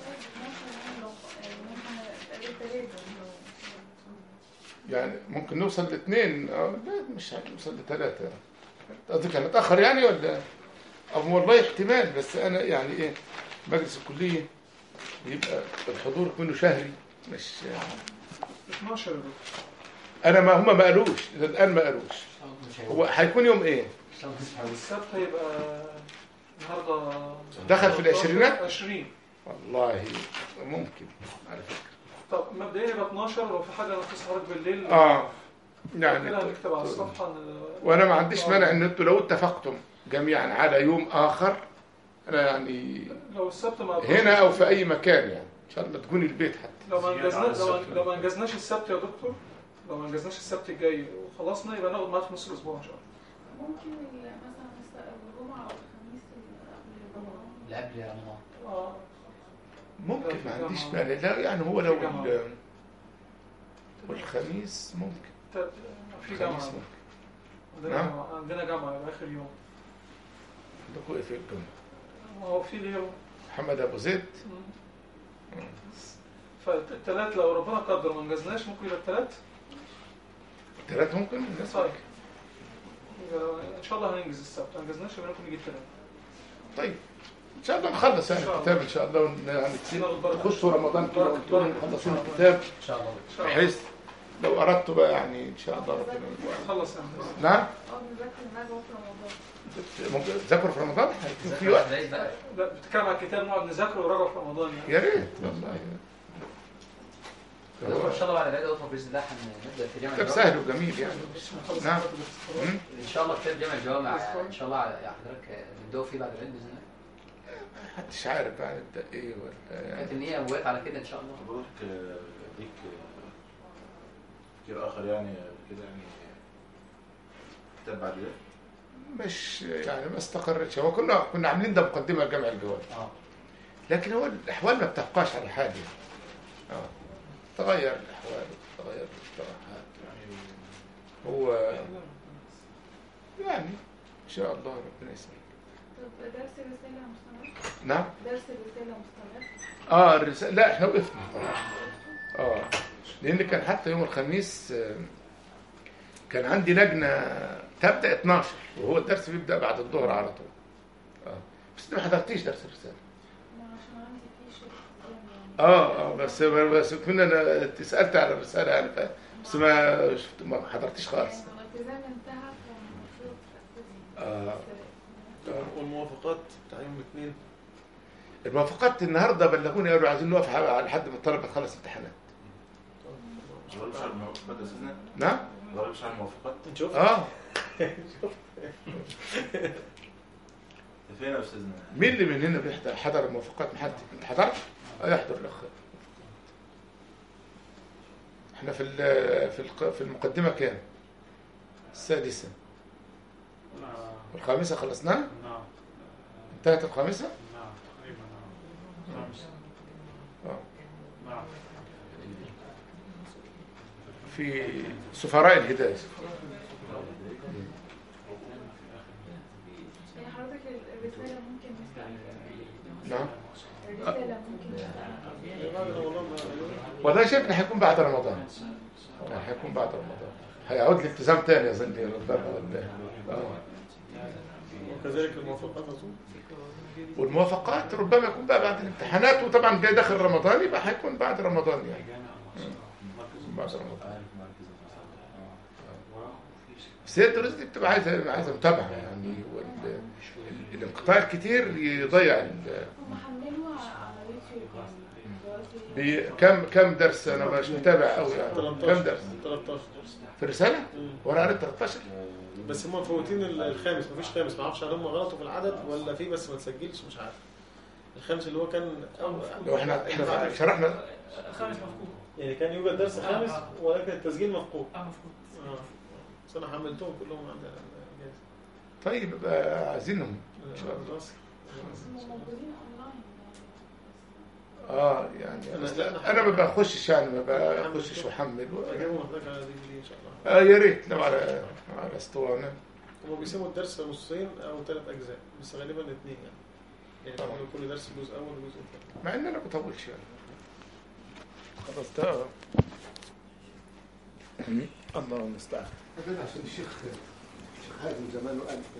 يعني ممكن نوصل لاثنين أو لا مش هنوصل لثلاثة قصدك هنتأخر يعني ولا أو والله احتمال بس أنا يعني إيه مجلس الكلية بيبقى الحضور منه شهري مش 12 يا دكتور. أنا ما هم ما قالوش إلى الآن ما قالوش مش هو هيكون يوم إيه؟ السبت هيبقى النهارده دخل في العشرينات؟ 20 والله ممكن على فكرة طب مبدئيا يبقى 12 لو في حاجه نتصل حضرتك بالليل آه كده يعني هنكتب على الصفحه إن- وانا ما عنديش مانع ان انتوا لو اتفقتم جميعا على يوم اخر انا يعني لو السبت ما هنا او في اي مكان يعني ان شاء الله تكون البيت حتى لو ما زيادة على انجزناش لو, السبت. لو ما انجزناش السبت يا دكتور لو ما انجزناش السبت الجاي وخلصنا يبقى ناخد معاك في نص الاسبوع ان شاء الله ممكن ال- مثلا الس- الجمعة أو الخميس اللي قبل رمضان اللي قبل رمضان اه ممكن في ما عنديش جامعة. مانع لا يعني هو لو في جامعة. ال- والخميس ممكن ت- في الخميس جامعة ممكن عندنا نعم. جامعة عندنا جامعة يبقى آخر يوم عندكم ايه في الجمعة ما هو في اليوم محمد ابو زيد فالتلات لو ربنا قدر ما انجزناش ممكن يبقى التلات ثلاث ممكن الناس طيب يبقى ان شاء الله هننجز السبت ما انجزناش يبقى ممكن نجي التلات طيب ان شاء الله نخلص يعني إن شاء الكتاب ان شاء الله ون- يعني نخلص بركة. نخش رمضان كده بركة. ونكون بركة. مخلصين إن شاء الله. الكتاب ان شاء الله ان شاء الله بحيث لو اردت بقى يعني ان شاء الله ربنا يوفقك. خلص يا هندسة. نعم اه بنذاكر معاه في رمضان ممكن تذاكروا في رمضان هيكون في وقت زي بقى لا بتتكلم على الكتاب نقعد نذاكره ونراجعه في رمضان يعني يا ريت والله دكتور ان شاء الله بعد العيد دكتور باذن الله هنبدا في جامع كتاب الجوامع سهل وجميل يعني نخلص نعم. الكتاب باستفاضة. مم. ان شاء الله كتاب جامع الجوامع ان شاء الله يا حضرتك نبداوا فيه بعد العيد باذن الله محدش عارف بقى نبدا ايه ولا يعني كانت النيه موافقه على كده ان شاء الله حضرتك آه، ليك آه، تفكير اخر يعني كده يعني كتاب بعد كده مش يعني ما استقرتش هو كنا كنا عاملين ده مقدمه لجمع الجواب اه لكن هو الاحوال ما بتبقاش على حال يعني اه تغير الاحوال تغير الاقتراحات يعني هو يعني ان شاء الله ربنا يسلمك طب درس رسالة مستمر نعم درس رسالة مستمر اه الرسالة لا احنا وقفنا اه لان كان حتى يوم الخميس آه، كان عندي لجنه تبدا 12 وهو الدرس بيبدا بعد الظهر على طول اه بس انت ما حضرتيش درس الرساله ما عشان عندي فيه شيء يعني اه اه بس بس كنا انا سالت على الرساله يعني ف- بس ما شفت ما حضرتيش خالص يعني الالتزام انتهى فالمفروض تأخذي اه آه. والموافقات بتاع يوم الاثنين الموافقات النهارده بلغوني قالوا عايزين نوقف على لحد ما الطلبه تخلص امتحانات ما غيرش على الموافقات يا استاذنا نعم ما غيرش على الموافقات نشوف اه ده فين يا استاذنا مين اللي من هنا بيحضر حضر الموافقات محدد انت حضرت اه يحضر الاخ احنا في ال- في الق- في المقدمه كام السادسه نعم والخامسه خلصناها نعم انتهت الخامسه نعم تقريبا نعم خمسة اه نعم في سفراء الهدايه يعني حضرتك الرسالة ممكن نستعمل نعم الرسالة ممكن نستعمل بعد رمضان بقى. والله شايفني هيكون بعد رمضان يعني هيكون بعد رمضان هيعود الالتزام تاني اظن ربنا ولا اه وكذلك الموافقات اظن والموافقات ربما يكون بقى بعد الامتحانات وطبعا جاي داخل رمضان يبقى هيكون بعد رمضان يعني بعد رمضان بس هي الدروس دي بتبقى عايزه عايزه متابعه يعني وال- الانقطاع الكتير يضيع ال- هم حملوها على يوتيوب يعني دلوقتي بي- كم كم درس انا مش متابع قوي يعني كم 13 درس 13 درس في الرساله مم. وانا قريت 13 بس هم مفوتين ال- الخامس مفيش خامس ما اعرفش هل هم غلطوا في العدد ولا في بس ما تسجلش مش عارف الخامس اللي هو كان أول- لو احنا احنا شرحنا خامس مفقود يعني كان يوجد درس خامس ولكن التسجيل مفقود اه مفقود اه بس انا حملتهم كلهم عند الجهاز طيب يبقى عايزينهم ان شاء الله خلاص هم موجودين اونلاين اه يعني أنا- بس لا، أنا- انا ما بخشش يعني ما بخشش واحمل و- اجيبهم لحضرتك على دي في دي ان شاء الله اه يا ريت لو على على اسطوانه هم بيسموا الدرس نصين او ثلاث اجزاء بس غالبا اثنين يعني يعني طبعا. بيعملوا كل درس جزء اول وجزء ثاني مع ان انا ما بطولش يعني خلاص ده الله المستعان عشان الشيخ الشيخ حازم زمان قال